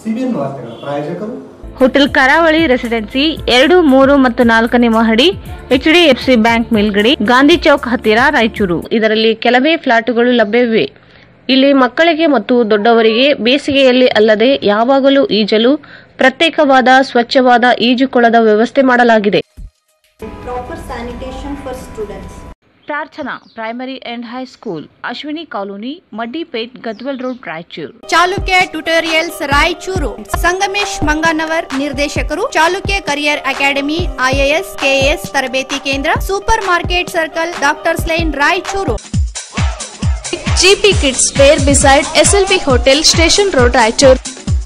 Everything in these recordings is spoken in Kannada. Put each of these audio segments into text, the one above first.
ಸಿಬಿಎನ್ ವಾರ್ತೆಗಳ ಪ್ರಾಯೋಜಕರು ಹೋಟೆಲ್ ಕರಾವಳಿ ರೆಸಿಡೆನ್ಸಿ ಎರಡು ಮೂರು ಮತ್ತು ನಾಲ್ಕನೇ ಮಹಡಿ ಎಚ್ಡಿಎಫ್ಸಿ ಬ್ಯಾಂಕ್ ಮೇಲ್ಗಡೆ ಗಾಂಧಿ ಚೌಕ್ ಹತ್ತಿರ ರಾಯಚೂರು ಇದರಲ್ಲಿ ಕೆಲವೇ ಫ್ಲಾಟುಗಳು ಲಭ್ಯವಿವೆ ಇಲ್ಲಿ ಮಕ್ಕಳಿಗೆ ಮತ್ತು ದೊಡ್ಡವರಿಗೆ ಬೇಸಿಗೆಯಲ್ಲಿ ಅಲ್ಲದೆ ಯಾವಾಗಲೂ ಈಜಲು ಪ್ರತ್ಯೇಕವಾದ ಸ್ವಚ್ಛವಾದ ಈಜುಕೊಳದ ವ್ಯವಸ್ಥೆ ಮಾಡಲಾಗಿದೆ proper sanitation for students. Prarthana primary and high school Ashwini colony Maddipet Gadwal road Raichur Chalukya tutorials Raichur Sangamesh Manganavar ನಿರ್ದೇಶಕರು Chalukya career academy IAS KAS ತರಬೇತಿ ಕೇಂದ್ರ super market circle doctors line Raichur GP Kids Fair beside SLV Hotel, Station Road, Raichur.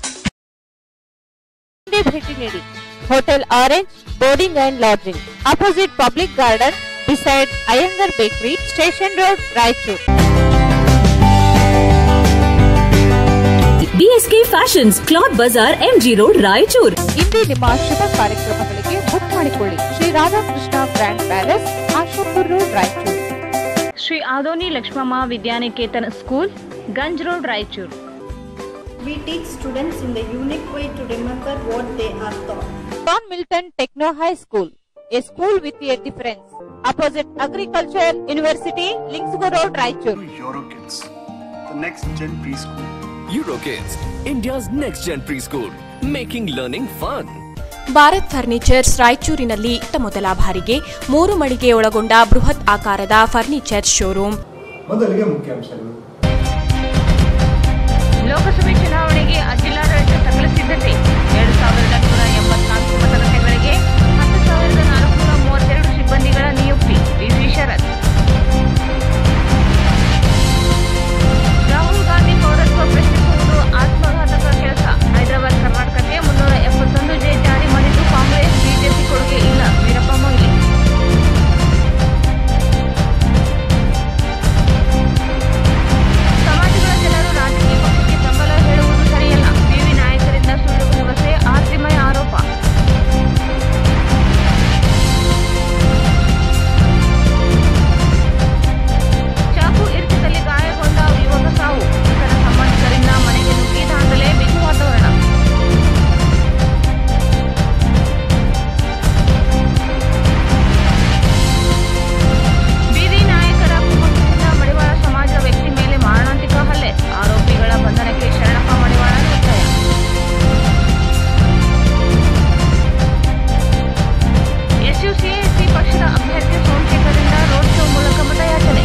ಹಿಂದೆ ಭೇಟಿ ನೀಡಿ hotel orange boarding and lodging opposite public garden beside Iyengar bakery station road Raichur BSK fashions cloth Bazaar MG road Raichur ಇಂದೇ ನಿಮ್ಮ ಶುಭ ಕಾರ್ಯಕ್ರಮಗಳಿಗೆ ಬುಕ್ ಮಾಡಿಕೊಳ್ಳಿ Shri Radhakrishna grand palace Ashapur road Raichur Shri Adoni Lakshmamma Vidyaniketan school Ganj road Raichur We teach students in the unique way to remember what they are taught. John Milton Techno High School, a school with a difference. Opposite Agriculture University, Lingsgo Road, Raichur. Eurokids, the next gen preschool. Eurokids, India's next gen preschool, making learning fun. Bharat furnitures ರಾಯಚೂರಿನಲ್ಲಿ ಇತ್ತ ಮೊದಲ ಬಾರಿಗೆ ಮೂರು ಮಳಿಗೆ ಒಳಗೊಂಡ ಬೃಹತ್ ಆಕಾರದ ಫರ್ನಿಚರ್ ಶೋರೂಮ್ ಮೊದಲಿಗೆ ಮುಖ್ಯಾಂಶಗಳು ಲೋಕಸಭೆ ಚುನಾವಣೆಗೆ ಜಿಲ್ಲಾಡಳಿತ ಸಕಲ ಸಿದ್ಧತೆ ಎರಡು ಸಾವಿರದ ನೂರ ಎಂಬತ್ನಾಲ್ಕು ಮತಗಟ್ಟೆಗಳಿಗೆ ಹತ್ತು ಸಾವಿರದ ನಾಲ್ಕುನೂರ ಮೂವತ್ತೆರಡು ಸಿಬ್ಬಂದಿಗಳ ನಿಯುಕ್ತಿ ಬಿಸಿ ಶರತ್ ರಾಹುಲ್ ಗಾಂಧಿ ಪೌರತ್ವ ಪ್ರಶ್ನಿಸುವುದು ಆತ್ಮಘಾತಕ ಕೆಲಸ ಹೈದರಾಬಾದ್ ಕರ್ನಾಟಕಕ್ಕೆ ಮುನ್ನೂರ ಎಪ್ಪತ್ತೊಂದು ಜೆ ಜಾರಿ ಮಾಡಿದ್ದು ಕಾಂಗ್ರೆಸ್ ಬಿಜೆಪಿ ಕೊಡುಗೆ ಇಲ್ಲ ವೀರಪ್ಪ ಮೊಯ್ಲಿ ಸಮಾಜಗಳ ಜನರು ರಾಜಕೀಯ ಪಕ್ಷಕ್ಕೆ ಬೆಂಬಲ ಹೇಳುವುದು ಸರಿಯಲ್ಲ ವಿವಿ ನಾಯಕರಿಂದ ಸುಳ್ಳು ಭರವಸೆ ಆರ್ತಿಮಯ ಆರೋಪ ಚಾಕು ಇರಿತದಲ್ಲಿ ಗಾಯಗೊಂಡ ಯುವಕ ಸಾವು ಮೃತರ ಸಂಬಂಧಿಕರಿಂದ ಮನೆಗೆ ನುಗ್ಗಿದಾಗಲೇ ಬಿಗು ವಾತಾವರಣ ಬೀದಿ ನಾಯಕರ ಕುಮ್ಮಕ್ಕಿನಿಂದ ಮಡಿವಾಳ ಸಮಾಜ ವ್ಯಕ್ತಿ ಮೇಲೆ ಮಾರಣಾಂತಿಕ ಹಲ್ಲೆ ಆರೋಪಿಗಳ ಬಂಧನಕ್ಕೆ ಶರಣಪ್ಪ ಮಡಿವಾಳ ಒತ್ತಾಯ ಎಸ್ಯುಸಿಎಸ್ಸಿ ಪಕ್ಷದ ಅಭ್ಯರ್ಥಿ ಸೋಮಶೇಖರರಿಂದ ರೋಡ್ ಶೋ ಮೂಲಕ ಮತಯಾಚನೆ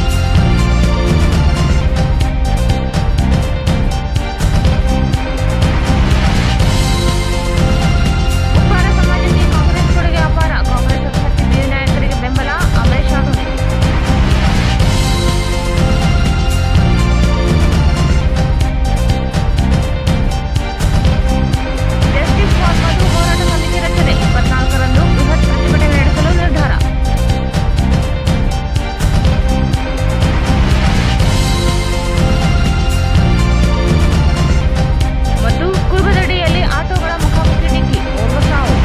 ಉಪ್ಪಾರ ಸಮಾಜಕ್ಕೆ ಕಾಂಗ್ರೆಸ್ ಕೊಡುಗೆ ಅಪಾರ ಕಾಂಗ್ರೆಸ್ ಅಭ್ಯರ್ಥಿ ಬೀದಿ ನಾಯಕರಿಗೆ ಬೆಂಬಲ ಅಮರೇಶ್ ಆದೋನಿ ಜಸ್ಟಿಸ್ ಫಾರ್ ಮಧು ಹೋರಾಟ ಸಮಿತಿ ರಚನೆ ಇಪ್ಪತ್ನಾಲ್ಕರಂದು ಬೃಹತ್ ಪ್ರತಿಭಟನೆ ನಡೆಸಲು ನಿರ್ಧಾರ ಮತ್ತು ಕುರುಬದಡಿಯಲ್ಲಿ ಆಟೋಗಳ ಮುಖಾಮುಖಿ ಡಿಕ್ಕಿ ಓರ್ವ ಸಾವು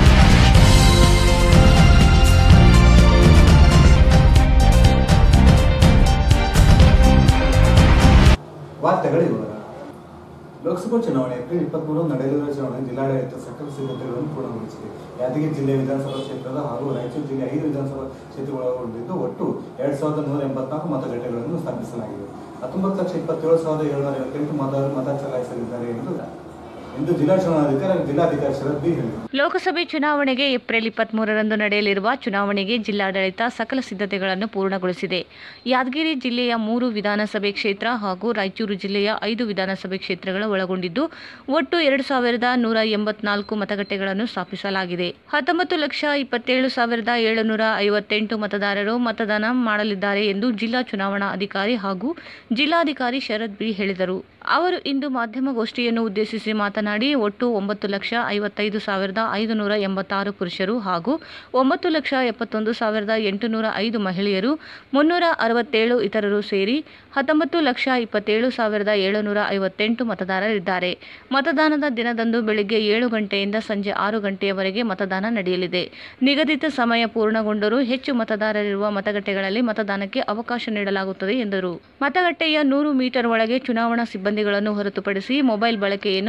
ವಾರ್ತೆಗಳ ವಿವರ ಲೋಕಸಭಾ ಚುನಾವಣೆ ಏಪ್ರಿಲ್ ಇಪ್ಪತ್ಮೂರು ನಡೆಯಲಿರುವ ಚುನಾವಣೆ ಜಿಲ್ಲಾಡಳಿತ ಸಕಲ ಸಿದ್ಧತೆಗಳನ್ನು ಪೂರ್ಣಗೊಳಿಸಿದೆ ಯಾದಗಿರಿ ಜಿಲ್ಲೆ ವಿಧಾನಸಭಾ ಕ್ಷೇತ್ರದ ಹಾಗೂ ರಾಯಚೂರು ಜಿಲ್ಲೆ ಐದು ವಿಧಾನಸಭಾ ಕ್ಷೇತ್ರಗಳು ಒಳಗೊಂಡಿದ್ದು ಒಟ್ಟು ಎರಡ್ ಸಾವಿರದ ನೂರ ಎಂಬತ್ನಾಲ್ಕು ಮತಗಟ್ಟೆಗಳನ್ನು ಸ್ಥಾಪಿಸಲಾಗಿದೆ ಹತ್ತೊಂಬತ್ತು ಲಕ್ಷ ಇಪ್ಪತ್ತೇಳು ಸಾವಿರದ ಏಳುನೂರ ಐವತ್ತೆಂಟು ಮತದಾರರು ಮತ ಚಲಾಯಿಸಲಿದ್ದಾರೆ ಎಂದು ಎಂದು ಜಿಲ್ಲಾ ಚುನಾವಣಾಧಿಕಾರಿ ಜಿಲ್ಲಾಧಿಕಾರಿ ಶರದ್ ಬಿ ಹೇಳಿದರು ಲೋಕಸಭೆ ಚುನಾವಣೆಗೆ ಏಪ್ರಿಲ್ ಇಪ್ಪತ್ಮೂರರಂದು ನಡೆಯಲಿರುವ ಚುನಾವಣೆಗೆ ಜಿಲ್ಲಾಡಳಿತ ಸಕಲ ಸಿದ್ಧತೆಗಳನ್ನು ಪೂರ್ಣಗೊಳಿಸಿದೆ ಯಾದಗಿರಿ ಜಿಲ್ಲೆಯ ಮೂರು ವಿಧಾನಸಭೆ ಕ್ಷೇತ್ರ ಹಾಗೂ ರಾಯಚೂರು ಜಿಲ್ಲೆಯ ಐದು ವಿಧಾನಸಭೆ ಕ್ಷೇತ್ರಗಳು ಒಳಗೊಂಡಿದ್ದು ಒಟ್ಟು ಎರಡು ಸಾವಿರದ ನೂರ ಎಂಬತ್ನಾಲ್ಕು ಮತಗಟ್ಟೆಗಳನ್ನು ಸ್ಥಾಪಿಸಲಾಗಿದೆ ಹತ್ತೊಂಬತ್ತು ಲಕ್ಷ ಇಪ್ಪತ್ತೇಳು ಸಾವಿರದ ಏಳುನೂರ ಐವತ್ತೆಂಟು ಮತದಾರರು ಮತದಾನ ಮಾಡಲಿದ್ದಾರೆ ಎಂದು ಜಿಲ್ಲಾ ಚುನಾವಣಾ ಅಧಿಕಾರಿ ಹಾಗೂ ಜಿಲ್ಲಾಧಿಕಾರಿ ಶರದ್ ಬಿ ಹೇಳಿದರು ಅವರು ಇಂದು ಮಾಧ್ಯಮಗೋಷ್ಠಿಯನ್ನು ಉದ್ದೇಶಿಸಿ ಮಾತನಾಡಿ ಒಟ್ಟು ಒಂಬತ್ತು ಲಕ್ಷ ಐವತ್ತೈದು ಸಾವಿರದ ಐದುನೂರ ಎಂಬತ್ತಾರು ಪುರುಷರು ಹಾಗೂ ಒಂಬತ್ತು ಲಕ್ಷ ಎಪ್ಪತ್ತೊಂದು ಸಾವಿರದ ಎಂಟುನೂರ ಐದು ಮಹಿಳೆಯರು ಮುನ್ನೂರ ಅರವತ್ತೇಳು ಇತರರು ಸೇರಿ ಹತ್ತೊಂಬತ್ತು ಲಕ್ಷ ಇಪ್ಪತ್ತೇಳು ಸಾವಿರದ ಏಳುನೂರ ಐವತ್ತೆಂಟು ಮತದಾರರಿದ್ದಾರೆ ಮತದಾನದ ದಿನದಂದು ಬೆಳಿಗ್ಗೆ ಏಳು ಗಂಟೆಯಿಂದ ಸಂಜೆ ಆರು ಗಂಟೆಯವರೆಗೆ ಮತದಾನ ನಡೆಯಲಿದೆ ನಿಗದಿತ ಸಮಯ ಪೂರ್ಣಗೊಂಡರೂ ಹೆಚ್ಚು ಮತದಾರರಿರುವ ಮತಗಟ್ಟೆಗಳಲ್ಲಿ ಮತದಾನಕ್ಕೆ ಅವಕಾಶ ನೀಡಲಾಗುತ್ತದೆ ಎಂದರು ಮತಗಟ್ಟೆಯ ನೂರು ಮೀಟರ್ ಒಳಗೆ ಚುನಾವಣಾ ಸಿಬ್ಬಂದಿಗಳನ್ನು ಹೊರತುಪಡಿಸಿ ಮೊಬೈಲ್ ಬಳಕೆಯನ್ನು ನಿಷೇಧಿಸಲಾಗಿದೆ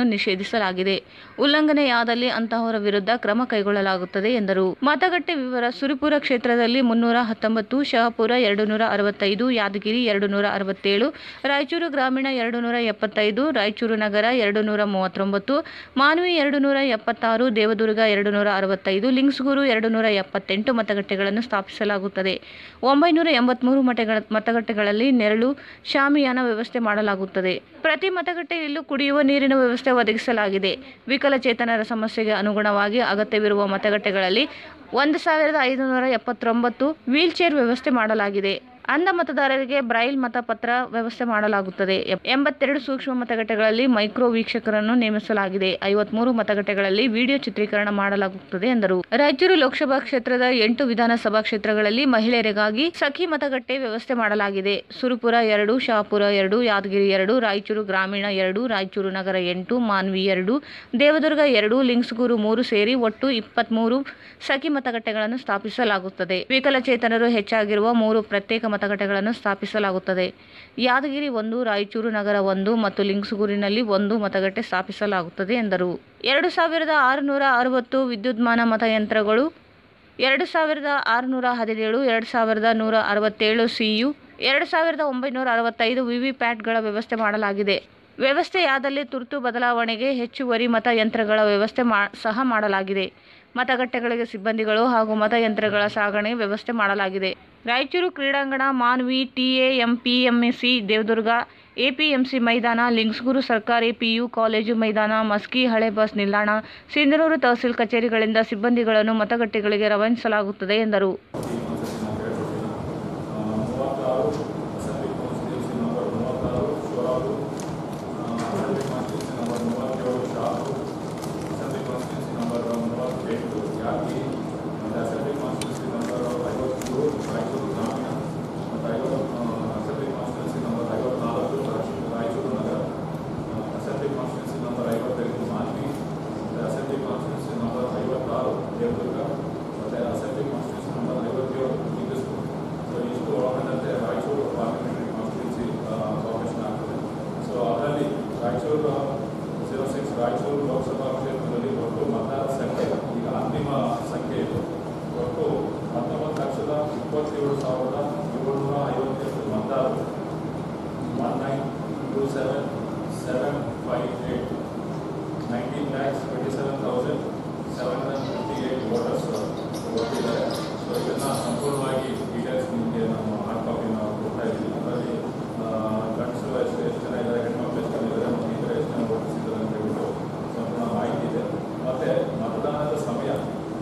ತಿಳಿಸಲಾಗಿದೆ ಉಲ್ಲಂಘನೆಯಾದಲ್ಲಿ ಅಂತಹವರ ವಿರುದ್ಧ ಕ್ರಮ ಕೈಗೊಳ್ಳಲಾಗುತ್ತದೆ ಎಂದರು ಮತಗಟ್ಟೆ ವಿವರ ಸುರಪುರ ಕ್ಷೇತ್ರದಲ್ಲಿ ಮುನ್ನೂರ ಹತ್ತೊಂಬತ್ತು ಶಹಪುರ ಎರಡು ನೂರ ಅರವತ್ತೈದು ಯಾದಗಿರಿ ಎರಡು ನೂರ ಅರವತ್ತೇಳು ರಾಯಚೂರು ಗ್ರಾಮೀಣ ಎರಡು ನೂರ ಎಪ್ಪತ್ತೈದು ರಾಯಚೂರು ನಗರ ಎರಡು ನೂರ ಮೂವತ್ತೊಂಬತ್ತು ಮಾನ್ವಿ ಎರಡು ನೂರ ಎಪ್ಪತ್ತಾರು ದೇವದುರ್ಗ ಎರಡು ನೂರ ಅರವತ್ತೈದು ಲಿಂಗ್ಸ್ಗೂರು ಎರಡು ನೂರ ಎಪ್ಪತ್ತೆಂಟು ಮತಗಟ್ಟೆಗಳನ್ನು ಸ್ಥಾಪಿಸಲಾಗುತ್ತದೆ ಒಂಬೈನೂರ ಎಂಬತ್ಮೂರು ಮತಗಳ ಮತಗಟ್ಟೆಗಳಲ್ಲಿ ನೆರಳು ಶಾಮಿಯಾನ ವ್ಯವಸ್ಥೆ ಮಾಡಲಾಗುತ್ತದೆ ಪ್ರತಿ ಮತಗಟ್ಟೆಯಲ್ಲೂ ಕುಡಿಯುವ ನೀರಿನ ವ್ಯವಸ್ಥೆ ಒದಗಿಸಲಾಗಿದೆ ವಿಕಲಚೇತನರ ಸಮಸ್ಯೆಗೆ ಅನುಗುಣವಾಗಿ ಅಗತ್ಯವಿರುವ ಮತಗಟ್ಟೆಗಳಲ್ಲಿ ಒಂದು ಸಾವಿರದ ಐದುನೂರ ಎಪ್ಪತ್ತೊಂಬತ್ತು ವೀಲ್ ಚೇರ್ ವ್ಯವಸ್ಥೆ ಮಾಡಲಾಗಿದೆ ಅಂಧ ಮತದಾರರಿಗೆ ಬ್ರೈಲ್ ಮತಪತ್ರ ವ್ಯವಸ್ಥೆ ಮಾಡಲಾಗುತ್ತದೆ ಎಪ್- ಎಂಬತ್ತೆರಡು ಸೂಕ್ಷ್ಮ ಮತಗಟ್ಟೆಗಳಲ್ಲಿ ಮೈಕ್ರೋ ವೀಕ್ಷಕರನ್ನು ನೇಮಿಸಲಾಗಿದೆ ಐವತ್ಮೂರು ಮತಗಟ್ಟೆಗಳಲ್ಲಿ ವಿಡಿಯೋ ಚಿತ್ರೀಕರಣ ಮಾಡಲಾಗುತ್ತದೆ ಎಂದರು ರಾಯಚೂರು ಲೋಕಸಭಾ ಕ್ಷೇತ್ರದ ಎಂಟು ವಿಧಾನಸಭಾ ಕ್ಷೇತ್ರಗಳಲ್ಲಿ ಮಹಿಳೆಯರಿಗಾಗಿ ಸಖಿ ಮತಗಟ್ಟೆ ವ್ಯವಸ್ಥೆ ಮಾಡಲಾಗಿದೆ ಸುರಪುರ ಎರಡು ಶಹಾಪುರ ಎರಡು ಯಾದಗಿರಿ ಎರಡು ರಾಯಚೂರು ಗ್ರಾಮೀಣ ಎರಡು ರಾಯಚೂರು ನಗರ ಎಂಟು ಮಾನ್ವಿ ಎರಡು ದೇವದುರ್ಗ ಎರಡು ಲಿಂಗ್ಸ್ಗೂರು ಮೂರು ಸೇರಿ ಒಟ್ಟು ಇಪ್ಪತ್ಮೂರು ಸಖಿ ಮತಗಟ್ಟೆಗಳನ್ನು ಸ್ಥಾಪಿಸಲಾಗುತ್ತದೆ ವಿಕಲಚೇತನರು ಹೆಚ್ಚಾಗಿರುವ ಮೂರು ಪ್ರತ್ಯೇಕ ಮತಗಟ್ಟೆಗಳನ್ನು ಸ್ಥಾಪಿಸಲಾಗುತ್ತದೆ ಯಾದಗಿರಿ ಒಂದು ರಾಯಚೂರು ನಗರ ಒಂದು ಮತ್ತು ಲಿಂಗ್ಸುಗೂರಿನಲ್ಲಿ ಒಂದು ಮತಗಟ್ಟೆ ಸ್ಥಾಪಿಸಲಾಗುತ್ತದೆ ಎಂದರು ಎರಡು ಸಾವಿರದ ಆರುನೂರ ಅರವತ್ತು ವಿದ್ಯುನ್ಮಾನ ಮತಯಂತ್ರಗಳು ಎರಡು ಸಾವಿರದ ಆರುನೂರ ಹದಿನೇಳು ಎರಡು ಸಾವಿರದ ನೂರ ಅರವತ್ತೇಳು ಸಿಯು ಎರಡು ಸಾವಿರದ ಒಂಬೈನೂರ ಅರವತ್ತೈದು ವಿವಿಪ್ಯಾಟ್ಗಳ ವ್ಯವಸ್ಥೆ ಮಾಡಲಾಗಿದೆ ವ್ಯವಸ್ಥೆಯಾದಲ್ಲಿ ತುರ್ತು ಬದಲಾವಣೆಗೆ ಹೆಚ್ಚುವರಿ ಮತಯಂತ್ರಗಳ ವ್ಯವಸ್ಥೆ ಮಾ ಸಹ ಮಾಡಲಾಗಿದೆ ಮತಗಟ್ಟೆಗಳಿಗೆ ಸಿಬ್ಬಂದಿಗಳು ಹಾಗೂ ಮತಯಂತ್ರಗಳ ಸಾಗಣೆ ವ್ಯವಸ್ಥೆ ಮಾಡಲಾಗಿದೆ ರಾಯಚೂರು ಕ್ರೀಡಾಂಗಣ ಮಾನ್ವಿ ಟಿಎಎಂಪಿಎಂಸಿ ದೇವದುರ್ಗ ಎಪಿಎಂಸಿ ಮೈದಾನ ಲಿಂಗ್ಸ್ಗೂರು ಸರ್ಕಾರಿ ಪಿಯು ಕಾಲೇಜು ಮೈದಾನ ಮಸ್ಕಿ ಹಳೆ ಬಸ್ ನಿಲ್ದಾಣ ಸಿಂಧನೂರು ತಹಸೀಲ್ ಕಚೇರಿಗಳಿಂದ ಸಿಬ್ಬಂದಿಗಳನ್ನು ಮತಗಟ್ಟೆಗಳಿಗೆ ರವಾನಿಸಲಾಗುತ್ತದೆ ಎಂದರು ಸೊ ಅದರಲ್ಲಿ ರಾಯಚೂರು ಜೀರೋ ಸಿಕ್ಸ್ ರಾಯಚೂರು ಲೋಕಸಭಾ ಕ್ಷೇತ್ರದಲ್ಲಿ ಒಟ್ಟು ಮತದಾರ ಸಂಖ್ಯೆ ಈಗ ಅಂತಿಮ ಸಂಖ್ಯೆ ಇದು ಒಟ್ಟು ಹತ್ತೊಂಬತ್ತು ಲಕ್ಷದ ಇಪ್ಪತ್ತೇಳು ಸಾವಿರದ ಏಳ್ನೂರ ಐವತ್ತೆಂಟು ಮತದಾರರು one nine two seven seven five eight nineteen lakhs twenty seven thousand seven hundred fifty eight voters ಕೊಟ್ಟಿದ್ದಾರೆ ಸೊ ಇದನ್ನು ಸಂಪೂರ್ಣವಾಗಿ ಡೀಟೇಲ್ಸ್ ನಿಮಗೆ ನಾವು ಹಾರ್ಡ್ ಕಾಪಿ ನಾವು ಕೊಡ್ತಾ ಇದ್ದೀವಿ ಅದರಲ್ಲಿ ಗಂಡಸರು ಎಷ್ಟು ಎಷ್ಟು ಜನ ಇದ್ದಾರೆ ಹೆಣ್ಮಕ್ಳು ಎಷ್ಟು ಜನ ಇದ್ದಾರೆ ಮತ್ತು ಇತರ ಎಷ್ಟು ಜನ ವೋಟರ್ಸ್ ಇದ್ದಾರೆ ಅಂತ ಹೇಳ್ಬಿಟ್ಟು ಸಂಪೂರ್ಣ ಮಾಹಿತಿ ಇದೆ ಮತ್ತು ಮತದಾನದ ಸಮಯ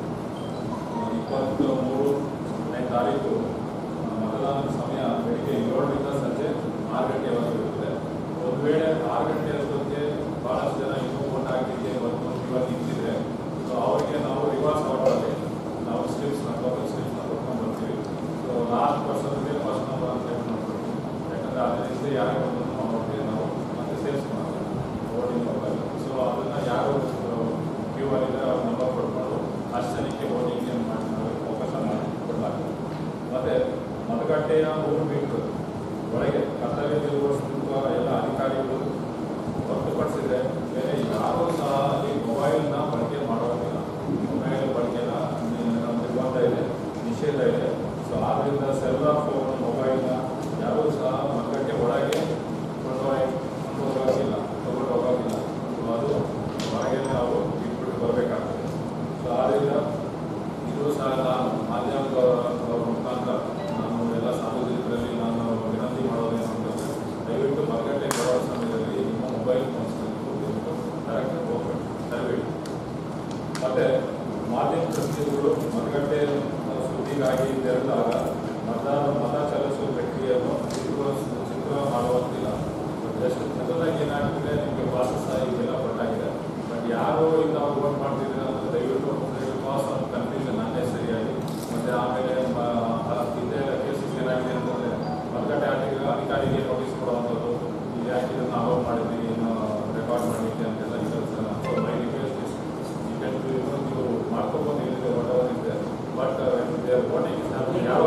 ಇಪ್ಪತ್ತು ಮೂರನೇ ತಾರೀಕು ಆ, ಮತದಾನದ ಸಮಯ ಬೆಳಿಗ್ಗೆ ಏಳರಿಂದ ಸಂಜೆ ಆರು ಗಂಟೆವರೆಗೂ ಇರುತ್ತೆ ಒಂದು ವೇಳೆ ಆರು ಗಂಟೆ ಅಷ್ಟೊತ್ತಿಗೆ ಭಾಳಷ್ಟು ಜನ ಇನ್ನೂ ವೋಟ್ ಹಾಕಲಿಕ್ಕೆ ಬಂದು ಇವಾಗ ನಿಂತಿದ್ರೆ ಸೊ ಅವರಿಗೆ ನಾವು ರಿವರ್ಸ್ ಆರ್ಡರಲ್ಲಿ ನಾವು ಸ್ಲಿಪ್ಸ್ನ ಟೋಟಲ್ ಸ್ಲಿಪ್ಸ್ನ ಕೊಟ್ಕೊಂಡು ಬರ್ತೀವಿ ಸೊ ಲಾಸ್ಟ್ ಪರ್ಸನ್ಗೆ ಫಸ್ಟ್ ನಂಬರ್ ಅಂತ ಹೇಳಿ ಮಾಡ್ಕೊಡ್ತೀವಿ ಯಾಕಂದರೆ ಅದರಿಂದ ಯಾರು ಬಂದು ಅವ್ರಿಗೆ ನಾವು ಮತ್ತೆ ಸೇರಿಸ್ಕೊಂಡು ವೋಟಿಂಗ್ ಹೋಗಲ್ಲ ಸೊ ಅದನ್ನು ಯಾರು ಕ್ಯೂ ಆಗಿದ್ರೆ ಅವ್ರ ನಂಬರ್ ಕೊಟ್ಕೊಂಡು ಅಷ್ಟು ಜನಕ್ಕೆ ವೋಟಿಂಗ್ ಮಾಡಿ ನಾವು ಅವಕಾಶ ಮಾಡಿ ಕೊಡಲಾಗ್ತದೆ ಮತ್ತು ಮತಗಟ್ಟೆಯ ಮೂರು ಮೀಟರ್ ಒಳಗೆ ಕರ್ತವ್ಯ ನಿರ್ವಹಿಸುತ್ತಿರುವ ಎಲ್ಲ ಅಧಿಕಾರಿಗಳು ಹೊರತುಪಡಿಸಿದ್ರೆ ಬೇರೆ ಯಾರೂ ಸಹ ಈ ಮೊಬೈಲ್ನ ಬಳಕೆ ಮಾಡೋದಿಲ್ಲ ಮೊಬೈಲ್ ಬಳಕೆನ ನಮ್ಮ ನಿರ್ಬಂಧ ಇದೆ ನಿಷೇಧ ಇದೆ ಸೊ ಆದ್ದರಿಂದ ಸೆಲ್ಯುಲರ್ ಫೋನ್ ಮೊಬೈಲ್ನ ಯಾರೂ ಸಹ ಮತಗಟ್ಟೆ ಒಳಗೆ ಕೊಂಡೊಯ್ಯ ಕೊಂಡು ಹೋಗೋದಿಲ್ಲ ತಗೊಂಡು ಹೋಗೋದಿಲ್ಲ ಸೊ ಅದು ಹೊರಗೆ ನಾವು ಇಟ್ಬಿಟ್ಟು ಬರಬೇಕಾಗ್ತದೆ ಸೊ ಆದ್ದರಿಂದ ಇದು ಸಹ ನಾನು ಮಾಧ್ಯಮದ ಮುಖಾಂತರ ನಾನು ಎಲ್ಲ ಸಾರ್ವಜನಿಕರಲ್ಲಿ ನಾನು ವಿನಂತಿ ಮಾಡೋದೇನು ಅಂತಂದರೆ ದಯವಿಟ್ಟು ಮತಗಟ್ಟೆ ಬರೋ ಸಮಯದಲ್ಲಿ ನಿಮ್ಮ ಮೊಬೈಲ್ ಫೋನ್ಸ್ಗಳನ್ನು ಕರೆಕ್ಟ್ ಹೋಗ್ಬೇಕು ತರಬೇಡಿ ಮತ್ತು ಮಾಧ್ಯಮ ಪ್ರತಿನಿಧಿಗಳು ಮತಗಟ್ಟೆ ಸುದ್ದಿಗಾಗಿ ತೆರೆದಾಗ ಮತದಾನ ಮತ ಚಲಿಸುವ ಪ್ರಕ್ರಿಯೆಯನ್ನು ಚಿತ್ರ ಚಿತ್ರ ಮಾಡುವಂತಿಲ್ಲ ಜಸ್ಟ್ ಜನರಲಾಗಿ ಏನಾಗ್ತಿದೆ ನಿಮಗೆ ಪ್ರಾಸೆಸ್ ಇವೆಲ್ಲ ಕೊಟ್ಟಾಗಿದೆ ಬಟ್ ಯಾರು ಈಗ ನಾವು ವೋಟ್ ಮಾಡ್ತಿದ್ದೀರ ಅಂದರೆ ದಯವಿಟ್ಟು ಕಾಸ್ ಆಫ್ ಕನ್ಫ್ಯೂಷನ್ ಅನ್ನೇ ಸರಿಯಾಗಿ ಮತ್ತು ಆಮೇಲೆ ಹಿಂದೆ ಕೇಸಸ್ ಏನಾಗಿದೆ ಅಂತಂದರೆ ಮತಗಟ್ಟೆ ಅಧಿಕ ಅಧಿಕಾರಿಗೆ ನೋಟಿಸ್ ಕೊಡುವಂಥದ್ದು ಇದು ಯಾಕೆ ಇದನ್ನು ಅಲೋವ್ ಮಾಡಿದ್ವಿ ಇನ್ನು ರೆಕಾರ್ಡ್ ಮಾಡಲಿಕ್ಕೆ ಅಂತೆಲ್ಲ ಇದೆ sir so my request is you can ನೀವು ಮಾಡ್ಕೋಬೋದು ಏನಿದೆ ವಾಟ್ ಎವರ್ ಇದೆ ಬಟ್ ವೋಟಿಂಗ್ ಇಸ್ ಹ್ಯಾಪನಿಂಗ್ ಯಾವ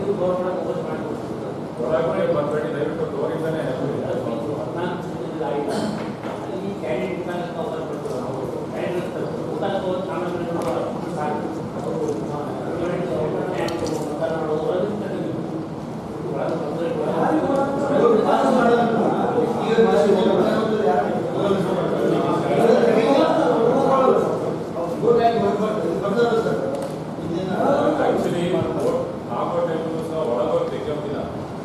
ಒಳಗಡೆ ಬರಬೇಡಿ ದಯವಿಟ್ಟು ಡೋರಿಂದನೇ ಆಕ್ಚುಲಿ ಹಾಕೋ ಟೈಮಲ್ಲೂ ಸಹ ಒಳಗೋಗಿ ತೆಗಿಯೋದಿಲ್ಲ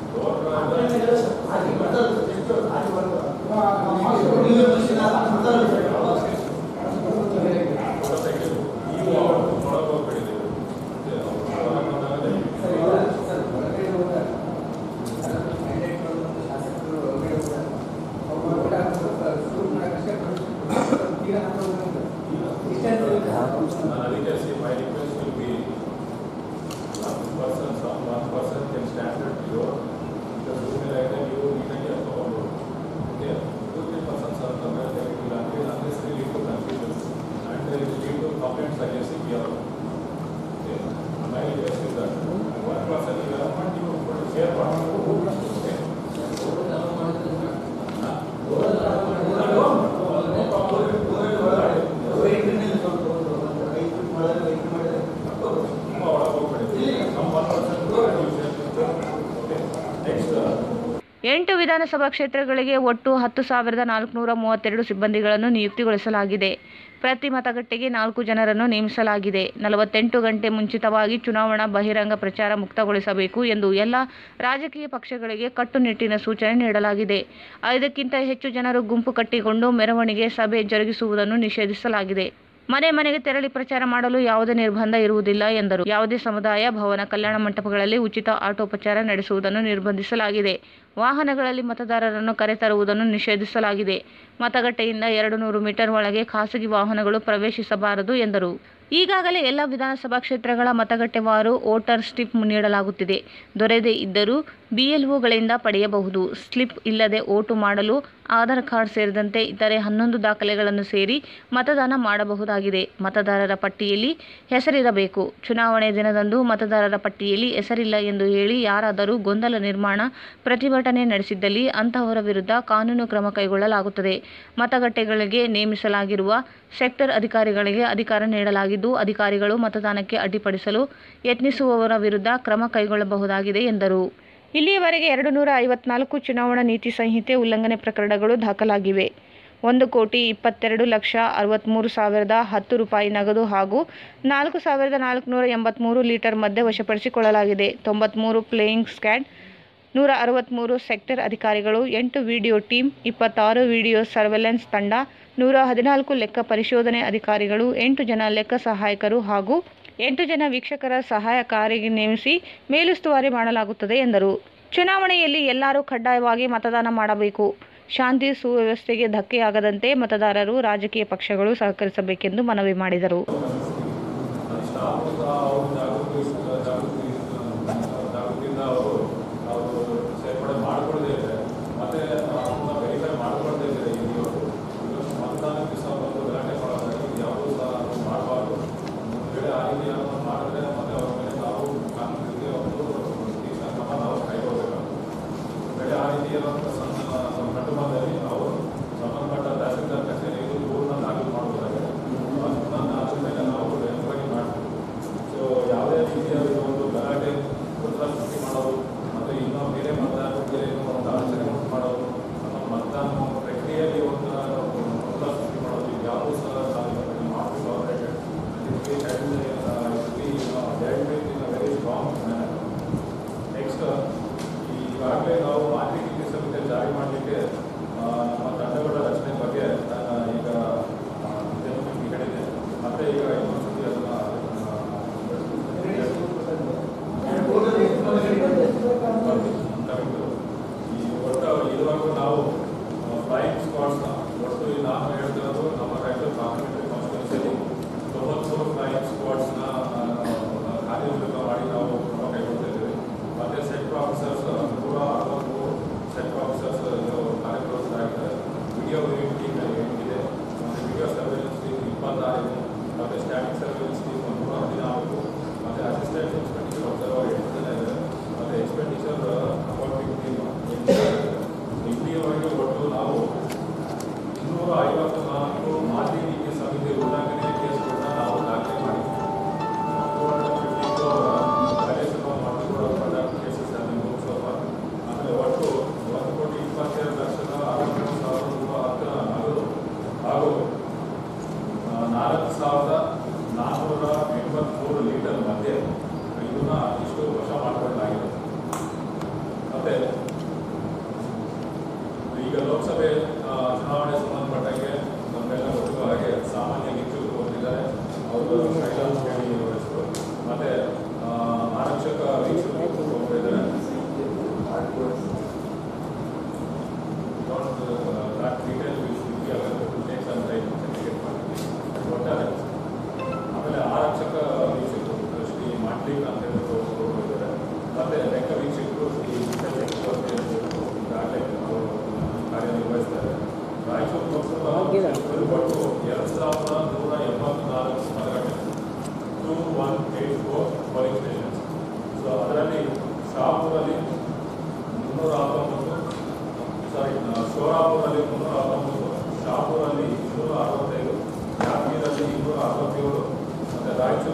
ನಾನು ಅದಕ್ಕೆ see my request will be one person, some one person can stand at your, the room like that, you need a ತಗೊಂಡು Okay, two, three persons are the way they will agree, unless they lead to confusion, and they will lead to complaints against the PR. Okay, my request is that, one person you have not, you put a share part. Okay? ತುಂಬ ಒಳಗೆ ಹೋಗ್ಬೇಡಿ. some one person Okay, next, uh, ಎಂಟು ವಿಧಾನಸಭಾ ಕ್ಷೇತ್ರಗಳಿಗೆ ಒಟ್ಟು ಹತ್ತು ಸಾವಿರದ ನಾಲ್ಕುನೂರ ಮೂವತ್ತೆರಡು ಸಿಬ್ಬಂದಿಗಳನ್ನು ನಿಯುಕ್ತಿಗೊಳಿಸಲಾಗಿದೆ ಪ್ರತಿ ಮತಗಟ್ಟೆಗೆ ನಾಲ್ಕು ಜನರನ್ನು ನೇಮಿಸಲಾಗಿದೆ ನಲವತ್ತೆಂಟು ಗಂಟೆ ಮುಂಚಿತವಾಗಿ ಚುನಾವಣಾ ಬಹಿರಂಗ ಪ್ರಚಾರ ಮುಕ್ತಗೊಳಿಸಬೇಕು ಎಂದು ಎಲ್ಲ ರಾಜಕೀಯ ಪಕ್ಷಗಳಿಗೆ ಕಟ್ಟುನಿಟ್ಟಿನ ಸೂಚನೆ ನೀಡಲಾಗಿದೆ ಐದಕ್ಕಿಂತ ಹೆಚ್ಚು ಜನರು ಗುಂಪು ಕಟ್ಟಿಕೊಂಡು ಮೆರವಣಿಗೆ ಸಭೆ ಜರುಗಿಸುವುದನ್ನು ನಿಷೇಧಿಸಲಾಗಿದೆ ಮನೆ ಮನೆಗೆ ತೆರಳಿ ಪ್ರಚಾರ ಮಾಡಲು ಯಾವುದೇ ನಿರ್ಬಂಧ ಇರುವುದಿಲ್ಲ ಎಂದರು ಯಾವುದೇ ಸಮುದಾಯ ಭವನ ಕಲ್ಯಾಣ ಮಂಟಪಗಳಲ್ಲಿ ಉಚಿತ ಆಟೋಪಚಾರ ನಡೆಸುವುದನ್ನು ನಿರ್ಬಂಧಿಸಲಾಗಿದೆ ವಾಹನಗಳಲ್ಲಿ ಮತದಾರರನ್ನು ಕರೆತರುವುದನ್ನು ನಿಷೇಧಿಸಲಾಗಿದೆ ಮತಗಟ್ಟೆಯಿಂದ ಎರಡು ನೂರು ಮೀಟರ್ ಒಳಗೆ ಖಾಸಗಿ ವಾಹನಗಳು ಪ್ರವೇಶಿಸಬಾರದು ಎಂದರು ಈಗಾಗಲೇ ಎಲ್ಲ ವಿಧಾನಸಭಾ ಕ್ಷೇತ್ರಗಳ ಮತಗಟ್ಟೆವಾರು ವೋಟರ್ ಸ್ಲಿಪ್ ನೀಡಲಾಗುತ್ತಿದೆ ದೊರೆಯದೇ ಇದ್ದರೂ ಬಿಎಲ್ಒಗಳಿಂದ ಪಡೆಯಬಹುದು ಸ್ಲಿಪ್ ಇಲ್ಲದೆ ಓಟು ಮಾಡಲು ಆಧಾರ್ ಕಾರ್ಡ್ ಸೇರಿದಂತೆ ಇತರೆ ಹನ್ನೊಂದು ದಾಖಲೆಗಳನ್ನು ಸೇರಿ ಮತದಾನ ಮಾಡಬಹುದಾಗಿದೆ ಮತದಾರರ ಪಟ್ಟಿಯಲ್ಲಿ ಹೆಸರಿರಬೇಕು ಚುನಾವಣೆ ದಿನದಂದು ಮತದಾರರ ಪಟ್ಟಿಯಲ್ಲಿ ಹೆಸರಿಲ್ಲ ಎಂದು ಹೇಳಿ ಯಾರಾದರೂ ಗೊಂದಲ ನಿರ್ಮಾಣ ಪ್ರತಿಭಟನೆ ನಡೆಸಿದ್ದಲ್ಲಿ ಅಂತಹವರ ವಿರುದ್ಧ ಕಾನೂನು ಕ್ರಮ ಕೈಗೊಳ್ಳಲಾಗುತ್ತದೆ ಮತಗಟ್ಟೆಗಳಿಗೆ ನೇಮಿಸಲಾಗಿರುವ ಸೆಕ್ಟರ್ ಅಧಿಕಾರಿಗಳಿಗೆ ಅಧಿಕಾರ ನೀಡಲಾಗಿದ್ದು ಅಧಿಕಾರಿಗಳು ಮತದಾನಕ್ಕೆ ಅಡ್ಡಿಪಡಿಸಲು ಯತ್ನಿಸುವವರ ವಿರುದ್ಧ ಕ್ರಮ ಕೈಗೊಳ್ಳಬಹುದಾಗಿದೆ ಎಂದರು ಇಲ್ಲಿಯವರೆಗೆ ಎರಡು ನೂರ ಐವತ್ನಾಲ್ಕು ಚುನಾವಣಾ ನೀತಿ ಸಂಹಿತೆ ಉಲ್ಲಂಘನೆ ಪ್ರಕರಣಗಳು ದಾಖಲಾಗಿವೆ ಒಂದು ಕೋಟಿ ಇಪ್ಪತ್ತೆರಡು ಲಕ್ಷ ಅರವತ್ತ್ಮೂರು ಸಾವಿರದ ಹತ್ತು ರೂಪಾಯಿ ನಗದು ಹಾಗೂ ನಾಲ್ಕು ಸಾವಿರದ ನಾಲ್ಕುನೂರ ಎಂಬತ್ತ್ಮೂರು ಲೀಟರ್ ಮದ್ಯ ವಶಪಡಿಸಿಕೊಳ್ಳಲಾಗಿದೆ ತೊಂಬತ್ತ್ಮೂರು ಪ್ಲೇಯಿಂಗ್ ಸ್ಕ್ವಾಡ್ ನೂರ ಅರವತ್ತ್ಮೂರು ಸೆಕ್ಟರ್ ಅಧಿಕಾರಿಗಳು ಎಂಟು ವಿಡಿಯೋ ಟೀಮ್ ಇಪ್ಪತ್ತಾರು ವಿಡಿಯೋ ಸರ್ವೆಲೆನ್ಸ್ ತಂಡ ನೂರ ಹದಿನಾಲ್ಕು ಲೆಕ್ಕ ಪರಿಶೋಧನೆ ಅಧಿಕಾರಿಗಳು ಎಂಟು ಜನ ಲೆಕ್ಕ ಸಹಾಯಕರು ಹಾಗೂ ಎಂಟು ಜನ ವೀಕ್ಷಕರ ಸಹಾಯಕಾರಿಗೆ ನೇಮಿಸಿ ಮೇಲುಸ್ತುವಾರಿ ಮಾಡಲಾಗುತ್ತದೆ ಎಂದರು ಚುನಾವಣೆಯಲ್ಲಿ ಎಲ್ಲರೂ ಕಡ್ಡಾಯವಾಗಿ ಮತದಾನ ಮಾಡಬೇಕು ಶಾಂತಿ ಸುವ್ಯವಸ್ಥೆಗೆ ಧಕ್ಕೆಯಾಗದಂತೆ ಮತದಾರರು ರಾಜಕೀಯ ಪಕ್ಷಗಳು ಸಹಕರಿಸಬೇಕೆಂದು ಮನವಿ ಮಾಡಿದರು ಸ್ಟಾಫ್ ಅವರು ಜಾಗೃತಿ ಜಾಗೃತಿ ಜಾಗೃತಿಯಿಂದ ಅವರು ಅವರು ಸೇರ್ಪಡೆ ಮಾಡ್ಕೊಳ್ಳದೇ ಇದ್ರೆ ಮತ್ತೆ ಅವ್ರನ್ನ ವೆರಿಫೈ ಮಾಡ್ಕೊಳ್ದೇ ಇದ್ರೆ ಇಲ್ಲಿಯವರು ಇವತ್ತು ಮತದಾನಕ್ಕೆ ಸಹ ಬಂದು ಗಲಾಟೆ ಮಾಡೋದಾಗಿ ಯಾವುದೂ ಸಹ ಅದು ಮಾಡಬಾರ್ದು ಒಂದು ವೇಳೆ ಆ ರೀತಿ ಏನಾದ್ರು ಮಾಡಿದ್ರೆ ಮತ್ತೆ ಅವ್ರ ಮೇಲೆ ನಾವು ಕಾನೂನು ರೀತಿ ಒಂದು ತೀಕ್ಷ್ಣ ಕ್ರಮ ನಾವು ಕೈಗೊಳ್ಳಬೇಕಾಗುತ್ತೆ ಒಂದು ವೇಳೆ ಆ ರೀತಿ ಏನಾದ್ರು ಸಣ್ಣ ಕಂಡು ಬಂದಲ್ಲಿ ನಾವು ಸಂಬಂಧಪಟ್ಟ ತಹಸೀಲ್ದಾರ್ ಕಚೇರಿಗೆ ದೂರನ್ನ ದಾಖಲು ಮಾಡಬೇಕಾಗಿದೆ ಅದನ್ನ ಅದ್ರ ಮೇಲೆ ನಾವು ಎನ್ಕ್ವೈರಿ ಮಾಡ್ತೀವಿ ಸೊ ಯಾವುದೇ ರೀತಿಯ ಒಂದು ಗಲಾಟೆ ಗೊಂದಲ ಸೃಷ್ಟಿ ಮಾಡೋದು ಮತ್ತು ಇನ್ನೂ ಬೇರೆ ಮತದಾರರಿಗೆ ಒಂದು ಆಲೋಚನೆ ಉಂಟು ಮಾಡೋದು ನಮ್ಮ ಮತದಾನ ಪ್ರಕ್ರಿಯೆಯಲ್ಲಿ ಒಂದು ಗೊಂದಲ ಸೃಷ್ಟಿ ಮಾಡೋದು ಇದು ಯಾವುದೂ ಸಹ ನಾವು ಮಾಡಿ tolerated very strong manner next ಈಗಾಗಲೇ ನಾವು ಮಾದರಿ ನೀತಿ ಸಂಹಿತೆ ಜಾರಿ ಮಾಡಲಿಕ್ಕೆ ನಮ್ಮ ತಂಡಗಳ ರಚನೆ ಬಗ್ಗೆ ನಾನು ಈಗ ಆ, ಇದನ್ನು ನಿಮಗೆ ಹೇಳಿದೆ ಮತ್ತೆ ಈಗ ಇನ್ನೊಂದ್ಸತಿ ಅದನ್ನ ಕರೆಕ್ಟು. ಈ ಒಟ್ಟು ಇದುವರೆಗೂ ನಾವು ಫ್ಲೈಯಿಂಗ್ ಸ್ಕ್ವಾಡ್ಸ್ನ ಒಟ್ಟು ಈ ನಾನು ಹೇಳ್ತಿರೋದು ನಮ್ಮ ರಾಯಚೂರು ಪಾರ್ಲಿಮೆಂಟರಿ ಕಾನ್ಸ್ಟಿಟ್ಯೂನ್ಸಿಯಲ್ಲಿ ತೊಂಬತ್ಮೂರು ಫ್ಲೈಯಿಂಗ್ ಸ್ಕ್ವಾಡ್ಸ್ನ ಕಾರ್ಯೋದ್ಯೋಗ ಮಾಡಿ ನಾವು ಕ್ರಮ ಕೈಗೊಳ್ತಾ ಇದ್ದೀವಿ ಮತ್ತು ಸೆಕ್ಟರ್ ಆಫೀಸರ್ಸ್ ನೂರ ಅರವತ್ತ್ಮೂರು ಸೆಕ್ಟರ್ ಆಫೀಸರ್ಸ್ ಕಾರ್ಯಪ್ರವೃತ್ತರಾಗಿದ್ದಾರೆ ವಿಡಿಯೋ ಟೀಮ್ ಎಂಟಿದೆ ಮತ್ತು ವಿಡಿಯೋ ಸರ್ವೆಲೆನ್ಸ್ ಟೀಮ್ ಇಪ್ಪತ್ತಾರು ಇದೆ ಮತ್ತು ಸ್ಟ್ಯಾಟಿಕ್ ಸರ್ವೆಲೆನ್ಸ್ ಟೀಮ್ ನೂರ ಹದಿನಾಲ್ಕು ಮತ್ತು ಅಸಿಸ್ಟೆಂಟ್ ಎಕ್ಸ್ಪೆಂಡಿಚರ್ ಅಬ್ಸರ್ವರ್ ಎಂಟು ಜನ ಇದ್ದಾರೆ ಮತ್ತು ಎಕ್ಸ್ಪೆಂಡಿಚರ್ ಅಕೌಂಟಿಂಗ್ ಟೀಮ್ ಇಲ್ಲಿಯವರೆಗೆ ಒಟ್ಟು ನಾವು ಇನ್ನೂರ ಐವತ್ತು ನಾಲ್ಕು ಮಾದರಿ ನೀತಿ ಸಮಿತಿ ಉಲ್ಲಂಘನೆ ಕೇಸ್ ನಾಲ್ಕು ಸಾವಿರದ ನಾನ್ನೂರ ಎಂಬತ್ಮೂರು ಲೀಟರ್ ಮಧ್ಯೆ ಇದನ್ನ ಇಷ್ಟು ವಶ ಮಾಡಿಕೊಳ್ಳಲಾಗಿದೆ ಮತ್ತೆ ಈಗ ಲೋಕಸಭೆ ಆ, ಚುನಾವಣೆ ಸಂಬಂಧಪಟ್ಟಂಗೆ ನಮ್ಮೆಲ್ಲ ಗೊತ್ತಿರುವ ಹಾಗೆ ಸಾಮಾನ್ಯ ವೀಕ್ಷಕರು ಬಂದಿದ್ದಾರೆ ಅವರು ಕೈಲಾಸ್ ಹೇಳಿ ಅವರ ಹೆಸರು ಮತ್ತೆ ಆ, ಆರಕ್ಷಕ ವೀಕ್ಷಕರು ಹೋಗಿದ್ದಾರೆ that detail we should be aware to take some time to get ಒಟ್ಟಾರೆ ಆಮೇಲೆ ಆರಕ್ಷಕ ವೀಕ್ಷಕರು ಶ್ರೀ ಮಾಡ್ಲಿಕ್ ಅಂತ ಹೇಳ್ಬಿಟ್ಟು ಹೋಗಿದ್ದಾರೆ ಮತ್ತೆ ಲೆಕ್ಕ ವೀಕ್ಷಕರು ಶ್ರೀ ಈಗಾಗಲೇ ಅವರು ಕಾರ್ಯನಿರ್ವಹಿಸ್ತಾರೆ ರಾಯಚೂರು ಲೋಕಸಭಾ ಒಟ್ಟು ಎರಡು ಸಾವಿರದ ನೂರ ಎಂಬತ್ನಾಲ್ಕು ಮತಗಟ್ಟೆ two one eight four polling stations so ಅದರಲ್ಲಿ ಶಾಪುರಲ್ಲಿ ಮುನ್ನೂರ ಹತ್ತೊಂಬತ್ತು ಸಾರಿ ಶೋರಾಪುರಲ್ಲಿ ಮುನ್ನೂರ ಹತ್ತೊಂಬತ್ತು ಶಾಪುರಲ್ಲಿ ಇನ್ನೂರ ಅರವತ್ತೈದು ಯಾದಗಿರಲ್ಲಿ ಇನ್ನೂರ ಅರವತ್ತೇಳು ಮತ್ತು ರಾಯಚೂರು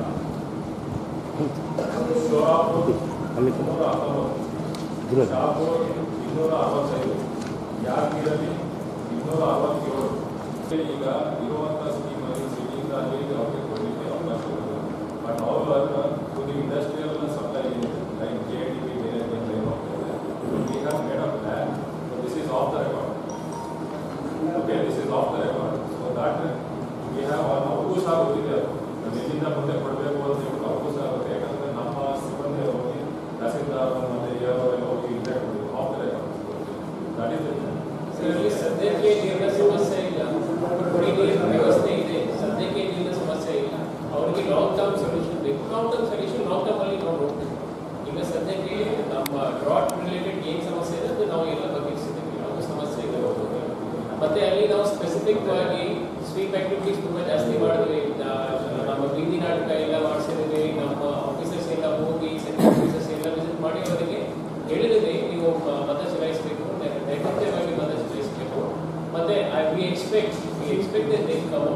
ಶೋರಾಪುರ ಮುನ್ನೂರ ಹತ್ತೊಂಬತ್ತು ಶಾಪುರ ಇನ್ನೂರ ಅರವತ್ತೈದು ಯಾದಗಿರಲ್ಲಿ ಇನ್ನೂರ ಅರವತ್ತೇಳು ಈಗ ಇರುವಂಥ ಸ್ಕೀಮಲ್ಲಿ ಸಿಟಿಯಿಂದ ಅಲ್ಲಿ ಅವ್ರಿಗೆ ಕೊಡಲಿಕ್ಕೆ ಅವಕಾಶ ಇರೋದು ಬಟ್ ಅವರು to the industrial supply like K D B ಬೇರೆ ಬೇರೆ we have made a plan, so this is off the record. Okay, this is off the record, so that we have ಒಂದು ಅವಕಾಶ ಗೊತ್ತಿದೆ ಅದು ಎಲ್ಲಿಂದ ಮುಂದೆ ಕೊಡಬೇಕು ಅಂತ ಹೇಳ್ಬಿಟ್ಟು ಅವಕಾಶ ಆಗುತ್ತೆ ಯಾಕಂದ್ರೆ ನಮ್ಮ ಸಿಬ್ಬಂದಿ ಹೋಗಿ ತಹಸೀಲ್ದಾರ್ ಮತ್ತೆ ಯಾರೋ ಎಲ್ಲ ಹೋಗಿ ಇಂಟೆಕ್ಟ್ ಕೊಡಬೇಕು off the record that is ಇದರಲ್ಲಿ ಸದ್ಯಕ್ಕೆ ನೀರಿನ ಸಮಸ್ಯೆ ಇಲ್ಲ ಕುಡಿ ನೀರಿನ ವ್ಯವಸ್ಥೆ ಇದೆ ಸದ್ಯಕ್ಕೆ ನೀರಿನ ಸಮಸ್ಯೆ ಇಲ್ಲ ಅವರಿಗೆ ಲಾಂಗ್ ಟರ್ಮ್ ಸೊಲ್ಯೂಷನ್ ಬೇಕು long term solution long term ಅಲ್ಲಿ ನಾವು ನೋಡ್ತೀವಿ ಈಗ ಸದ್ಯಕ್ಕೆ ನಮ್ಮ ಡ್ರಾಟ್ ರಿಲೇಟೆಡ್ ಏನು ಸಮಸ್ಯೆ ಇದೆ ಅದು ನಾವು ಎಲ್ಲ ಬಗೆಹರಿಸಿದ್ದೀವಿ ಯಾವುದೂ ಸಮಸ್ಯೆ ಇಲ್ಲ ಮತ್ತೆ ಅಲ್ಲಿ ನಾವು ಸ್ಪೆಸಿಫಿಕ್ ಆಗಿ ಸ್ವೀಪ್ ಆಕ್ಟಿವಿಟೀಸ್ ತುಂಬ ಜಾಸ್ತಿ ಮಾಡಿದ್ವಿ ನಾ- ನಮ್ಮ ಬೀದಿ ನಾಟಕ ಎಲ್ಲ ಮಾಡಿಸಿದ್ವಿ ನಮ್ಮ ಆಫೀಸರ್ಸ್ ಎಲ್ಲ ಹೋಗಿ ಸೆಂಟ್ರಲ್ ಆಫೀಸರ್ಸ್ ಎಲ್ಲ ವಿಸಿಟ್ ಮಾಡಿ ಅವರಿಗೆ ಹೇಳಿದ್ವಿ ನೀವು ಮ- ಮತ ಚಲಾಯಿಸಬೇಕು ನೈಋತ್ಯವಾಗಿ ಮತ ಚಲಾಯಿಸಬೇಕು ಮತ್ತೆ we expect we expect they come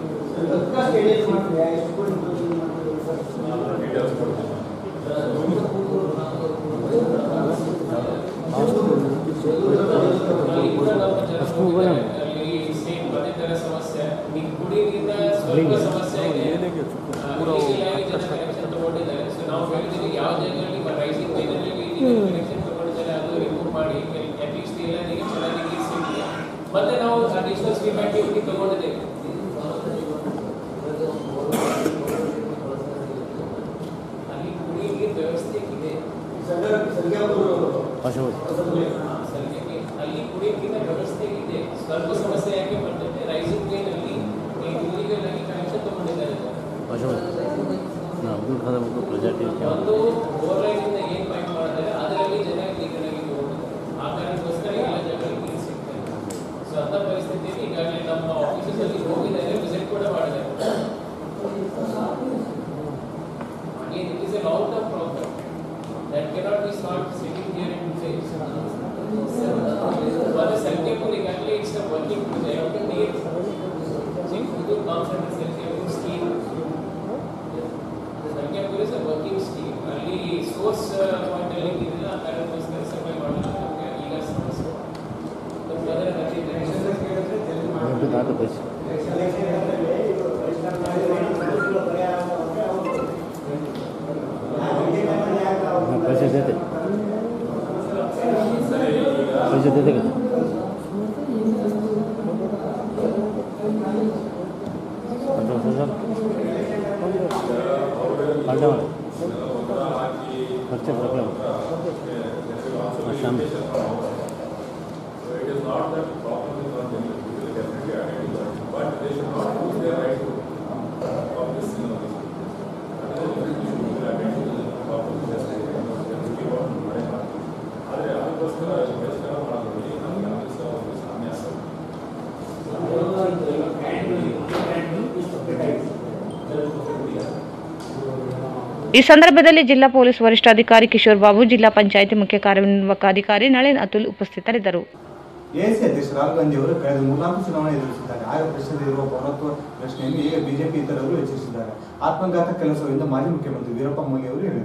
details ಕೊಡ್ತೀನಿ ಅಲ್ಲಿ ಕೂಡ ನಮ್ಮ ಜನ ಹೋಗಿದ್ದಾರೆ. ಅಲ್ಲಿ ಸೇಮ್ ಅದೇ ತರ ಸಮಸ್ಯೆ ನೀರು ಕುಡಿ ನೀರಿನ ಸ್ವಲ್ಪ ಸಮಸ್ಯೆ ಇದೆ ಆ, illegally ಜನ ಕನೆಕ್ಷನ್ ತಗೊಂಡಿದ್ದಾರೆ ಸೊ ನಾವು ಹೇಳಿದ್ದೀವಿ ಯಾವ ಜಾಗದಲ್ಲಿ ರೈಸಿಂಗ್ ವೇನಲ್ಲಿ ಕನೆಕ್ಷನ್ ತಗೊಂಡಿದ್ದಾರೆ ಅದು ರಿಮೂವ್ ಮಾಡಿ ಅಟ್ಲೀಸ್ಟ್ ಎಲ್ಲರಿಗೆ ಚೆನ್ನಾಗಿ ನೀರು ಸಿಗಲಿ ಮತ್ತೆ ನಾವು ಅಡಿಷನಲ್ ಸ್ಕೀಮ್ ಆಕ್ಟಿವಿಟಿ ತಗೊಂಡಿದ್ದೇವೆ ಅಲ್ಲಿ ಕುಡಿ ನೀರು ವ್ಯವಸ್ಥೆ ಇದೆ ಸದ್ಯಕ್ಕೆ ಅಲ್ಲಿ ಕುಡಿಯ ನೀರಿನ ವ್ಯವಸ್ಥೆ ಇದೆ ಸ್ವಲ್ಪ ಸಮಸ್ಯೆ ಯಾಕೆ ಬರ್ತದೆ ರೈಸಿಂಗ್ ವೇನಲ್ಲಿ ಇಲ್ಲಿಗಲ್ ಆಗಿ ಕನೆಕ್ಷನ್ ತಗೊಂಡಿದ್ದಾರೆ ಒಂದು ಬೋರ್ಲೈನ್ ಇಂದ ಏನ್ ಪೈಪ್ ಮಾಡ್ತಾರೆ ಅದರಲ್ಲಿ ಜನ ನೀರಿನಾಗಿ ಹೋಗ್ತಾರೆ ಆ ಕಾರಣಕ್ಕೋಸ್ಕರ ಎಲ್ಲ ಜಾಗದಲ್ಲಿ ನೀರು ಸಿಗ್ತಾರೆ ಸೊ ಅಂತ ಪರಿಸ್ಥಿತಿಯಲ್ಲಿ ಈಗಾಗಲೇ ನಮ್ಮ ಆಫೀಸಸ್ ಅಲ್ಲಿ ಹೋಗಿದ್ದಾರೆ ವಿಸಿಟ್ ಕೂಡ ಮಾಡಿದ್ದಾರೆ Again, it is a long-term problem that cannot be solved sitting here and face. For the Sankhyampur, exactly, it's a working project. You need, see, Kudu comes under Sankhyampur scheme. Sankhyampur is a working scheme. ಅಲ್ಲಿ ಸೋರ್ಸ್ ಪಾಯಿಂಟ್ ಅಲ್ಲಿ ನೀರಿಲ್ಲ ಆ ಕಾರಣಕ್ಕೋಸ್ಕರ ಸಪ್ಲೈ ಮಾಡಲ್ಲ ನಮಗೆ ಈಗ ಸಮಸ್ಯೆ ಮತ್ತೆ ಅದರ पैसे देते पैसे देते का पंद्रह सौ सर पाल्टा वाले खर्चे रख लो शाम So it is not that problem is not there, it will definitely identify, but they should not use their right to of this, you know, this. That is the issue, we will identify the problem, just like, you know, just give out ಮಳೆ ಮಾಡ್ತೀವಿ. ಆದ್ರೆ ಅದಕ್ಕೋಸ್ಕರ ಬಹಿಷ್ಕಾರ ಮಾಡೋದ್ರಲ್ಲಿ ನಮ್ಗೆ ಯಾವ್ದು ಸಹ ಒಂದು ಸಾಮ್ಯ ಈ ಸಂದರ್ಭದಲ್ಲಿ ಜಿಲ್ಲಾ ಪೊಲೀಸ್ ವರಿಷ್ಠಾಧಿಕಾರಿ ಕಿಶೋರ್ ಬಾಬು ಜಿಲ್ಲಾ ಪಂಚಾಯಿತಿ ಮುಖ್ಯ ಕಾರ್ಯನಿರ್ವಾಹಕ ಅಧಿಕಾರಿ ನಳಿನ್ ಅತುಲ್ ಉಪಸ್ಥಿತರಿದ್ದರು ಎಎಸಿ ಅಧ್ಯಕ್ಷ ರಾಹುಲ್ ಗಾಂಧಿ ಅವರು ಕಳೆದ ಮೂರ್ನಾಲ್ಕು ಚುನಾವಣೆ ಎದುರಿಸಿದ್ದಾರೆ ಆಗ ಪ್ರಶ್ನೆಯಲ್ಲಿರುವ ಪೌರತ್ವ ಪ್ರಶ್ನೆಯನ್ನು ಈಗ ಬಿಜೆಪಿ ಇತರರು ಎಚ್ಚರಿಸಿದ್ದಾರೆ ಆತ್ಮಘಾತ ಕೆಲಸವೆಂದು ಮಾಜಿ ಮುಖ್ಯಮಂತ್ರಿ ವೀರಪ್ಪ ಮೊಯ್ಲಿ ಅವರು ಹೇಳಿದರು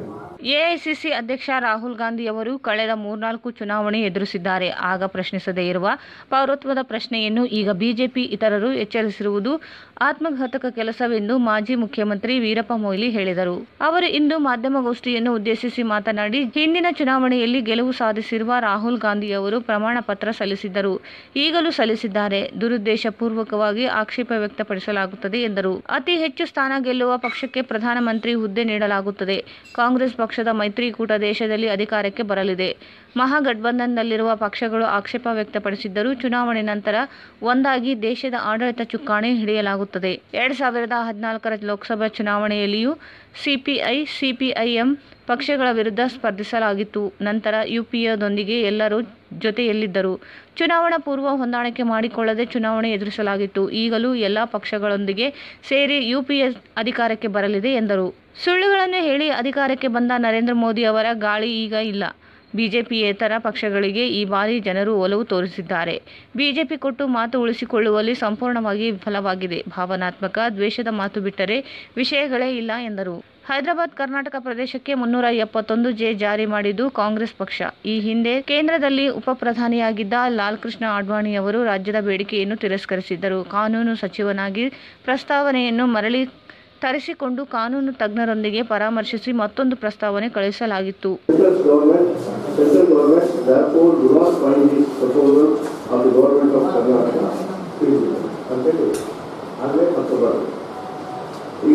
ಎಐಸಿಸಿ ಅಧ್ಯಕ್ಷ ರಾಹುಲ್ ಗಾಂಧಿ ಅವರು ಕಳೆದ ಮೂರ್ನಾಲ್ಕು ಚುನಾವಣೆ ಎದುರಿಸಿದ್ದಾರೆ ಆಗ ಪ್ರಶ್ನಿಸದೇ ಇರುವ ಪೌರತ್ವದ ಪ್ರಶ್ನೆಯನ್ನು ಈಗ ಬಿಜೆಪಿ ಇತರರು ಎಚ್ಚರಿಸಿರುವುದು ಆತ್ಮಘಾತಕ ಕೆಲಸವೆಂದು ಮಾಜಿ ಮುಖ್ಯಮಂತ್ರಿ ವೀರಪ್ಪ ಮೊಯ್ಲಿ ಹೇಳಿದರು ಅವರು ಇಂದು ಮಾಧ್ಯಮಗೋಷ್ಠಿಯನ್ನು ಉದ್ದೇಶಿಸಿ ಮಾತನಾಡಿ ಹಿಂದಿನ ಚುನಾವಣೆಯಲ್ಲಿ ಗೆಲುವು ಸಾಧಿಸಿರುವ ರಾಹುಲ್ ಗಾಂಧಿ ಅವರು ಪ್ರಮಾಣ ಪತ್ರ ಸಲ್ಲಿಸಿದ್ದರು ಈಗಲೂ ಸಲ್ಲಿಸಿದ್ದಾರೆ ದುರುದ್ದೇಶಪೂರ್ವಕವಾಗಿ ಆಕ್ಷೇಪ ವ್ಯಕ್ತಪಡಿಸಲಾಗುತ್ತದೆ ಎಂದರು ಅತಿ ಹೆಚ್ಚು ಸ್ಥಾನ ಗೆಲ್ಲುವ ಪಕ್ಷಕ್ಕೆ ಪ್ರಧಾನಮಂತ್ರಿ ಹುದ್ದೆ ನೀಡಲಾಗುತ್ತದೆ ಕಾಂಗ್ರೆಸ್ ಪಕ್ಷದ ಮೈತ್ರಿಕೂಟ ದೇಶದಲ್ಲಿ ಅಧಿಕಾರಕ್ಕೆ ಬರಲಿದೆ ಮಹಾಗಠಬಂಧನ್ನಲ್ಲಿರುವ ಪಕ್ಷಗಳು ಆಕ್ಷೇಪ ವ್ಯಕ್ತಪಡಿಸಿದ್ದರೂ ಚುನಾವಣೆ ನಂತರ ಒಂದಾಗಿ ದೇಶದ ಆಡಳಿತ ಚುಕ್ಕಾಣಿ ಹಿಡಿಯಲಾಗುತ್ತದೆ ಎರಡ್ ಸಾವಿರದ ಹದಿನಾಲ್ಕರ ಲೋಕಸಭಾ ಚುನಾವಣೆಯಲ್ಲಿಯೂ ಸಿಪಿಐ ಸಿಪಿಐಎಂ ಪಕ್ಷಗಳ ವಿರುದ್ಧ ಸ್ಪರ್ಧಿಸಲಾಗಿತ್ತು ನಂತರ ಯುಪಿಎದೊಂದಿಗೆ ಎಲ್ಲರೂ ಜೊತೆಯಲ್ಲಿದ್ದರು ಚುನಾವಣಾ ಪೂರ್ವ ಹೊಂದಾಣಿಕೆ ಮಾಡಿಕೊಳ್ಳದೆ ಚುನಾವಣೆ ಎದುರಿಸಲಾಗಿತ್ತು ಈಗಲೂ ಎಲ್ಲ ಪಕ್ಷಗಳೊಂದಿಗೆ ಸೇರಿ ಯುಪಿಎ ಅಧಿಕಾರಕ್ಕೆ ಬರಲಿದೆ ಎಂದರು ಸುಳ್ಳುಗಳನ್ನು ಹೇಳಿ ಅಧಿಕಾರಕ್ಕೆ ಬಂದ ನರೇಂದ್ರ ಮೋದಿ ಅವರ ಗಾಳಿ ಈಗ ಇಲ್ಲ ಬಿಜೆಪಿಯೇತರ ಪಕ್ಷಗಳಿಗೆ ಈ ಬಾರಿ ಜನರು ಒಲವು ತೋರಿಸಿದ್ದಾರೆ ಬಿಜೆಪಿ ಕೊಟ್ಟು ಮಾತು ಉಳಿಸಿಕೊಳ್ಳುವಲ್ಲಿ ಸಂಪೂರ್ಣವಾಗಿ ವಿಫಲವಾಗಿದೆ ಭಾವನಾತ್ಮಕ ದ್ವೇಷದ ಮಾತು ಬಿಟ್ಟರೆ ವಿಷಯಗಳೇ ಇಲ್ಲ ಎಂದರು ಹೈದರಾಬಾದ್ ಕರ್ನಾಟಕ ಪ್ರದೇಶಕ್ಕೆ ಮುನ್ನೂರ ಎಪ್ಪತ್ತೊಂದು ಜೆ ಜಾರಿ ಮಾಡಿದ್ದು ಕಾಂಗ್ರೆಸ್ ಪಕ್ಷ ಈ ಹಿಂದೆ ಕೇಂದ್ರದಲ್ಲಿ ಉಪ ಪ್ರಧಾನಿಯಾಗಿದ್ದ ಲಾಲ್ ಕೃಷ್ಣ ಅಡ್ವಾಣಿ ಅವರು ರಾಜ್ಯದ ಬೇಡಿಕೆಯನ್ನು ತಿರಸ್ಕರಿಸಿದ್ದರು ಕಾನೂನು ಸಚಿವನಾಗಿ ಪ್ರಸ್ತಾವನೆಯನ್ನು ಮರಳಿ ತರಿಸಿಕೊಂಡು ಕಾನೂನು ತಜ್ಞರೊಂದಿಗೆ ಪರಾಮರ್ಶಿಸಿ ಮತ್ತೊಂದು ಪ್ರಸ್ತಾವನೆ ಕಳುಹಿಸಲಾಗಿತ್ತು Central government, central government therefore do not find this proposal of the government of Karnataka feasible. ಅಂತ ಹೇಳಿ ಆಗಲೇ ಮತ್ತೊಬ್ಬರು ಈಗ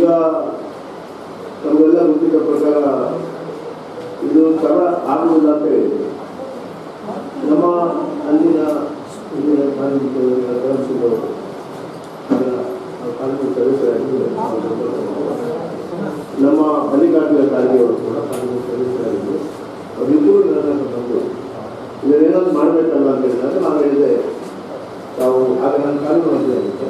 ನಮಗೆಲ್ಲ ಗೊತ್ತಿದ್ದ ಪ್ರಕಾರ ಇದು ತರ ಆಗುವುದಿಲ್ಲ ಅಂತ ಹೇಳಿದೆ ನಮ್ಮ ಅಂದಿನ ಇಂದಿನ ಕಾರ್ಮಿಕರು ಕಾರ್ಮಿಕ ಸದಸ್ಯರಾಗಿದ್ದರು ನಮ್ಮ ಮಲ್ಲಿಕಾರ್ಜುನ ಖರ್ಗೆ ಅವರು ಕೂಡ ಕಾನೂನು ಸದಸ್ಯರಾಗಿದ್ದರು ಅವರಿಬ್ಬರು ನನ್ನ ಬಂದು ಇದನ್ನೇನಾದ್ರು ಮಾಡಬೇಕಲ್ಲ ಅಂತ ಹೇಳಿದಾಗ ನಾನು ಹೇಳಿದೆ ತಾವು ಆಗ ನನ್ನ ಕಾನೂನು ಮಂತ್ರಿಯಾಗಿದ್ದೆ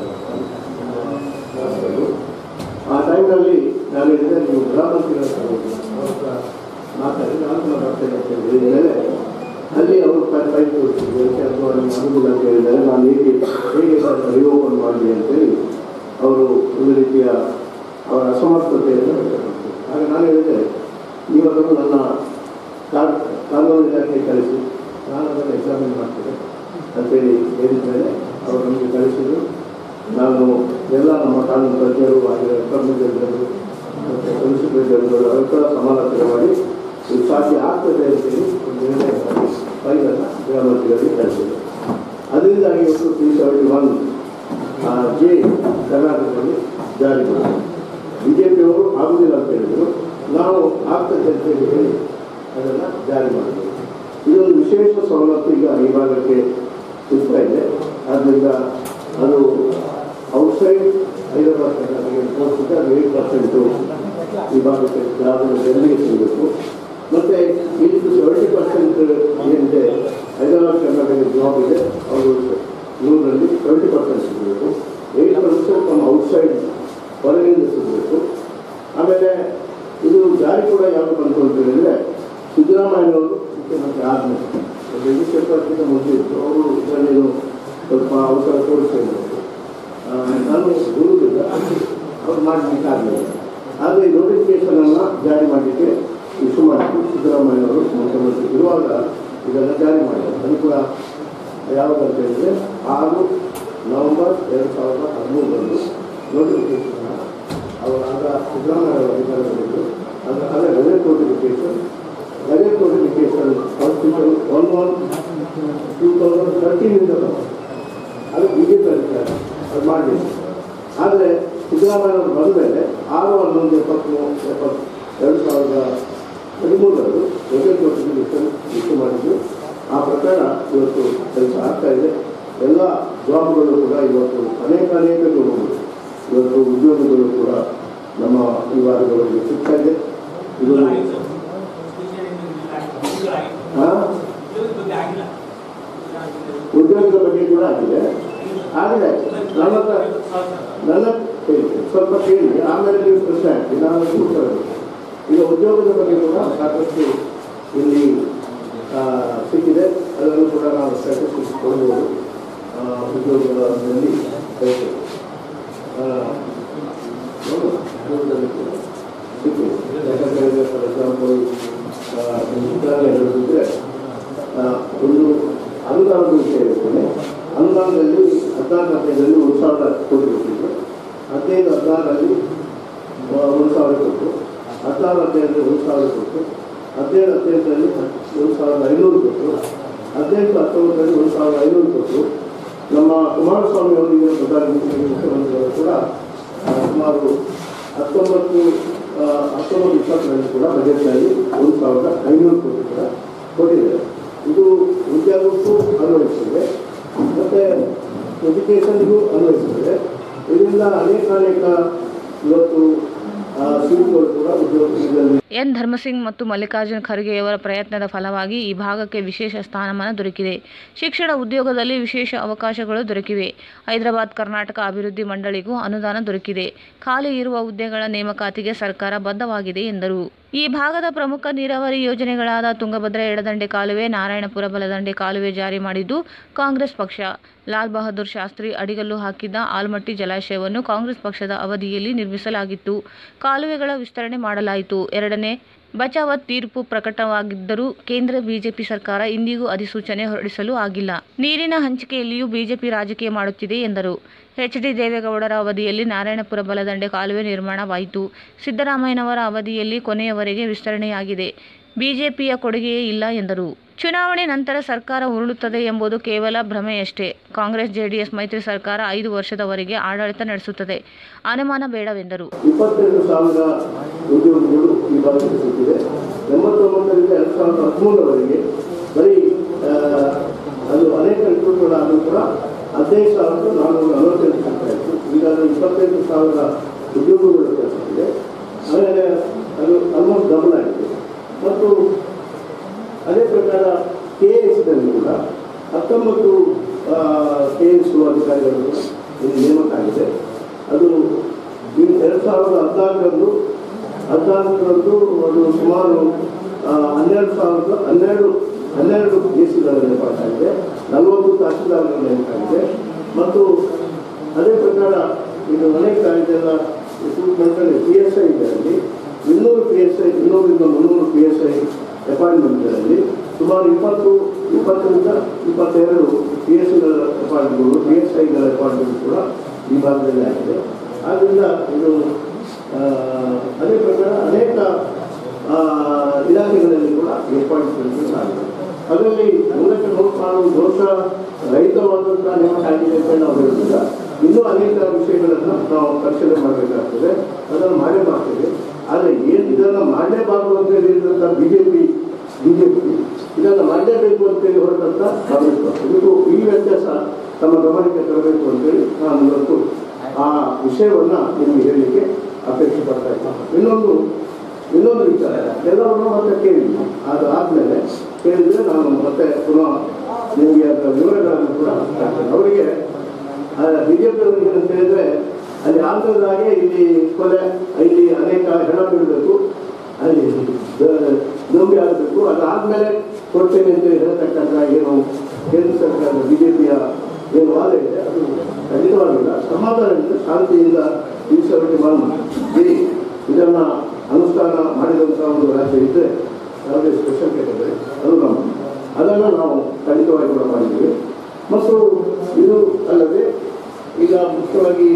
ಆ ಟೈಮ್ನಲ್ಲಿ ನಾನು ಹೇಳಿದೆ ನೀವು ಗೃಹ ಮಂತ್ರಿಗಳ ಹತ್ರ ಹೋಗಿ. ಅವ್ರ ಹತ್ರ ಮಾತಾಡಿ ನಾನು ಕೂಡ ಬರ್ತೇನೆ ಅಂತ ಹೇಳಿದ ಮೇಲೆ ಅಲ್ಲಿ ಅವರು ಫೈಲ್ ತೋರಿಸಿದ್ರು ಯಾಕೆ ಅಥವಾ ನಿಮ್ಗೆ ಆಗುದಿಲ್ಲ ಅಂತ ಹೇಳಿದರೆ ನಾನು ಹೇಗೆ ಹೇಗೆ ರಿಓಪನ್ ಮಾಡಲಿ ಅಂತೇಳಿ ಅವರು ಒಂದು ರೀತಿಯ ಅವರ ಅಸಮರ್ಥತೆಯನ್ನು ವ್ಯಕ್ತಪಡಿಸಿದರು ಆಗ ನಾನು ಹೇಳಿದೆ ನೀವು ಅದನ್ನು ನನ್ನ ಕಾ- ಕಾನೂನು ಇಲಾಖೆ ಕಳಿಸಿ ನಾನು ಅದನ್ನು ಎಕ್ಸಾಮಿನ್ ಮಾಡ್ತೇನೆ ಅಂತೇಳಿ ಹೇಳಿದ ಮೇಲೆ ಅವರು ನಮಗೆ ಕಳಿಸಿದರು ನಾನು ಎಲ್ಲ ನಮ್ಮ ಕಾನೂನು ತಜ್ಞರು ಹಾಗೆ ಅಟರ್ನಿ ಜನರಲ್ ಮತ್ತು ಸೊಲಿಸಿಟರ್ ಜನರಲ್ ಅವರ ಸಮಾಲೋಚನೆ ಮಾಡಿ ಇದು ಸಾಧ್ಯ ಆಗ್ತದೆ ಅಂತೇಳಿ ಒಂದು ನಿರ್ಣಯ ಮಾಡಿ ಫೈಲನ್ನು ಗೃಹ ಮಂತ್ರಿಗಳಿಗೆ ಕಳಿಸಿದರು ಅದರಿಂದಾಗಿ ಇವತ್ತು ತ್ರೀ ಸೆವೆಂಟಿ ಒನ್ ಜೆ ಕರ್ನಾಟಕದಲ್ಲಿ ಜಾರಿ ಮಾಡಿದರು ಬಿ ಜೆ ಪಿಯವರು ಆಗುವುದಿಲ್ಲ ಅಂತ ಹೇಳಿದರು ನಾವು ಆಗ್ತದೆ ಅಂತ ಹೇಳಿ ಹೇಳಿ ಅದನ್ನು ಜಾರಿ ಮಾಡಿದರು ಇದೊಂದು ವಿಶೇಷ ಸವಲತ್ತು ಈಗ ಈ ಭಾಗಕ್ಕೆ ಸಿಗ್ತಾ ಇದೆ ಆದ್ದರಿಂದ ಅದು ಔಟ್ಸೈಡ್ ಹೈದರಾಬಾದ್ ಕರ್ನಾಟಕ ತೋರಿಸಿದ್ರೆ ಅದು ಏಟ್ ಪರ್ಸೆಂಟು ಈ ಭಾಗಕ್ಕೆ ಯಾವುದನ್ನು ಜನರಿಗೆ ಸಿಗಬೇಕು ಮತ್ತು ಇಲ್ಲಿ ಸೆವೆಂಟಿ ಪರ್ಸೆಂಟ್ ಏನಿದೆ ಹೈದರಾಬಾದ್ ಕರ್ನಾಟಕ ಜಾಬ್ ಇದೆ ಅವರು ನೂರರಲ್ಲಿ ಸೆವೆಂಟಿ ಪರ್ಸೆಂಟ್ ಸಿಗಬೇಕು ಏಯ್ಟ್ ಪರ್ಸೆಂಟ್ ನಮ್ಮ ಔಟ್ಸೈಡ್ ಹೊರಗಿಂದ ಸಿಗಬೇಕು ಆಮೇಲೆ ಇದು ಜಾರಿ ಕೂಡ ಯಾವುದು ಬಂತು ಅಂತ ಹೇಳಿದ್ರೆ ಸಿದ್ದರಾಮಯ್ಯನವರು ಮುಖ್ಯಮಂತ್ರಿ ಆದಮೇಲೆ ಒಂದು ಯಡಿಯೂರಪ್ಪಕ್ಕಿಂತ ಮುಂಚೆ ಇತ್ತು ಅವರು ಇದರಲ್ಲಿ ಸ್ವಲ್ಪ ಅವಸರ ತೋರಿಸಿದ್ರು ಆ, ನಾನು ದೂರುದಿಲ್ಲ ಅವ್ರು ಮಾಡಲಿಕ್ಕೆ ಆಗಲಿಲ್ಲ ಆದರೆ ಈ ನೋಟಿಫಿಕೇಶನನ್ನು ಜಾರಿ ಮಾಡಲಿಕ್ಕೆ ಇಶ್ಯೂ ಮಾಡಿದ್ರು ಸಿದ್ದರಾಮಯ್ಯನವರು ಮುಖ್ಯಮಂತ್ರಿ ಇರುವಾಗ ಇದನ್ನು ಜಾರಿ ಮಾಡಿದರು ಅದು ಕೂಡ ಯಾವಾಗಂತ ಹೇಳಿದರೆ ಆರು ನವೆಂಬರ್ ಎರಡು ಸಾವಿರದ ಹದಿಮೂರರಂದು ನೋಟಿಫಿಕೇಶನ್ ಅವರು ಆಗ ಸಿದ್ದರಾಮಯ್ಯ ಅವರು ಅಧಿಕಾರದಲ್ಲಿದ್ದರು ಅದು ಅದೇ reject notification reject notification constitution one one two thousand ತರ್ಟೀನಿಂದ ಅದು ಬಿ ಜೆ ಪಿ ಅಧಿಕಾರ ಅದು ಮಾಡಲಿಲ್ಲ ಆದರೆ ಸಿದ್ದರಾಮಯ್ಯ ಅವರು ಬಂದ ಮೇಲೆ ಆರು ಹನ್ನೊಂದು ಎಪ್ಪತ್ತ್ಮೂರು ಎಪ್ಪತ್ತು ಎರಡು ಸಾವಿರದ ಹದಿಮೂರರಂದು ರೆಜೆಕ್ಟ್ ನೋಟಿಫಿಕೇಶನ್ ಇಶ್ಯೂ ಮಾಡಿದ್ದು ಆ ಪ್ರಕಾರ ಇವತ್ತು ಕೆಲಸ ಆಗ್ತಾ ಇದೆ ಎಲ್ಲ ಜಾಬ್ಗಳು ಕೂಡ ಇವತ್ತು ಅನೇಕ ಅನೇಕ ಜಾಬ್ಗಳು ಇವತ್ತು ಉದ್ಯೋಗಗಳು ಕೂಡ ನಮ್ಮ ಈ ವಾರಗಳಲ್ಲಿ ಸಿಗ್ತಾ ಇದೆ ಇದು ಹಾ? ಉದ್ಯೋಗದ ಬಗ್ಗೆ ಕೂಡ ಆಗಿದೆ ಆದರೆ ನನ್ನ ಹತ್ರ ನನ್ನ ಕೇಳಿ ಸ್ವಲ್ಪ ಕೇಳಿ ಆಮೇಲೆ ನೀವು ಪ್ರಶ್ನೆ ಹಾಕಿ ನಾನು ಅದಕ್ಕೆ ಉತ್ತರ ಕೊಡ್ತೀನಿ. ಈಗ ಉದ್ಯೋಗದ ಬಗ್ಗೆ ಕೂಡ ಸಾಕಷ್ಟು ಇಲ್ಲಿ ಆ, ಸಿಕ್ಕಿದೆ ಅದನ್ನು ಕೂಡ ನಾವು ಸ್ಟ್ಯಾಟಿಸ್ಟಿಕ್ಸ್ ಕೊಡ್ಬೋದು ಆ, ಉದ್ಯೋಗದಲ್ಲಿ ಬಯಸ್ತೇವೆ. ಆ, ನೋಡುವ, ಉದ್ಯೋಗದಲ್ಲಿ ಕೂಡ ಸಿಕ್ಕಿದೆ ಯಾಕಂತ ಹೇಳಿದ್ರೆ ಫಾರ್ ಎಕ್ಸಾಂಪಲ್ ಹದಿನೈದು ಹದಿನಾರರಲ್ಲಿ ಒಂದು ಸಾವಿರ ಕೊಟ್ಟು ಹದಿನಾರು ಹದಿನೈದರಲ್ಲಿ ಒಂದು ಸಾವಿರ ಕೊಟ್ಟು ಹದಿನೇಳು ಹದಿನೆಂಟರಲ್ಲಿ ಒಂದು ಸಾವಿರದ ಐನೂರು ಕೊಟ್ಟು ಹದಿನೆಂಟು ಹತ್ತೊಂಬತ್ತರಲ್ಲಿ ಒಂದು ಸಾವಿರದ ಐನೂರು ಕೊಟ್ಟು ನಮ್ಮ ಕುಮಾರಸ್ವಾಮಿ ಅವರಿಗೆ ಪ್ರಧಾನಮಂತ್ರಿ ಮುಖ್ಯಮಂತ್ರಿಗಳು ಕೂಡ ಆ, ಸುಮಾರು ಹತ್ತೊಂಬತ್ತು ಆ, ಹತ್ತೊಂಬತ್ತು ಇಪ್ಪತ್ತರಲ್ಲಿ ಕೂಡ ಬಜೆಟ್ನಲ್ಲಿ ಒಂದು ಸಾವಿರದ ಐನೂರು ಕೋಟಿ ಕೂಡ ಕೊಟ್ಟಿದ್ದಾರೆ ಇದು ಉದ್ಯೋಗಕ್ಕೂ ಅನ್ವಯಿಸಿದೆ ಮತ್ತು ಎಜುಕೇಷನ್ಗೂ ಅನ್ವಯಿಸಿದೆ ಇದರಿಂದ ಅನೇಕ ಅನೇಕ ಇವತ್ತು ಆ, ಸೀಟುಗಳು ಕೂಡ ಉದ್ಯೋಗದಲ್ಲಿ ಎನ್ ಧರ್ಮಸಿಂಗ್ ಮತ್ತು ಮಲ್ಲಿಕಾರ್ಜುನ್ ಖರ್ಗೆಯವರ ಪ್ರಯತ್ನದ ಫಲವಾಗಿ ಈ ಭಾಗಕ್ಕೆ ವಿಶೇಷ ಸ್ಥಾನಮಾನ ದೊರಕಿದೆ ಶಿಕ್ಷಣ ಉದ್ಯೋಗದಲ್ಲಿ ವಿಶೇಷ ಅವಕಾಶಗಳು ದೊರಕಿವೆ ಹೈದರಾಬಾದ್ ಕರ್ನಾಟಕ ಅಭಿವೃದ್ಧಿ ಮಂಡಳಿಗೂ ಅನುದಾನ ದೊರಕಿದೆ ಖಾಲಿ ಇರುವ ಹುದ್ದೆಗಳ ನೇಮಕಾತಿಗೆ ಸರ್ಕಾರ ಬದ್ಧವಾಗಿದೆ ಎಂದರು ಈ ಭಾಗದ ಪ್ರಮುಖ ನೀರಾವರಿ ಯೋಜನೆಗಳಾದ ತುಂಗಭದ್ರಾ ಎಡದಂಡೆ ಕಾಲುವೆ ನಾರಾಯಣಪುರ ಬಲದಂಡೆ ಕಾಲುವೆ ಜಾರಿ ಮಾಡಿದ್ದು ಕಾಂಗ್ರೆಸ್ ಪಕ್ಷ ಲಾಲ್ ಬಹದ್ದೂರ್ ಶಾಸ್ತ್ರಿ ಅಡಿಗಲ್ಲು ಹಾಕಿದ್ದ ಆಲ್ಮಟ್ಟಿ ಜಲಾಶಯವನ್ನು ಕಾಂಗ್ರೆಸ್ ಪಕ್ಷದ ಅವಧಿಯಲ್ಲಿ ನಿರ್ಮಿಸಲಾಗಿತ್ತು ಕಾಲುವೆಗಳ ವಿಸ್ತರಣೆ ಮಾಡಲಾಯಿತು ಎರಡನೇ ಬಚಾವತ್ ತೀರ್ಪು ಪ್ರಕಟವಾಗಿದ್ದರೂ ಕೇಂದ್ರ ಬಿಜೆಪಿ ಸರ್ಕಾರ ಇಂದಿಗೂ ಅಧಿಸೂಚನೆ ಹೊರಡಿಸಲು ಆಗಿಲ್ಲ ನೀರಿನ ಹಂಚಿಕೆಯಲ್ಲಿಯೂ ಬಿಜೆಪಿ ರಾಜಕೀಯ ಮಾಡುತ್ತಿದೆ ಎಂದರು ಎಚ್ ಡಿ ದೇವೇಗೌಡರ ಅವಧಿಯಲ್ಲಿ ನಾರಾಯಣಪುರ ಬಲದಂಡೆ ಕಾಲುವೆ ನಿರ್ಮಾಣವಾಯಿತು ಸಿದ್ದರಾಮಯ್ಯನವರ ಅವಧಿಯಲ್ಲಿ ಕೊನೆಯವರೆಗೆ ವಿಸ್ತರಣೆಯಾಗಿದೆ ಬಿಜೆಪಿಯ ಕೊಡುಗೆಯೇ ಇಲ್ಲ ಎಂದರು ಚುನಾವಣೆ ನಂತರ ಸರ್ಕಾರ ಉರುಳುತ್ತದೆ ಎಂಬುದು ಕೇವಲ ಭ್ರಮೆಯಷ್ಟೇ ಕಾಂಗ್ರೆಸ್ ಜೆಡಿಎಸ್ ಮೈತ್ರಿ ಸರ್ಕಾರ ಐದು ವರ್ಷದವರೆಗೆ ಆಡಳಿತ ನಡೆಸುತ್ತದೆ ಅನುಮಾನ ಬೇಡವೆಂದರು ಇಪ್ಪತ್ತೆರಡು ಸಾವಿರ ಉದ್ಯೋಗಿಗಳು ಈ ಭಾಗಕ್ಕೆ ಸಿಕ್ಕಿದೆ ಎಂಬತ್ತೊಂಬತ್ತರಿಂದ ಎರಡು ಸಾವಿರದ ಹದಿಮೂರರವರೆಗೆ ಬರೀ ಆ, ಅದು ಅನೇಕ ರಿಕ್ರೂಟ್ಗಳಾದರೂ ಕೂಡ ಹದಿನೈದು ಸಾವಿರದ ನಾನ್ನೂರ ನಲವತ್ತೆಂಟು ಸಿಗ್ತಾ ಇತ್ತು ಈಗ ಅದು ಇಪ್ಪತ್ತೆಂಟು ಸಾವಿರ ಉದ್ಯೋಗಗಳು ಸಿಕ್ಕಿದೆ ಆಮೇಲೆ ಅದು ಆಲ್ಮೋಸ್ಟ್ ಡಬಲ್ ಆಗಿದೆ ಮತ್ತು ಅದೇ ಪ್ರಕಾರ ಕೆ ಎಸ್ನಲ್ಲಿ ಕೂಡ ಹತ್ತೊಂಬತ್ತು ಕೆ ಎಸ್ ಅಧಿಕಾರಿಗಳು ಕೂಡ ಇಲ್ಲಿ ನೇಮಕ ಆಗಿದೆ ಅದು ಈ ಎರಡು ಸಾವಿರದ ಹದಿನಾಲ್ಕರಂದು ಹದಿನಾಲ್ಕರಂದು ಅದು ಸುಮಾರು ಆ, ಹನ್ನೆರಡು ಸಾವಿರದ ಹನ್ನೆರಡು ಹನ್ನೆರಡು ಕೆ ಸಿಗಳ ನೇಮಕ ಆಗಿದೆ ನಲವತ್ತು ತಹಸೀಲ್ದಾರ್ಗಳ ನೇಮಕ ಆಗಿದೆ ಮತ್ತು ಅದೇ ಪ್ರಕಾರ ಇದು ಅನೇಕ ಇದೆಲ್ಲ ರಿಕ್ರೂಟ್ಮೆಂಟಲ್ಲಿ ಪಿ ಎಸ್ ಐ ಇದರಲ್ಲಿ ಇನ್ನೂರು ಪಿ ಎಸ್ ಐ ಇನ್ನೂರಿಂದ ಮುನ್ನೂರು ಪಿ ಎಸ್ ಐ ಅಪಾಯಿಂಟ್ಮೆಂಟ್ಗಳಲ್ಲಿ ಸುಮಾರು ಇಪ್ಪತ್ತು ಇಪ್ಪತ್ತರಿಂದ ಇಪ್ಪತ್ತೆರಡು ಪಿ ಎಸ್ ಐಗಳ ಅಪಾಯಿಂಟ್ಗಳು ಪಿ ಎಸ್ ಐಗಳ ಅಪಾಯಿಂಟ್ಮೆಂಟ್ ಕೂಡ ಈ ಭಾಗದಲ್ಲಿ ಆಗಿದೆ ಆದ್ದರಿಂದ ಇದು ಆ, ಅದೇ ಪ್ರಕಾರ ಅನೇಕ ಆ, ಇಲಾಖೆಗಳಲ್ಲಿ ಕೂಡ ಅಪಾಯಿಂಟ್ಮೆಂಟ್ ಆಗಿದೆ ಅದರಲ್ಲಿ ಮೂಲಕ್ಕೆ ನೋಡ್ಕೊಂಡು ದೋಷ ರಹಿತವಾದಂತಹ ನೇಮಕ ಆಗಿದೆ ಅಂತ ನಾವು ಹೇಳುವುದಿಲ್ಲ ಇನ್ನೂ ಅನೇಕ ವಿಷಯಗಳನ್ನು ನಾವು ಪರಿಶೀಲನೆ ಮಾಡಬೇಕಾಗ್ತದೆ ಅದನ್ನು ಮಾಡೇ ಮಾಡ್ತೇವೆ ಆದರೆ ಏನು ಇದನ್ನು ಮಾಡಲೇಬಾರದು ಅಂತ ಹೇಳಿದಂಥ B J P B J P ಇದನ್ನು ಮಾಡಲೇಬೇಕು ಅಂತೇಳಿ ಹೊರಟಂತ ಕಾಂಗ್ರೆಸ್ ಪಕ್ಷ ಇದು ಈ ವ್ಯತ್ಯಾಸ ತಮ್ಮ ಗಮನಕ್ಕೆ ತರಬೇಕು ಅಂತೇಳಿ ನಾನು ಇವತ್ತು ಆ ವಿಷಯವನ್ನು ನಿಮಗೆ ಹೇಳಲಿಕ್ಕೆ ಅಪೇಕ್ಷೆ ಪಡ್ತಾ ಇದ್ದೀನಿ ಇನ್ನೊಂದು ಇನ್ನೊಂದು ವಿಚಾರ ಎಲ್ಲವನ್ನು ಮತ್ತೆ ಕೇಳಿದ್ವಿ ಅದು ಆದಮೇಲೆ ಕೇಳಿದರೆ ನಾನು ಮತ್ತೆ ಪುನಃ ನಿಮಗೆ ಅದರ ವಿವರಗಳನ್ನು ಕೂಡ ಹಾಕ್ತೇನೆ ಅವರಿಗೆ ಬಿ ಜೆ ಪಿಯವರಿಗೆ ಅಂತ ಹೇಳಿದ್ರೆ ಅಲ್ಲಿ ಆಂಧ್ರದಾಗೆ ಇಲ್ಲಿ ಕೊಲೆ ಇಲ್ಲಿ ಅನೇಕ ಹೆಣ ಬೀಳಬೇಕು ಅಲ್ಲಿ ದೊಂಬಿ ಆಗಬೇಕು ಅದಾದಮೇಲೆ ಕೊಡ್ತೇನೆ ಅಂತ ಹೇಳ್ತಕ್ಕಂಥ ಏನು ಕೇಂದ್ರ ಸರ್ಕಾರದ ಬಿ ಜೆ ಪಿಯ ಏನು ವಾದ ಇದೆ ಅದು ಖಂಡಿತವಾಗಿಲ್ಲ ಸಮಾಧಾನದಿಂದ ಶಾಂತಿಯಿಂದ ದಿವಸಗಳಿಗೆ ಮಾಡಿ ಇದನ್ನು ಅನುಷ್ಠಾನ ಮಾಡಿದಂಥ ಒಂದು ರಾಜ್ಯ ಇದ್ದರೆ ಯಾವುದೇ ಸ್ಪೆಷಲ್ ಕೇಟಗರಿ ಅದು ನಮ್ಮ ಅದನ್ನು ನಾವು ಖಂಡಿತವಾಗಿ ಕೂಡ ಮಾಡಿದ್ದೀವಿ ಮತ್ತು ಇದು ಅಲ್ಲದೆ ಈಗ ಮುಖ್ಯವಾಗಿ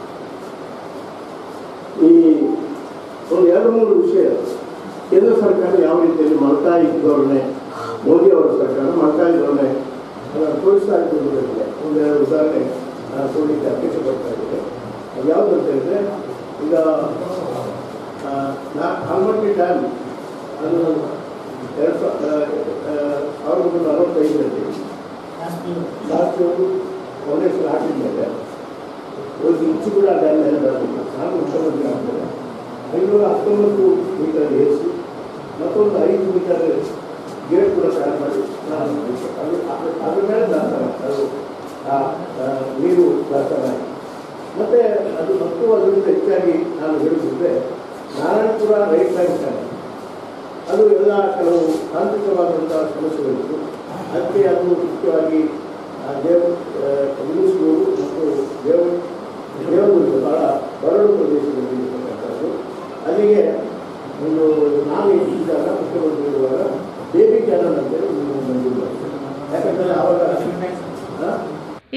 ಈ ಒಂದು ಎರಡು ಮೂರು ವಿಷಯ ಕೇಂದ್ರ ಸರ್ಕಾರ ಯಾವ ರೀತಿಯಲ್ಲಿ ಮಲ್ತಾಯಿ ಧೋರಣೆ ಮೋದಿ ಅವರ ಸರ್ಕಾರ ಮಲ್ತಾಯಿ ಧೋರಣೆ ಅದನ್ನು ತೋರಿಸ್ತಾ ಇರೋದ್ರಲ್ಲಿ ಒಂದೆರಡು ಉದಾಹರಣೆ ನಾನು ಕೊಡಲಿಕ್ಕೆ ಅಪೇಕ್ಷೆ ಪಡ್ತಾ ಇದ್ದೇನೆ ಅದು ಯಾವುದು ಅಂತ ಹೇಳಿದ್ರೆ ಈಗ ಆ, ನಾ ಆಲ್ಮಟ್ಟಿ ಡ್ಯಾಮ್ ಅದು ಎರಡು ಸಾವಿರದ ಒಂಬೈನೂರ ಅರವತ್ತೈದರಲ್ಲಿ ಶಾಸ್ತ್ರಿಯವರು ಫೌಂಡೇಶನ್ ಹಾಕಿದ ಮೇಲೆ ಒಂದು ಇಂಚು ಕೂಡ ಡ್ಯಾಮ್ ಮೇಲೆ ಬರಬೇಕು ನಾನು ಮುಖ್ಯಮಂತ್ರಿ ಆಗ್ತದೆ ಐನೂರ ಹತ್ತೊಂಬತ್ತು ಮೀಟರ್ ಏರಿಸಿ ಮತ್ತೊಂದು ಐದು ಮೀಟರ್ ಗೇಟ್ ಕೂಡ ತಯಾರು ಮಾಡಿ ನಾನು ಅದು ಅದ್ರ- ಅದ್ರ ಮೇಲೆ ದಾಸ್ತಾನ ಅದು ಆ, ಆ, ನೀರು ದಾಸ್ತಾನ ಆಯ್ತು. ಮತ್ತೆ ಅದು ಮತ್ತು ಅದರಿಂದ ಹೆಚ್ಚಾಗಿ ನಾನು ಹೇಳುತ್ತಿದ್ದೆ ನಾರಾಯಣಪುರ ರೈಟ್ ಬ್ಯಾಂಕ್ ಚಾನಲ್ ಅದು ಎಲ್ಲ ಕೆಲವು ತಾಂತ್ರಿಕವಾದಂತಹ ಸಮಸ್ಯೆಗಳಿತ್ತು ಅದಕ್ಕೆ ಅದು ಮುಖ್ಯವಾಗಿ ಆ, ದೇವ ಇಂಗ್ಲೀಷ್ಗಳು ಮತ್ತು ದೇವ ದೇವದುರ್ಗ ಬಹಳ ಬರಡು ಪ್ರದೇಶದಲ್ಲಿ ಇರ್ತಕ್ಕಂಥದ್ದು ಅಲ್ಲಿಗೆ ಒಂದು ನಾನು ಇದ್ದಾಗ ಮುಖ್ಯಮಂತ್ರಿ ಇರುವಾಗ ಬೇಬಿ ಕ್ಯಾನಲ್ ಅಂತೇಳಿ ಒಂದು ಮಂಜೂರು ಮಾಡಿದ್ರು. ಯಾಕಂದರೆ ಆವಾಗ ಆ,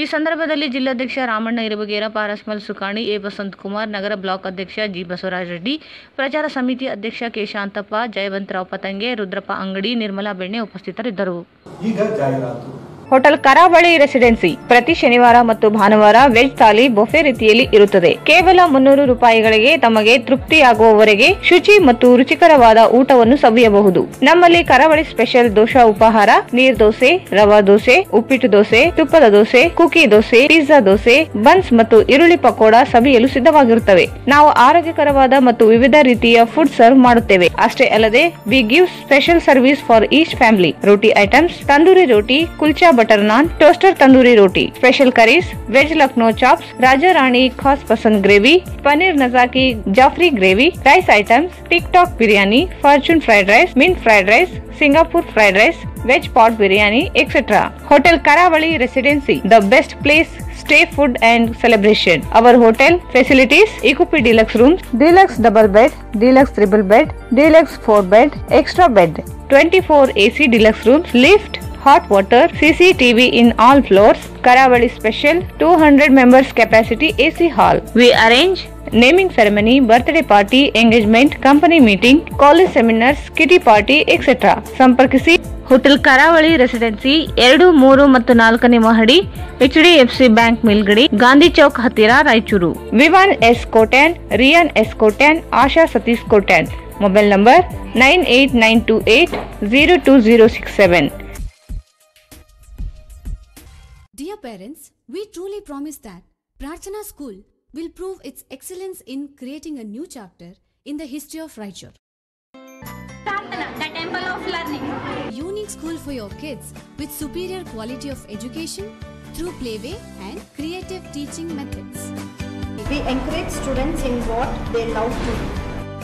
ಈ ಸಂದರ್ಭದಲ್ಲಿ ಜಿಲ್ಲಾಧ್ಯಕ್ಷ ರಾಮಣ್ಣ ಇರುಬಗೇರ ಪಾರಸ್ಮಲ್ ಸುಕಾಣಿ ಎ ವಸಂತ್ ಕುಮಾರ್ ನಗರ ಬ್ಲಾಕ್ ಅಧ್ಯಕ್ಷ ಜಿ ಬಸವರಾಜ ರೆಡ್ಡಿ ಪ್ರಚಾರ ಸಮಿತಿ ಅಧ್ಯಕ್ಷ ಕೆ ಶಾಂತಪ್ಪ ಜಯವಂತರಾವ್ ಪತಂಗೆ ರುದ್ರಪ್ಪ ಅಂಗಡಿ ನಿರ್ಮಲಾ ಬೆಣ್ಣೆ ಉಪಸ್ಥಿತರಿದ್ದರು ಈಗ ಜಾಹೀರಾತು ಹೋಟೆಲ್ ಕರಾವಳಿ ರೆಸಿಡೆನ್ಸಿ ಪ್ರತಿ ಶನಿವಾರ ಮತ್ತು ಭಾನುವಾರ ವೆಜ್ ಥಾಲಿ ಬೊಫೆ ರೀತಿಯಲ್ಲಿ ಇರುತ್ತದೆ ಕೇವಲ ಮುನ್ನೂರು ರೂಪಾಯಿಗಳಿಗೆ ತಮಗೆ ತೃಪ್ತಿಯಾಗುವವರೆಗೆ ಶುಚಿ ಮತ್ತು ರುಚಿಕರವಾದ ಊಟವನ್ನು ಸವಿಯಬಹುದು ನಮ್ಮಲ್ಲಿ ಕರಾವಳಿ ಸ್ಪೆಷಲ್ ದೋಸಾ ಉಪಹಾರ ನೀರ್ ದೋಸೆ ರವಾ ದೋಸೆ ಉಪ್ಪಿಟ್ಟು ದೋಸೆ ತುಪ್ಪದ dosa cookie dosa pizza dosa buns ಮತ್ತು ಈರುಳ್ಳಿ ಪಕೋಡ ಸವಿಯಲು ಸಿದ್ಧವಾಗಿರುತ್ತವೆ ನಾವು ಆರೋಗ್ಯಕರವಾದ ಮತ್ತು ವಿವಿಧ ರೀತಿಯ ಫುಡ್ ಸರ್ವ್ ಮಾಡುತ್ತೇವೆ ಅಷ್ಟೇ ಅಲ್ಲದೆ we give special service for each family roti items tandoori roti kulcha butter naan toaster tandoori roti special curries veg Lucknow chops raja rani khas pasand gravy paneer nazaki jafri gravy rice items tick tock biryani fortune fried rice mint fried rice Singapore fried rice veg pot biryani etcetera hotel Karavali residency the best place stay food and celebration our hotel facilities equipped deluxe rooms deluxe double bed deluxe triple bed deluxe four bed extra bed twenty four AC deluxe rooms lift hot water, CCTV in all floors, Karavali special, 200 members capacity AC hall. We arrange naming ceremony, birthday party, engagement, company meeting, college seminars, kitty party, etc. ಸಂಪರ್ಕಿಸಿ ಹೋಟೆಲ್ ಕರಾವಳಿ ರೆಸಿಡೆನ್ಸಿ ಎರಡು ಮೂರು ಮತ್ತು ನಾಲ್ಕನೇ ಮಹಡಿ H D F C bank ಮೇಲ್ಗಡೆ ಗಾಂಧಿ ಚೌಕ್ ಹತ್ತಿರ Raichur Vivan S Kotian Riyan S Kotian Asha Satish Kotian mobile number nine eight nine two eight zero two zero six seven Dear parents, we truly promise that Prarthana School will prove its excellence in creating a new chapter in the history of Raichur. Prarthana, the temple of learning. Unique school for your kids with superior quality of education through playway and creative teaching methods. We encourage students in what they love to do.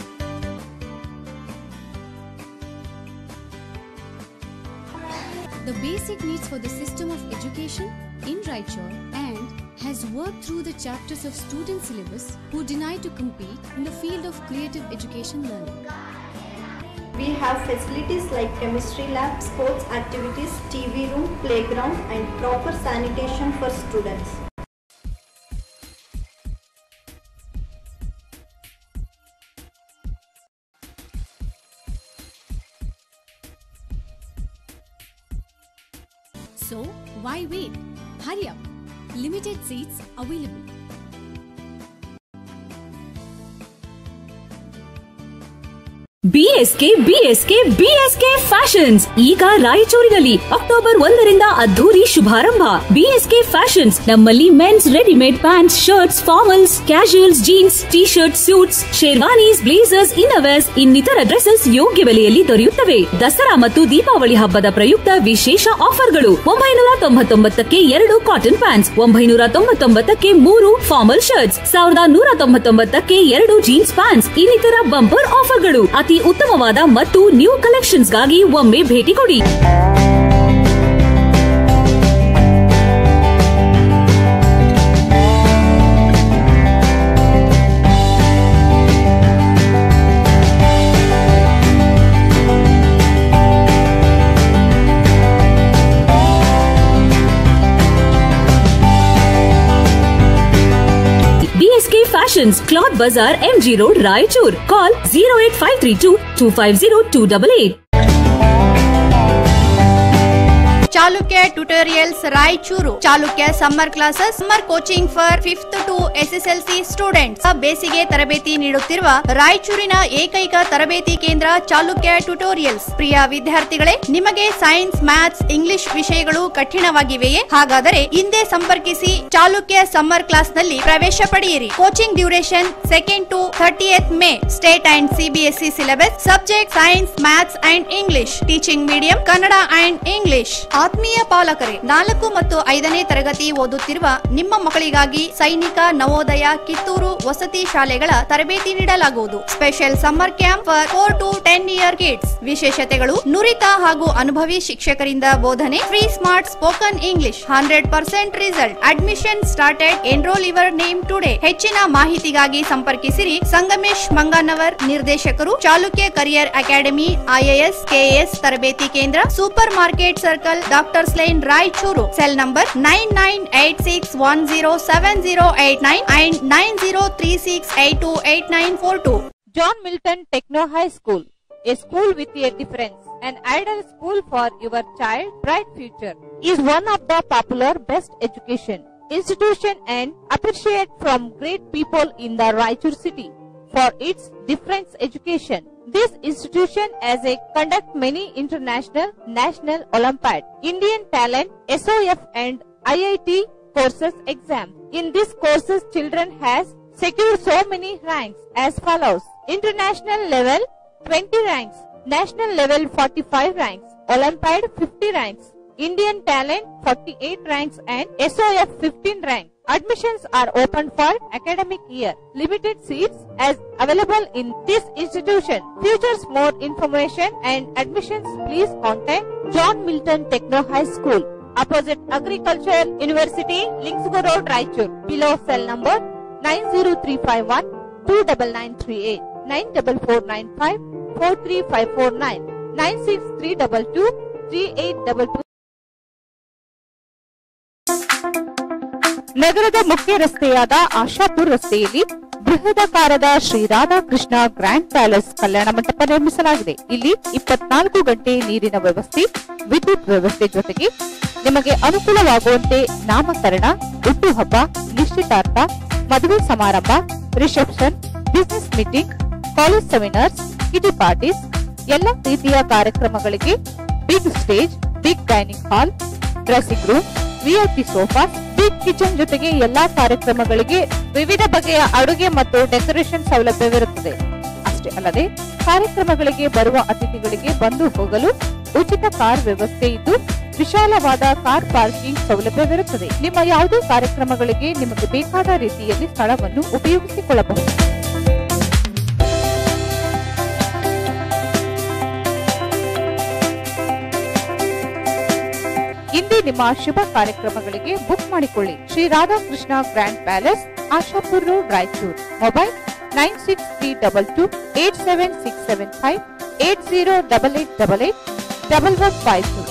The basic needs for the system of education in Raichur and has worked through the chapters of student syllabus who deny to compete in the field of creative education learning. We have facilities like chemistry lab, sports activities, TV room, playground and proper sanitation for students. So, why wait? Hurry up! Limited seats available. BSK BSK BSK fashions ಈಗ ರಾಯಚೂರಿನಲ್ಲಿ ಅಕ್ಟೋಬರ್ ಒಂದರಿಂದ ಅದ್ದೂರಿ ಶುಭಾರಂಭ ಬಿಎಸ್ಕೆ ಫ್ಯಾಷನ್ಸ್ ನಮ್ಮಲ್ಲಿ men's readymade pants shirts formals casuals jeans T shirt suits sherwanis blazers innerwears ಇನ್ನಿತರ ಡ್ರೆಸ್ಸಸ್ ಯೋಗ್ಯ ಬೆಲೆಯಲ್ಲಿ ದೊರೆಯುತ್ತವೆ ದಸರಾ ಮತ್ತು ದೀಪಾವಳಿ ಹಬ್ಬದ ಪ್ರಯುಕ್ತ ವಿಶೇಷ ಆಫರ್ಗಳು ಒಂಬೈನೂರ ತೊಂಬತ್ತೊಂಬತ್ತಕ್ಕೆ ಎರಡು ಕಾಟನ್ ಪ್ಯಾಂಟ್ಸ್ ಒಂಬೈನೂರ ತೊಂಬತ್ತೊಂಬತ್ತಕ್ಕೆ ಮೂರು ಫಾರ್ಮಲ್ ಶರ್ಟ್ಸ್ ಸಾವಿರದ ನೂರ ತೊಂಬತ್ತೊಂಬತ್ತಕ್ಕೆ ಎರಡು ಜೀನ್ಸ್ ಪ್ಯಾಂಟ್ಸ್ ಇನ್ನಿತರ ಬಂಪರ್ ಆಫರ್ಗಳು ಅತಿ ಉತ್ತಮವಾದ ಮತ್ತು ನ್ಯೂ ಕಲೆಕ್ಷನ್ಸ್ಗಾಗಿ ಒಮ್ಮೆ ಭೇಟಿ ಕೊಡಿ BSK fashions cloth Bazaar MG road Raichur call zero eight five three two two five zero two double eight Chalukya tutorials Raichur Chalukya summer classes summer coaching for fifth to SSLC students ಬೇಸಿಗೆ ತರಬೇತಿ ನೀಡುತ್ತಿರುವ ರಾಯಚೂರಿನ ಏಕೈಕ ತರಬೇತಿ ಕೇಂದ್ರ ಚಾಲುಕ್ಯ ಟ್ಯುಟೋರಿಯಲ್ಸ್ ಪ್ರಿಯ ವಿದ್ಯಾರ್ಥಿಗಳೇ ನಿಮಗೆ ಸೈನ್ಸ್ ಮ್ಯಾಥ್ಸ್ ಇಂಗ್ಲಿಷ್ ವಿಷಯಗಳು ಕಠಿಣವಾಗಿವೆಯೇ ಹಾಗಾದರೆ ಹಿಂದೆ ಸಂಪರ್ಕಿಸಿ ಚಾಲುಕ್ಯ ಸಮ್ಮರ್ ಕ್ಲಾಸ್ ನಲ್ಲಿ ಪ್ರವೇಶ ಪಡೆಯಿರಿ coaching duration second to thirtieth May state and CBSE syllabus subject science maths and English teaching medium Kannada and English ಆತ್ಮೀಯ ಪಾಲಕರೇ ನಾಲ್ಕು ಮತ್ತು ಐದನೇ ತರಗತಿ ಓದುತ್ತಿರುವ ನಿಮ್ಮ ಮಕ್ಕಳಿಗಾಗಿ ಸೈನಿಕ ನವೋದಯ ಕಿತ್ತೂರು ವಸತಿ ಶಾಲೆಗಳ ತರಬೇತಿ ನೀಡಲಾಗುವುದು special summer camp for four to ten year kids ವಿಶೇಷತೆಗಳು ನುರಿತ ಹಾಗೂ ಅನುಭವಿ ಶಿಕ್ಷಕರಿಂದ ಬೋಧನೆ free smart spoken English hundred percent result admission started enroll your name today ಹೆಚ್ಚಿನ ಮಾಹಿತಿಗಾಗಿ ಸಂಪರ್ಕಿಸಿರಿ ಸಂಗಮೇಶ್ ಮಂಗಾನವರ್ ನಿರ್ದೇಶಕರು Chalukya career academy IAS KAS ತರಬೇತಿ ಕೇಂದ್ರ super market circle doctors line Raichur cell number nine nine eight six one zero seven zero eight nine and nine zero three six eight to eight nine four two John Milton Techno High School, a school with a difference, an ideal school for your child bright future, is one of the popular best education institution and appreciate from great people in the Raichur city for its difference education. This institution as a conduct many international, national Olympiad, Indian talent, SOF and IIT courses exam. In these courses children has secured so many ranks as follows. International level 20 ranks, national level 45 ranks, Olympiad 50 ranks, Indian talent 48 ranks and SOF 15 rank. Admissions are open for academic year. Limited seats as available in this institution. Futures more information and admissions please contact John Milton Techno High School. Opposite Agriculture University, Linksgo Road, Raichur. Below cell number 90351 29938 94495 43549 96322 3822 ನಗರದ ಮುಖ್ಯ ರಸ್ತೆಯಾದ ಆಶಾಪುರ್ ರಸ್ತೆಯಲ್ಲಿ ಬೃಹದಾಕಾರದ ಶ್ರೀ ರಾಧಾಕೃಷ್ಣ ಗ್ರ್ಯಾಂಡ್ ಪ್ಯಾಲೇಸ್ ಕಲ್ಯಾಣ ಮಂಟಪ ನಿರ್ಮಿಸಲಾಗಿದೆ ಇಲ್ಲಿ ಇಪ್ಪತ್ನಾಲ್ಕು ಗಂಟೆ ನೀರಿನ ವ್ಯವಸ್ಥೆ ವಿದ್ಯುತ್ ವ್ಯವಸ್ಥೆ ಜೊತೆಗೆ ನಿಮಗೆ ಅನುಕೂಲವಾಗುವಂತೆ ನಾಮಕರಣ ಹುಟ್ಟುಹಬ್ಬ ನಿಶ್ಚಿತಾರ್ಥ ಮದುವೆ ಸಮಾರಂಭ reception business meeting college seminars kitty parties ಎಲ್ಲ ರೀತಿಯ ಕಾರ್ಯಕ್ರಮಗಳಿಗೆ big stage big dining hall dressing room VIP sofa big kitchen ಜೊತೆಗೆ ಎಲ್ಲಾ ಕಾರ್ಯಕ್ರಮಗಳಿಗೆ ವಿವಿಧ ಬಗೆಯ ಅಡುಗೆ ಮತ್ತು ಡೆಕೋರೇಷನ್ ಸೌಲಭ್ಯವಿರುತ್ತದೆ ಅಷ್ಟೇ ಅಲ್ಲದೆ ಕಾರ್ಯಕ್ರಮಗಳಿಗೆ ಬರುವ ಅತಿಥಿಗಳಿಗೆ ಬಂದು ಹೋಗಲು ಉಚಿತ ಕಾರ್ ವ್ಯವಸ್ಥೆ ಇದ್ದು ವಿಶಾಲವಾದ ಕಾರ್ ಪಾರ್ಕಿಂಗ್ ಸೌಲಭ್ಯವಿರುತ್ತದೆ ನಿಮ್ಮ ಯಾವುದೇ ಕಾರ್ಯಕ್ರಮಗಳಿಗೆ ನಿಮಗೆ ಬೇಕಾದ ರೀತಿಯಲ್ಲಿ ಸ್ಥಳವನ್ನು ಉಪಯೋಗಿಸಿಕೊಳ್ಳಬಹುದು ಇಂದೇ ನಿಮ್ಮ ಶುಭ ಕಾರ್ಯಕ್ರಮಗಳಿಗೆ ಬುಕ್ ಮಾಡಿಕೊಳ್ಳಿ Shri Radhakrishna grand palace Ashapur road Raichur mobile nine six three double two eight seven six seven five eight zero double eight double eight double one five two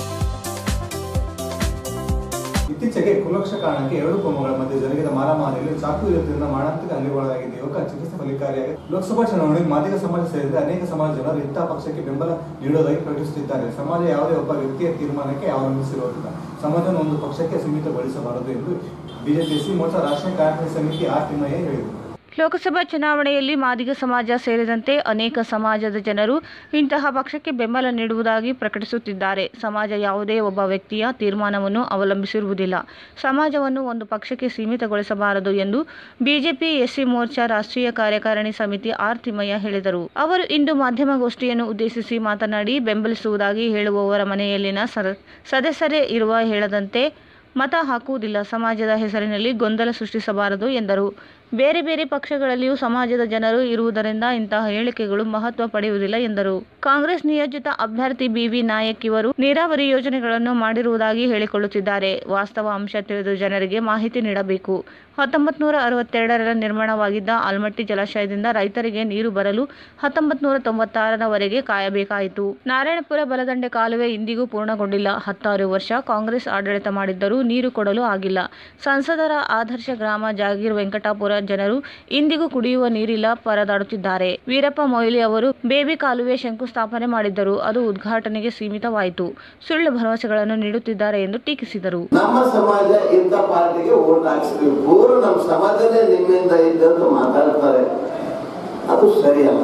ಇತ್ತೀಚೆಗೆ ಕುಲಕ್ಷ ಕಾರಣಕ್ಕೆ ಎರಡು ಕೋಮುಗಳ ಮಧ್ಯೆ ಜರುಗಿದ ಮಾರಾಮಾರಿಯಲ್ಲಿ ಚಾಕು ಇರುವುದರಿಂದ ಮಾರಣಾಂತಿಕ ಹಲ್ಲೆಗೊಳಗಾಗಿದ್ದ ಯುವಕ ಚಿಕಿತ್ಸೆ ಫಲಿಕಾರಿಯಾಗಿ ಲೋಕಸಭಾ ಚುನಾವಣೆಯಲ್ಲಿ ಮಾದಿಗ ಸಮಾಜ ಸೇರಿದಂತೆ ಅನೇಕ ಸಮಾಜ ಜನರು ಇಂತಹ ಪಕ್ಷಕ್ಕೆ ಬೆಂಬಲ ನೀಡೋದಾಗಿ ಪ್ರಕಟಿಸುತ್ತಿದ್ದಾರೆ ಸಮಾಜ ಯಾವುದೇ ಒಬ್ಬ ವ್ಯಕ್ತಿಯ ತೀರ್ಮಾನಕ್ಕೆ ಅವಲಂಬಿಸಿರುವುದಿಲ್ಲ ಸಮಾಜವನ್ನು ಒಂದು ಪಕ್ಷಕ್ಕೆ ಸೀಮಿತಗೊಳಿಸಬಾರದು ಎಂದು ಬಿಜೆಪಿ ಮೋರ್ಚಾ ರಾಷ್ಟ್ರೀಯ ಕಾರ್ಯಕಾರಿ ಸಮಿತಿ ಆರ್ ತಿಮ್ಮಯ್ಯ ಹೇಳಿದರು ಲೋಕಸಭಾ ಚುನಾವಣೆಯಲ್ಲಿ ಮಾದಿಗ ಸಮಾಜ ಸೇರಿದಂತೆ ಅನೇಕ ಸಮಾಜದ ಜನರು ಇಂತಹ ಪಕ್ಷಕ್ಕೆ ಬೆಂಬಲ ನೀಡುವುದಾಗಿ ಪ್ರಕಟಿಸುತ್ತಿದ್ದಾರೆ ಸಮಾಜ ಯಾವುದೇ ಒಬ್ಬ ವ್ಯಕ್ತಿಯ ತೀರ್ಮಾನವನ್ನು ಅವಲಂಬಿಸಿರುವುದಿಲ್ಲ ಸಮಾಜವನ್ನು ಒಂದು ಪಕ್ಷಕ್ಕೆ ಸೀಮಿತಗೊಳಿಸಬಾರದು ಎಂದು ಬಿಜೆಪಿ ಎಸ್ಸಿ ಮೋರ್ಚಾ ರಾಷ್ಟ್ರೀಯ ಕಾರ್ಯಕಾರಿಣಿ ಸಮಿತಿ ಆರ್ ತಿಮ್ಮಯ್ಯ ಹೇಳಿದರು ಅವರು ಇಂದು ಮಾಧ್ಯಮಗೋಷ್ಠಿಯನ್ನು ಉದ್ದೇಶಿಸಿ ಮಾತನಾಡಿ ಬೆಂಬಲಿಸುವುದಾಗಿ ಹೇಳುವವರ ಮನೆಯಲ್ಲಿನ ಸರ- ಸದಸ್ಯರೇ ಇರುವ ಹೇಳದಂತೆ ಮತ ಹಾಕುವುದಿಲ್ಲ ಸಮಾಜದ ಹೆಸರಿನಲ್ಲಿ ಗೊಂದಲ ಸೃಷ್ಟಿಸಬಾರದು ಎಂದರು ಬೇರೆ ಬೇರೆ ಪಕ್ಷಗಳಲ್ಲಿಯೂ ಸಮಾಜದ ಜನರು ಇರುವುದರಿಂದ ಇಂತಹ ಹೇಳಿಕೆಗಳು ಮಹತ್ವ ಪಡೆಯುವುದಿಲ್ಲ ಎಂದರು ಕಾಂಗ್ರೆಸ್ ನಿಯೋಜಿತ ಅಭ್ಯರ್ಥಿ ಬಿವಿ ನಾಯಕ್ ಇವರು ನೀರಾವರಿ ಯೋಜನೆಗಳನ್ನು ಮಾಡಿರುವುದಾಗಿ ಹೇಳಿಕೊಳ್ಳುತ್ತಿದ್ದಾರೆ ವಾಸ್ತವ ಅಂಶ ತಿಳಿದು ಜನರಿಗೆ ಮಾಹಿತಿ ನೀಡಬೇಕು ಹತ್ತೊಂಬತ್ತು ನೂರ ಅರವತ್ತೆರಡರ ನಿರ್ಮಾಣವಾಗಿದ್ದ ಆಲ್ಮಟ್ಟಿ ಜಲಾಶಯದಿಂದ ರೈತರಿಗೆ ನೀರು ಬರಲು ಹತ್ತೊಂಬತ್ತು ನೂರ ತೊಂಬತ್ತಾರರವರೆಗೆ ಕಾಯಬೇಕಾಯಿತು ನಾರಾಯಣಪುರ ಬಲದಂಡೆ ಕಾಲುವೆ ಇಂದಿಗೂ ಪೂರ್ಣಗೊಂಡಿಲ್ಲ ಹತ್ತಾರು ವರ್ಷ ಕಾಂಗ್ರೆಸ್ ಆಡಳಿತ ಮಾಡಿದ್ದರೂ ನೀರು ಕೊಡಲು ಆಗಿಲ್ಲ ಸಂಸದರ ಆದರ್ಶ ಗ್ರಾಮ ಜಾಗೀರ್ ವೆಂಕಟಾಪುರ ಜನರು ಇಂದಿಗೂ ಕುಡಿಯುವ ನೀರಿಲ್ಲ ಪರದಾಡುತ್ತಿದ್ದಾರೆ ವೀರಪ್ಪ ಮೊಯ್ಲಿ ಅವರು ಬೇಬಿ ಕಾಲುವೆ ಶಂಕುಸ್ಥಾಪನೆ ಮಾಡಿದ್ದರು ಅದು ಉದ್ಘಾಟನೆಗೆ ಸೀಮಿತವಾಯಿತು ಸುಳ್ಳು ಭರವಸೆಗಳನ್ನು ನೀಡುತ್ತಿದ್ದಾರೆ ಎಂದು ಟೀಕಿಸಿದರು ನಮ್ಮ ಸಮಾಜ ಇಂಥ ಪಾರ್ಟಿಗೆ ಓಟ್ ಹಾಕ್ಸ್ತೀವಿ ಪೂರ ನಮ್ಮ ಸಮಾಜನೇ ನಿಮ್ಮಿಂದ ಇದ್ದಂತ ಮಾತಾಡ್ತಾರೆ ಅದು ಸರಿಯಲ್ಲ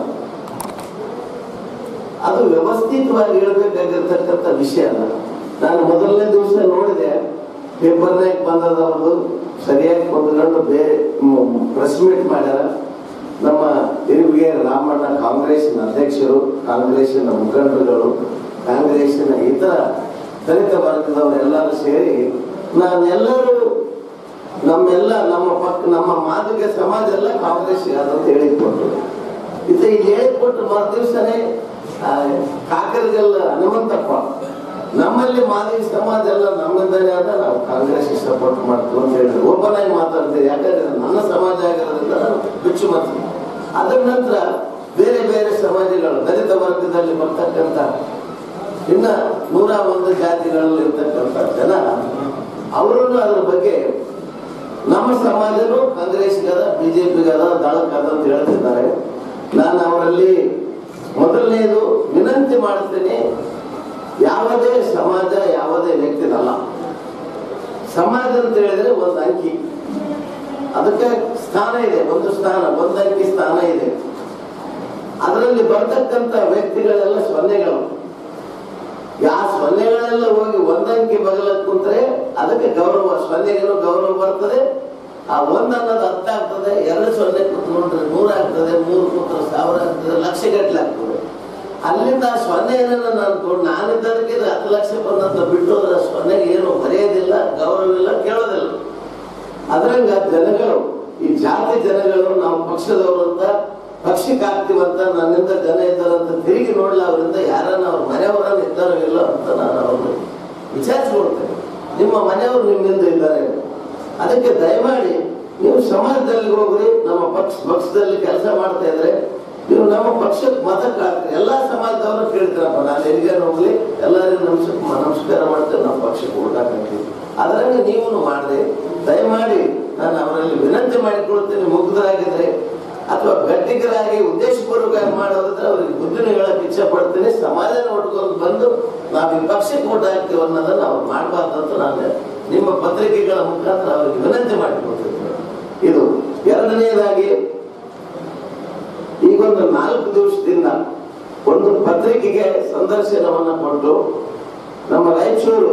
ಅದು ವ್ಯವಸ್ಥಿತವಾಗಿ ಹೇಳ್ಬೇಕಾಗಿರ್ತಕ್ಕಂಥ ವಿಷಯ ಅಲ್ಲ ನಾನು ಮೊದಲನೇ ದಿವಸ ನೋಡಿದೆ ಪೇಪರ್ನಾಗ ಬಂದದವ್ರದ್ದು ಸರಿಯಾಗಿ ಕುಂತ್ಕೊಂಡು ಬೇರೆ ಪ್ರೆಸ್ ಮೀಟ್ ಮಾಡ್ಯಾರ ನಮ್ಮ ತಿರುವಿಗೆ ರಾಮಣ್ಣ ಕಾಂಗ್ರೆಸ್ಸಿನ ಅಧ್ಯಕ್ಷರು ಕಾಂಗ್ರೆಸ್ಸಿನ ಮುಖಂಡರುಗಳು ಕಾಂಗ್ರೆಸ್ಸಿನ ಇತರ ದಲಿತ ವರ್ಗದವರೆಲ್ಲರೂ ಸೇರಿ ನಾವೆಲ್ಲರೂ ನಮ್ಮೆಲ್ಲ ನಮ್ಮ ಪಕ್ಕ ನಮ್ಮ ಮಾದಿಗ ಸಮಾಜ ಎಲ್ಲ ಕಾಂಗ್ರೆಸ್ ಅಂತ ಹೇಳಿಕೊಟ್ರು ಇದು ಹೇಳಿಕೊಟ್ಟು ಮರು ದಿವಸನೇ ಕಾಕರಗೆಲ್ಲ ಹನುಮಂತಪ್ಪ ನಮ್ಮಲ್ಲಿ ಮಾದಿಗ ಸಮಾಜ ಎಲ್ಲ ನಮ್ಮಿಂದಲೇ ಆದ ನಾವು ಕಾಂಗ್ರೆಸ್ ಸಪೋರ್ಟ್ ಮಾಡ್ತೀವಿ ಅಂತ ಹೇಳಿದ್ರು ಒಬ್ಬನಾಗಿ ಮಾತಾಡ್ತೀವಿ ಯಾಕಂದ್ರೆ ನನ್ನ ಸಮಾಜ ಆಗಿರೋದ್ರಿಂದ ನಾನು ಬಿಚ್ಚು ಮಾಡ್ತೀನಿ ಅದರ ನಂತರ ಬೇರೆ ಬೇರೆ ಸಮಾಜಗಳು ದಲಿತ ವರ್ಗದಲ್ಲಿ ಬರ್ತಕ್ಕಂಥ ಇನ್ನ ನೂರ ಒಂದು ಜಾತಿಗಳಲ್ಲಿ ಇರ್ತಕ್ಕಂಥ ಜನ ಅವರನ್ನು ಅದ್ರ ಬಗ್ಗೆ ನಮ್ಮ ಸಮಾಜನು ಕಾಂಗ್ರೆಸ್ಗದ ಬಿಜೆಪಿಗದ ದಳಕ್ಕದ ಅಂತ ಹೇಳ್ತಿದ್ದಾರೆ ನಾನು ಅವರಲ್ಲಿ ಮೊದಲನೇದು ವಿನಂತಿ ಮಾಡ್ತೀನಿ ಯಾವುದೇ ಸಮಾಜ ಯಾವುದೇ ವ್ಯಕ್ತಿನಲ್ಲ ಸಮಾಜ ಅಂತ ಹೇಳಿದ್ರೆ ಒಂದು ಅಂಕಿ ಅದಕ್ಕೆ ಸ್ಥಾನ ಇದೆ ಒಂದು ಸ್ಥಾನ ಒಂದು ಅಂಕಿ ಸ್ಥಾನ ಇದೆ ಅದರಲ್ಲಿ ಬರ್ತಕ್ಕಂಥ ವ್ಯಕ್ತಿಗಳೆಲ್ಲ ಸೊನ್ನೆಗಳು ಯಾ ಸೊನ್ನೆಗಳೆಲ್ಲ ಹೋಗಿ ಒಂದಂಕಿ ಬಗಲ ಕುಂತ್ರೆ ಅದಕ್ಕೆ ಗೌರವ ಸೊನ್ನೆಗೂ ಗೌರವ ಬರ್ತದೆ ಆ ಒಂದ್ ಅನ್ನೋದು ಹತ್ತು ಆಗ್ತದೆ ಎರಡು ಸೊನ್ನೆ ಕುತ್ಕೊಂಡ್ರೆ ನೂರ ಆಗ್ತದೆ ಮೂರು ಕೂತ್ರೆ ಸಾವಿರ ಆಗ್ತದೆ ಲಕ್ಷ ಗಟ್ಟಲೆ ಆಗ್ತದೆ ಅಲ್ಲಿಂದ ಆ ಸೊನ್ನೆ ಏನನ್ನ ನಾನು ಕೊಡ್ ನಾನಿದ್ದದಕ್ಕೆ ಇದು ಹತ್ತು ಲಕ್ಷ ಬಂದಂತ ಬಿಟ್ಟು ಹೋದ್ರೆ ಸೊನ್ನೆಗೆ ಏನು ಮರೆಯೋದಿಲ್ಲ ಗೌರವ ಇಲ್ಲ ಕೇಳೋದಿಲ್ಲ ಅದ್ರಂಗ ಜನಗಳು ಈ ಜಾತಿ ಜನಗಳು ನಾವು ಪಕ್ಷದವರು ಅಂತ ಪಕ್ಷಕ್ಕೆ ಆಗ್ತೀವಂತ ನನ್ನಿಂದ ಜನ ಇದ್ದಾರಂತ ತಿರುಗಿ ನೋಡ್ಲ ಅವರಿಂದ ಯಾರನ್ನ ಅವ್ರ ಮನೆಯವರನ್ನ ಇದ್ದಾರೋ ಇಲ್ಲೋ ಅಂತ ನಾನು ಅವ್ರನ್ನ ವಿಚಾರಿಸ್ಕೊಳ್ತೇನೆ ನಿಮ್ಮ ಮನೆಯವರು ನಿಮ್ಮಿಂದ ಇದ್ದಾರೆ ಅದಕ್ಕೆ ದಯಮಾಡಿ ನೀವು ಸಮಾಜದಲ್ಲಿ ಹೋಗ್ರಿ ನಮ್ಮ ಪಕ್ಷ ಪಕ್ಷದಲ್ಲಿ ಕೆಲಸ ಮಾಡ್ತಾ ಇದ್ರೆ ನೀವು ನಮ್ಮ ಪಕ್ಷಕ್ಕೆ ಮತಕ್ಕೆ ಹಾಕ್ರಿ ಎಲ್ಲಾ ಸಮಾಜದವರು ಕೇಳ್ತೀರಪ್ಪ ನಾನು ಎಲ್ಲಿಗೆ ಹೋಗ್ಲಿ ಎಲ್ಲರಿಗೂ ನಮಸ್ಕ ನಮಸ್ಕಾರ ಮಾಡ್ತೇವೆ ನಮ್ಮ ಪಕ್ಷಕ್ಕೆ ಊಟ ಹಾಕ್ತೀವಿ ಅದರಂಗೆ ನೀವು ಮಾಡಿದೆ ದಯಮಾಡಿ ನಾನು ಅವರಲ್ಲಿ ವಿನಂತಿ ಮಾಡಿಕೊಳ್ತೇನೆ ಮುಗ್ಧರಾಗಿದ್ರೆ ಅಥವಾ ಗಟ್ಟಿಗರಾಗಿ ಉದ್ದೇಶಪೂರ್ವಕವಾಗಿ ಮಾಡೋದಿದ್ರೆ ಅವ್ರಿಗೆ ಬುದ್ಧಿನ ಹೇಳಕ್ ಇಚ್ಛೆ ಪಡ್ತೀನಿ ಸಮಾಜನ ಒಟ್ಕೊಂಡು ಬಂದು ನಾವು ಈ ಪಕ್ಷಕ್ಕೆ ಊಟ ಹಾಕ್ತೀವಿ ಅನ್ನೋದನ್ನ ಅವ್ರು ಮಾಡಬಾರ್ದು ಅಂತ ನಾನು ನಿಮ್ಮ ಪತ್ರಿಕೆಗಳ ಮುಖಾಂತರ ಅವರಿಗೆ ವಿನಂತಿ ಮಾಡಿಕೊಳ್ತಿದ್ದೆ ಇದು ಎರಡನೆಯದಾಗಿ ಈಗೊಂದು ನಾಲ್ಕು ದಿವಸದಿಂದ ಒಂದು ಪತ್ರಿಕೆಗೆ ಸಂದರ್ಶನವನ್ನ ಕೊಟ್ಟು ನಮ್ಮ ರಾಯಚೂರು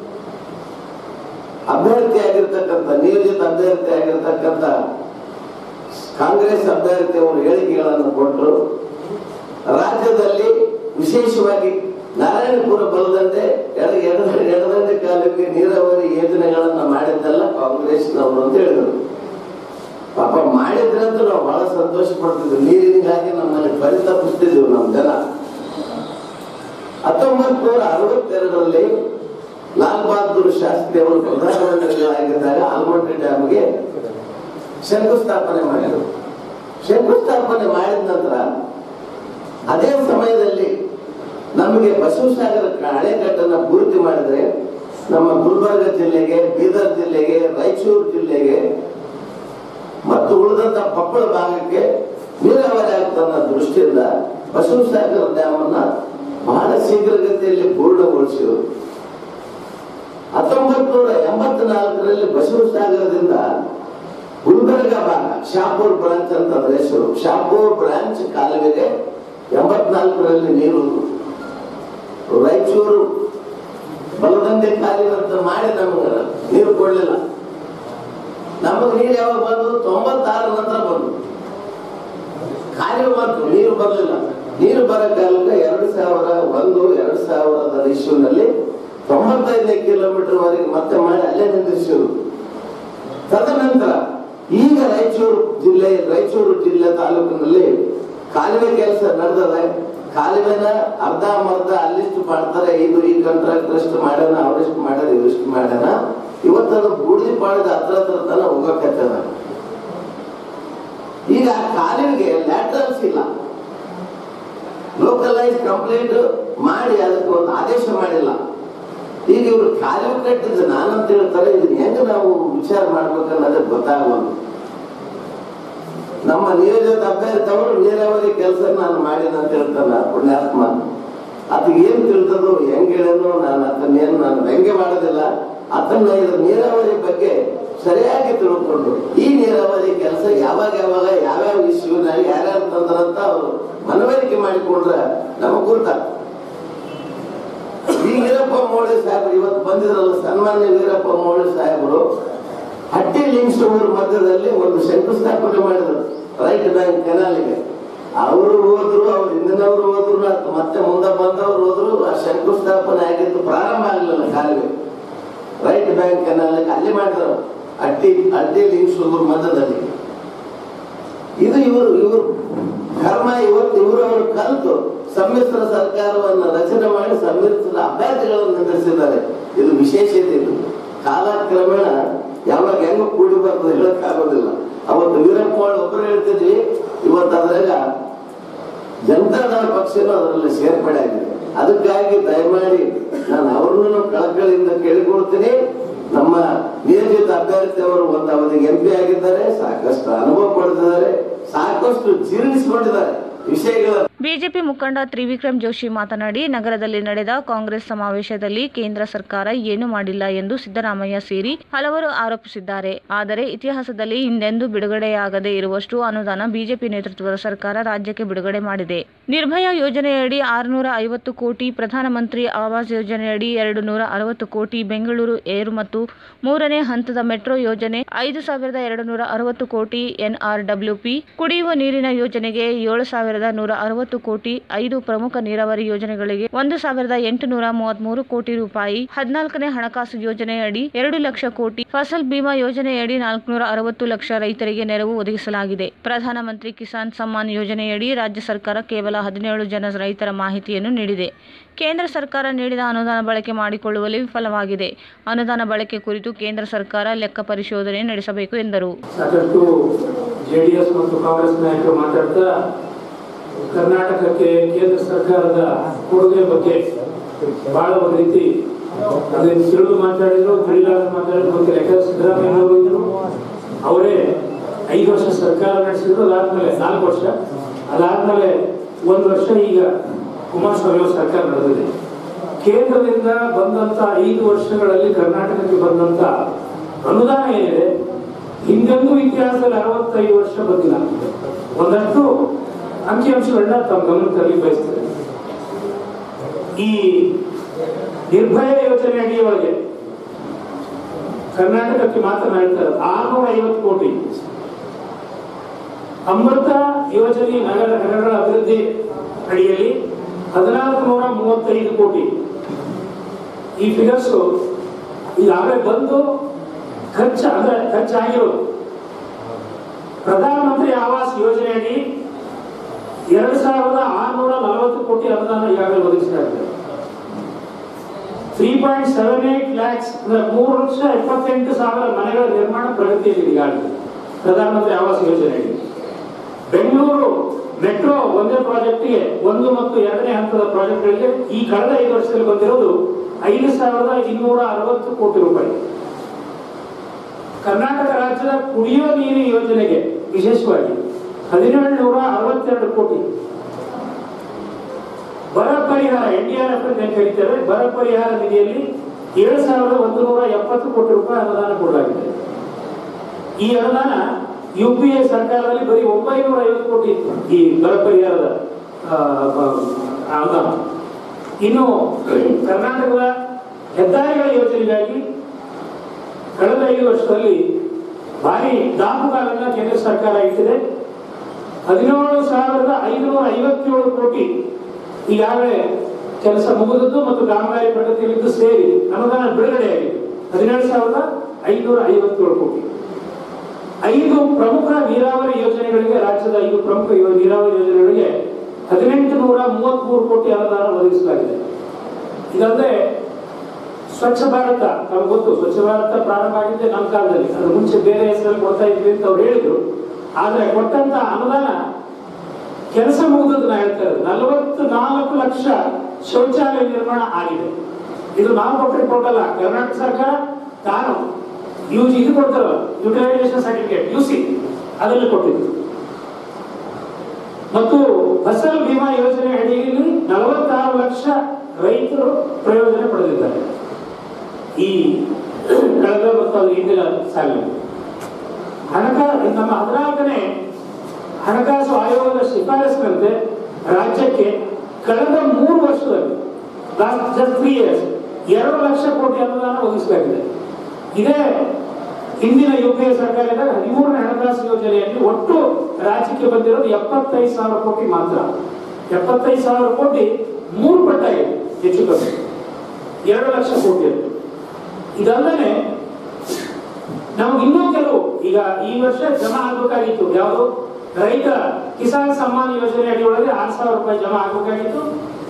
ಅಭ್ಯರ್ಥಿ ಆಗಿರ್ತಕ್ಕಂಥ ನಿಯೋಜಿತ ಅಭ್ಯರ್ಥಿ ಆಗಿರ್ತಕ್ಕಂಥ ಕಾಂಗ್ರೆಸ್ ಅಭ್ಯರ್ಥಿ ಅವರು ಹೇಳಿಕೆಗಳನ್ನು ಕೊಟ್ಟರು ರಾಜ್ಯದಲ್ಲಿ ವಿಶೇಷವಾಗಿ ನಾರಾಯಣಪುರ ಬಲದಂಡೆ ಎಡ ಎಡ ಎಡದಂಡೆ ಕಾಲಕ್ಕೆ ನೀರಾವರಿ ಯೋಜನೆಗಳನ್ನ ಮಾಡಿದ್ದೆಲ್ಲ ಕಾಂಗ್ರೆಸ್ನವರು ಅಂತ ಹೇಳಿದರು ಪಾಪ ಮಾಡಿದ್ರಂತೂ ನಾವು ಬಹಳ ಸಂತೋಷ ಪಡ್ತಿದ್ವಿ ನೀರಿನಿಗಾಗಿ ನಮ್ಮಲ್ಲಿ ಪರಿತಪಿಸ್ತಿದ್ವಿ ನಮ್ಮ ಜನ ಹತ್ತೊಂಬತ್ ನೂರ ಅರವತ್ತೆರಡರಲ್ಲಿ ಲಾಲ್ ಬಹದ್ದೂರ್ ಶಾಸ್ತ್ರಿ ಅವರು ಪ್ರಧಾನಮಂತ್ರಿಗಳಾಗಿದ್ದಾಗ ಆಲ್ಮಟ್ಟಿ ಡ್ಯಾಮ್ಗೆ ಶಂಕುಸ್ಥಾಪನೆ ಮಾಡಿದರು ಶಂಕುಸ್ಥಾಪನೆ ಮಾಡಿದ ನಂತರ ಅದೇ ಸಮಯದಲ್ಲಿ ನಮಗೆ ಬಸವಸಾಗರ ಅಣೆಕಟ್ಟನ್ನ ಪೂರ್ತಿ ಮಾಡಿದ್ರೆ ನಮ್ಮ ಗುಲ್ಬರ್ಗ ಜಿಲ್ಲೆಗೆ ಬೀದರ್ ಜಿಲ್ಲೆಗೆ ರಾಯಚೂರು ಜಿಲ್ಲೆಗೆ ಮತ್ತು ಉಳಿದಂತ ಕೊಪ್ಪಳ ಭಾಗಕ್ಕೆ ನೀರಾವರಿ ಆಗ್ತನ್ನ ದೃಷ್ಟಿಯಿಂದ ಬಸವಸಾಗರ ಡ್ಯಾಮ್ ಅನ್ನ ಬಹಳ ಶೀಘ್ರಗತಿಯಲ್ಲಿ ಪೂರ್ಣಗೊಳಿಸಿದರು ಹತ್ತೊಂಬತ್ ನೂರ ಎಂಬತ್ನಾಲ್ಕರಲ್ಲಿ ಬಸವಸಾಗರದಿಂದ ಗುಲ್ಬರ್ಗ ಭಾಗ ಶಾಪೂರ್ ಬ್ರಾಂಚ್ ಅಂತ ಅದ್ರ ಹೆಸರು ಶಾಪೂರ್ ಬ್ರಾಂಚ್ ಕಾಲುವೆಗೆ ಎಂಬತ್ನಾಲ್ಕರಲ್ಲಿ ನೀರು ರಾಯಚೂರು ಬಲದಂಡೆ ಕಾಲುವೆ ಅಂತ ಮಾಡಿ ನಮಗೆ ನೀರು ಕೊಡ್ಲಿಲ್ಲ ನಮಗೆ ನೀರು ಯಾವಾಗ ಬಂದು ತೊಂಬತ್ತಾರ ನಂತರ ಬಂದು ಕಾಲುವೆ ಬಂತು ನೀರು ಬರಲಿಲ್ಲ ನೀರು ಬರೋ ಕಾಲಕ್ಕೆ ಎರಡು ಸಾವಿರ ಒಂದು ಎರಡು ಸಾವಿರದ ಇಶ್ಯೂನಲ್ಲಿ ತೊಂಬತ್ತೈದನೇ ಕಿಲೋಮೀಟರ್ ವರೆಗೆ ಮತ್ತೆ ಮಾಡಿ ಅಲ್ಲೇ ನಿಂದಿಸಿರು ತದನಂತರ ಈಗ ರಾಯಚೂರು ಜಿಲ್ಲೆ ರಾಯಚೂರು ಜಿಲ್ಲೆ ತಾಲೂಕಿನಲ್ಲಿ ಕಾಲುವೆ ಕೆಲಸ ನಡೆದದೆ ಕಾಲುವೆನ ಅರ್ಧ ಮರ್ಧ ಅಲ್ಲಿಷ್ಟು ಮಾಡ್ತಾರೆ ಇದು ಈ ಕಾಂಟ್ರಾಕ್ಟರ್ ಇಷ್ಟು ಮಾಡ್ಯಾನ ಅವರಿಷ್ಟು ಮಾಡ್ಯಾರ ಇವರಿಷ್ಟು ಮಾಡ್ಯಾನ ಇವತ್ತದು ಬೂಡಿದಿ ಪಾಡಿದ ಹತ್ರ ಹತ್ರ ತನ ಹೋಗಕತ್ತದ ಈಗ ಆ ಕಾಲುವೆಗೆ ಲ್ಯಾಟ್ರಲ್ಸ್ ಇಲ್ಲ ಲೋಕಲೈಸ್ ಕಂಪ್ಲೇಂಟ್ ಮಾಡಿ ಅದಕ್ಕೆ ಒಂದು ಆದೇಶ ಮಾಡಿಲ್ಲ ಈಗ ಇವರು ಕಾಲುವೆ ಕಟ್ಟಿದ್ದು ನಾನಂತ ಹೇಳ್ತಾರೆ ಇದನ್ನ ಹೆಂಗ ನಾವು ವಿಚಾರ ಮಾಡ್ಬೇಕನ್ನೋದೇ ಗೊತ್ತಾಗಬಾರ್ದು ನಮ್ಮ ನಿಯೋಜಿತ ಅಭ್ಯರ್ಥಿ ಅವರು ನೀರಾವರಿ ಕೆಲಸ ನಾನು ಮಾಡಿನ ಅಂತ ಹೇಳ್ತಾನ ಪುಣ್ಯಾತ್ಮ ಅದು ಏನ್ ತಿಳಿದದು ಹೆಂಗ್ ಹೇಳೋದು ನಾನು ಅದನ್ನೇನು ನಾನು ವ್ಯಂಗ್ಯ ಮಾಡೋದಿಲ್ಲ ಅದನ್ನ ಇದು ನೀರಾವರಿ ಬಗ್ಗೆ ಸರಿಯಾಗಿ ತಿಳ್ಕೊಂಡು ಈ ನೀರಾವರಿ ಕೆಲಸ ಯಾವಾಗ ಯಾವಾಗ ಯಾವ್ಯಾವ ಇಶ್ಯೂನಾಗ ಯಾರ್ಯಾರು ತಂದ್ರಂತ ಅವರು ಮನವರಿಕೆ ಮಾಡಿಕೊಂಡ್ರೆ ನಮಗ್ ಗೊತ್ತಾಗ್ತದೆ ಈ ವೀರಪ್ಪ ಮೋಳಿ ಸಾಹೇಬರು ಇವತ್ತು ಬಂದಿದ್ರಲ್ಲ ಸನ್ಮಾನ್ಯ ವೀರಪ್ಪ ಮೋಳಿ ಸಾಹೇಬರು ಹಟ್ಟಿ ಲಿಂಕ್ಸ್ ಊರ ಮಧ್ಯದಲ್ಲಿ ಒಂದು ಶಂಕುಸ್ಥಾಪನೆ ಮಾಡಿದ್ರು ರೈಟ್ ಬ್ಯಾಂಕ್ ಕೆನಾಲಿಗೆ ಅವರು ಹೋದ್ರು ಅವ್ರ ಹಿಂದಿನವರು ಹೋದ್ರು ಅಥವಾ ಮತ್ತೆ ಮುಂದೆ ಬಂದವರು ಹೋದ್ರು ಆ ಶಂಕುಸ್ಥಾಪನೆ ಆಗಿದ್ದು ಪ್ರಾರಂಭ ಆಗಲಿಲ್ಲ ಕಾಲುವೆ ರೈಟ್ ಬ್ಯಾಂಕ್ ಕೆನಾಲಿಗೆ ಅಲ್ಲಿ ಮಾಡಿದ್ರು ಅಟ್ಟಿ ಅಟ್ಟಿ ಲಿಂಕ್ಸ್ ಊರ ಮಧ್ಯದಲ್ಲಿ ಇದು ಇವರು ಇವರು ಕರ್ಮ ಇವತ್ತು ಇವರು ಅವರು ಕಲಿತು ಸಮ್ಮಿಶ್ರ ಸರ್ಕಾರವನ್ನು ರಚನೆ ಮಾಡಿ ಸಮ್ಮಿಶ್ರ ಅಭ್ಯರ್ಥಿಗಳನ್ನು ನಿರ್ಧರಿಸಿದ್ದಾರೆ ಇದು ವಿಶೇಷತೆ ಇದು ಕಾಲಕ್ರಮೇಣ ಯಾವಾಗ ಹೆಂಗ ಕೂಡಿ ಬರ್ತದೆ ಹೇಳಕ್ ಆಗೋದಿಲ್ಲ ಅವತ್ತು ವೀರಪ್ಪ ಒಬ್ಬರು ಹೇಳ್ತಿದ್ವಿ ಇವತ್ತು ಅದ್ರಾಗ ಜನತಾದಳ ಪಕ್ಷನೂ ಅದರಲ್ಲಿ ಸೇರ್ಪಡೆ ಆಗಿದೆ ಅದಕ್ಕಾಗಿ ದಯಮಾಡಿ ನಾನು ಅವ್ರನ್ನೂ ಕಳಕಳಿಯಿಂದ ಕೇಳಿಕೊಳ್ತೀನಿ ನಮ್ಮ ನಿಯೋಜಿತ ಅಭ್ಯರ್ಥಿ ಅವರು ಒಂದು ಅವಧಿಗೆ ಎಂ ಪಿ ಆಗಿದ್ದಾರೆ ಸಾಕಷ್ಟು ಅನುಭವ ಪಡೆದಿದ್ದಾರೆ ಸಾಕಷ್ಟು ಜೀರ್ಣಿಸಿಕೊಂಡಿದ್ದಾರೆ ವಿಷಯಗಳ ಬಿಜೆಪಿ ಮುಖಂಡ ತ್ರಿವಿಕ್ರಮ್ ಜೋಶಿ ಮಾತನಾಡಿ ನಗರದಲ್ಲಿ ನಡೆದ ಕಾಂಗ್ರೆಸ್ ಸಮಾವೇಶದಲ್ಲಿ ಕೇಂದ್ರ ಸರ್ಕಾರ ಏನು ಮಾಡಿಲ್ಲ ಎಂದು ಸಿದ್ದರಾಮಯ್ಯ ಸೇರಿ ಹಲವರು ಆರೋಪಿಸಿದ್ದಾರೆ ಆದರೆ ಇತಿಹಾಸದಲ್ಲಿ ಹಿಂದೆಂದೂ ಬಿಡುಗಡೆಯಾಗದೇ ಇರುವಷ್ಟು ಅನುದಾನ ಬಿಜೆಪಿ ನೇತೃತ್ವದ ಸರ್ಕಾರ ರಾಜ್ಯಕ್ಕೆ ಬಿಡುಗಡೆ ಮಾಡಿದೆ ನಿರ್ಭಯ ಯೋಜನೆಯಡಿ ಆರುನೂರ ಐವತ್ತು ಕೋಟಿ ಪ್ರಧಾನಮಂತ್ರಿ ಆವಾಸ್ ಯೋಜನೆಯಡಿ ಎರಡು ನೂರ ಅರವತ್ತು ಕೋಟಿ ಬೆಂಗಳೂರು ಏರ್ ಮತ್ತು ಮೂರನೇ ಹಂತದ ಮೆಟ್ರೋ ಯೋಜನೆ ಐದು ಸಾವಿರದ ಎರಡು ನೂರ ಅರವತ್ತು ಕೋಟಿ ಎನ್ಆರ್ಡಬ್ಲ್ಯೂಪಿ ಕುಡಿಯುವ ನೀರಿನ ಯೋಜನೆಗೆ ಏಳು ಸಾವಿರದ ನೂರ ಅರವತ್ತು ಕೋಟಿ ಐದು ಪ್ರಮುಖ ನೀರಾವರಿ ಯೋಜನೆಗಳಿಗೆ ಒಂದು ಸಾವಿರದ ಎಂಟುನೂರ ಮೂವತ್ಮೂರು ಕೋಟಿ ರೂಪಾಯಿ ಹದಿನಾಲ್ಕನೇ ಹಣಕಾಸು ಯೋಜನೆಯಡಿ ಎರಡು ಲಕ್ಷ ಕೋಟಿ ಫಸಲ್ ಬಿಮಾ ಯೋಜನೆಯಡಿ ನಾಲ್ಕುನೂರ ಅರವತ್ತು ಲಕ್ಷ ರೈತರಿಗೆ ನೆರವು ಒದಗಿಸಲಾಗಿದೆ ಪ್ರಧಾನಮಂತ್ರಿ ಕಿಸಾನ್ ಸಮ್ಮಾನ್ ಯೋಜನೆಯಡಿ ರಾಜ್ಯ ಸರ್ಕಾರ ಕೇವಲ ಹದಿನೇಳು ಜನ ರೈತರ ಮಾಹಿತಿಯನ್ನು ನೀಡಿದೆ ಕೇಂದ್ರ ಸರ್ಕಾರ ನೀಡಿದ ಅನುದಾನ ಬಳಕೆ ಮಾಡಿಕೊಳ್ಳುವಲ್ಲಿ ವಿಫಲವಾಗಿದೆ ಅನುದಾನ ಬಳಕೆ ಕುರಿತು ಕೇಂದ್ರ ಸರ್ಕಾರ ಲೆಕ್ಕ ಪರಿಶೋಧನೆ ನಡೆಸಬೇಕು ಎಂದರು ಸಾಕಷ್ಟು ಜೆ ಡಿ ಎಸ್ ಮತ್ತು ಕಾಂಗ್ರೆಸ್ ನಾಯಕರು ಮಾತಾಡ್ತಾ ಕರ್ನಾಟಕಕ್ಕೆ ಕೇಂದ್ರ ಸರ್ಕಾರದ ಕೊಡುಗೆ ಬಗ್ಗೆ ಬಹಳ ಒಂದು ರೀತಿ ಅದನ್ನು ತಿಳಿದು ಮಾತಾಡಿದ್ರು ತಿಳಿಲಾದ ಮಾತಾಡಿದ್ರು ಗೊತ್ತಿಲ್ಲ ಯಾಕಂದ್ರೆ ಸಿದ್ದರಾಮಯ್ಯ ಅವರು ಇದ್ರು ಅವರೇ ಐದು ವರ್ಷ ಸರ್ಕಾರ ನಡೆಸಿದ್ರು ಅದಾದ್ಮೇಲೆ ನಾಲ್ಕು ವರ್ಷ ಅದಾದ್ಮೇಲೆ ಒಂದು ವರ್ಷ ಈಗ ಕುಮಾರಸ್ವಾಮಿ ಅವರ ಸರ್ಕಾರ ನಡೆದಿದೆ ಕೇಂದ್ರದಿಂದ ಬಂದಂತ ಐದು ವರ್ಷಗಳಲ್ಲಿ ಕರ್ನಾಟಕಕ್ಕೆ ಬಂದಂತ ಅನುದಾನ ಏನಿದೆ ಹಿಂದೆಂದೂ ಇತಿಹಾಸದಲ್ಲಿ ಅರವತ್ತೈದು ವರ್ಷ ಬಂದಿಲ್ಲ ಒಂದಷ್ಟು ಅಂಕಿಅಂಶಗಳನ್ನ ತಮ್ಮ ಗಮನ ತರಲಿ ಬಯಸ್ತೇನೆ ಈ ನಿರ್ಭಯ ಯೋಜನೆ ಅಡಿಯೊಳಗೆ ಕರ್ನಾಟಕಕ್ಕೆ ಮಾತ್ರ ಹೇಳ್ತಾರೆ ಆರ್ನೂರ ಐವತ್ತು ಕೋಟಿ ಅಮೃತ ಯೋಜನೆ ನಗರ ನಗರಗಳ ಅಭಿವೃದ್ಧಿ ಅಡಿಯಲ್ಲಿ ಹದಿನಾಲ್ಕು ನೂರ ಮೂವತ್ತೈದು ಕೋಟಿ ಈ ಫಿಗರ್ಸ್ ಈಗಾಗಲೇ ಬಂದು ಖರ್ಚು ಅಂದ್ರೆ ಖರ್ಚಾಗಿರೋದು ಪ್ರಧಾನಮಂತ್ರಿ ಆವಾಸ್ ಯೋಜನೆಯಡಿ ಎರಡು ಸಾವಿರದ ಆರುನೂರ ನಲವತ್ತು ಕೋಟಿ ಅನುದಾನ ಈಗಾಗಲೇ ಒದಗಿಸಲಾಗಿದೆ three point seven eight lakhs ಅಂದ್ರೆ ಮೂರು ಲಕ್ಷ ಎಪ್ಪತ್ತೆಂಟು ಸಾವಿರ ಮನೆಗಳ ನಿರ್ಮಾಣ ಪ್ರಗತಿಯಲ್ಲಿ ಈಗಾಗಲೇ ಪ್ರಧಾನಮಂತ್ರಿ ಆವಾಸ್ ಯೋಜನೆಯಡಿ ಬೆಂಗಳೂರು ಮೆಟ್ರೋ ಒಂದೇ ಪ್ರಾಜೆಕ್ಟ್ಗೆ ಒಂದು ಮತ್ತು ಎರಡನೇ ಹಂತದ ಪ್ರಾಜೆಕ್ಟ್ಗಳಿಗೆ ಈ ಕಳೆದ ಐದು ವರ್ಷದಲ್ಲಿ ಬಂದಿರೋದು ಐದು ಸಾವಿರದ ಇನ್ನೂರ ಅರವತ್ತು ಕೋಟಿ ರೂಪಾಯಿ ಕರ್ನಾಟಕ ರಾಜ್ಯದ ಕುಡಿಯುವ ನೀರು ಯೋಜನೆಗೆ ವಿಶೇಷವಾಗಿ ಹದಿನೇಳು ನೂರ ಅರವತ್ತೆರಡು ಕೋಟಿ ಬರ ಪರಿಹಾರ ಎನ್ ಡಿ ಆರ್ ಎಫ್ ಅಂತ ಏನ್ ಕರೀತೇವೆ ಬರ ಪರಿಹಾರ ನಿಧಿಯಲ್ಲಿ ಏಳು ಸಾವಿರದ ಒಂದು ನೂರ ಎಪ್ಪತ್ತು ಕೋಟಿ ರೂಪಾಯಿ ಅನುದಾನ ಕೊಡಲಾಗಿದೆ ಈ ಅನುದಾನ ಯು ಪಿ ಎ ಸರ್ಕಾರದಲ್ಲಿ ಬರೀ ಒಂಬೈನೂರ ಐವತ್ತು ಕೋಟಿ ಇತ್ತು ಈ ಬರ ಪರಿಹಾರದ ಆ, ಬ- ಅನುದಾನ ಇನ್ನು ಕರ್ನಾಟಕದ ಹೆದ್ದಾರಿಗಳ ಯೋಜನೆಗಾಗಿ ಕಳೆದ ಐದು ವರ್ಷದಲ್ಲಿ ಭಾರಿ ದಾಪುಗಾಲನ್ನ ಕೇಂದ್ರ ಸರ್ಕಾರ ಇಟ್ಟಿದೆ ಹದಿನೇಳು ಸಾವಿರದ ಐನೂರ ಐವತ್ತೇಳು ಕೋಟಿ ಈಗಾಗಲೇ ಕೆಲಸ ಮುಗಿದದ್ದು ಮತ್ತು ಕಾಮಗಾರಿ ಪ್ರಗತಿಯಲ್ಲಿದ್ದು ಸೇರಿ ಅನುದಾನ ಬಿಡುಗಡೆಯಾಗಿದೆ ಹದಿನೇಳು ಸಾವಿರದ ಐನೂರ ಐವತ್ತೇಳು ಕೋಟಿ ಐದು ಪ್ರಮುಖ ನೀರಾವರಿ ಯೋಜನೆಗಳಿಗೆ ರಾಜ್ಯದ ಐದು ಪ್ರಮುಖ ಯೋ- ನೀರಾವರಿ ಯೋಜನೆಗಳಿಗೆ ಹದಿನೆಂಟು ನೂರ ಮೂವತ್ಮೂರು ಕೋಟಿ ಅನುದಾನ ಒದಗಿಸಲಾಗಿದೆ ಇದಲ್ಲದೆ ಸ್ವಚ್ಛ ಭಾರತ ನಮ್ಗೆ ಗೊತ್ತು ಸ್ವಚ್ಛ ಭಾರತ ಪ್ರಾರಂಭ ಆಗಿದ್ದೆ ನಮ್ಮ ಕಾಲದಲ್ಲಿ ಅದ್ರ ಮುಂಚೆ ಬೇರೆ ಹೆಸರಲ್ಲಿ ಕೊಡ್ತಾ ಇದ್ವಿ ಅಂತ ಅವ್ರು ಹೇಳಿದ್ರು ಆದ್ರೆ ಕೊಟ್ಟಂತ ಅನುದಾನ ಕೆಲಸ ಮುಗಿದದ್ದು ನಾ ಹೇಳ್ತಾ ಇರೋದು ನಲವತ್ತು ನಾಲ್ಕು ಲಕ್ಷ ಶೌಚಾಲಯ ನಿರ್ಮಾಣ ಆಗಿದೆ ಇದು ನಾವು ಕೊಟ್ಟ ರಿಪೋರ್ಟ್ ಅಲ್ಲ ಕರ್ನಾಟಕ ಸರ್ಕಾರ ತಾನು ಯೂಸ್ ಇದು ಕೊಡ್ತಾರಲ್ಲ ಯುಟಿಲೈಸೇಷನ್ ಸರ್ಟಿಫಿಕೇಟ್ ಯು ಸಿ ಅದನ್ನು ಕೊಟ್ಟಿದ್ದು ಮತ್ತು ಫಸಲ್ ಬಿಮಾ ಯೋಜನೆ ಅಡಿಯಲ್ಲಿ ನಲವತ್ತಾರು ಲಕ್ಷ ರೈತರು ಪ್ರಯೋಜನ ಪಡೆದಿದ್ದಾರೆ ಈ ಕಳೆದ ಮತ್ತು ಅದು ಹಿಂದಿನ ಸಾಲಿನಲ್ಲಿ ಹಣಕಾಸು ನಮ್ಮ ಹದಿನಾಲ್ಕನೇ ಹಣಕಾಸು ಆಯೋಗದ ಶಿಫಾರಸಿನಂತೆ ರಾಜ್ಯಕ್ಕೆ ಕಳೆದ ಮೂರು ವರ್ಷದಲ್ಲಿ ಜಸ್ಟ್ ತ್ರೀ ಇಯರ್ಸ್ ಎರಡು ಲಕ್ಷ ಕೋಟಿ ಅನುದಾನ ಒದಗಿಸಲಾಗಿದೆ ಇದೇ ಹಿಂದಿನ ಯು ಪಿ ಎ ಸರ್ಕಾರದ ಹದಿಮೂರನೇ ಹಣಕಾಸು ಯೋಜನೆಯಲ್ಲಿ ಒಟ್ಟು ರಾಜ್ಯಕ್ಕೆ ಬಂದಿರೋದು ಎಪ್ಪತ್ತೈದು ಸಾವಿರ ಕೋಟಿ ಮಾತ್ರ ಎಪ್ಪತ್ತೈದು ಸಾವಿರ ಕೋಟಿ ಮೂರು ಪಟ್ಟಾಗಿದೆ ಹೆಚ್ಚು ಕಮ್ಮಿ ಎರಡು ಲಕ್ಷ ಕೋಟಿ ಅದು. ಇದಲ್ಲದೆ ನಮ್ಗೆ ಇನ್ನೂ ಕೆಲವು ಈಗ ಈ ವರ್ಷ ಜಮಾ ಆಗ್ಬೇಕಾಗಿತ್ತು ಯಾವುದು ರೈತ ಕಿಸಾನ್ ಸಮ್ಮಾನ್ ಯೋಜನೆ ಅಡಿಯೊಳಗೆ ಆರು ಸಾವಿರ ರೂಪಾಯಿ ಜಮಾ ಆಗ್ಬೇಕಾಗಿತ್ತು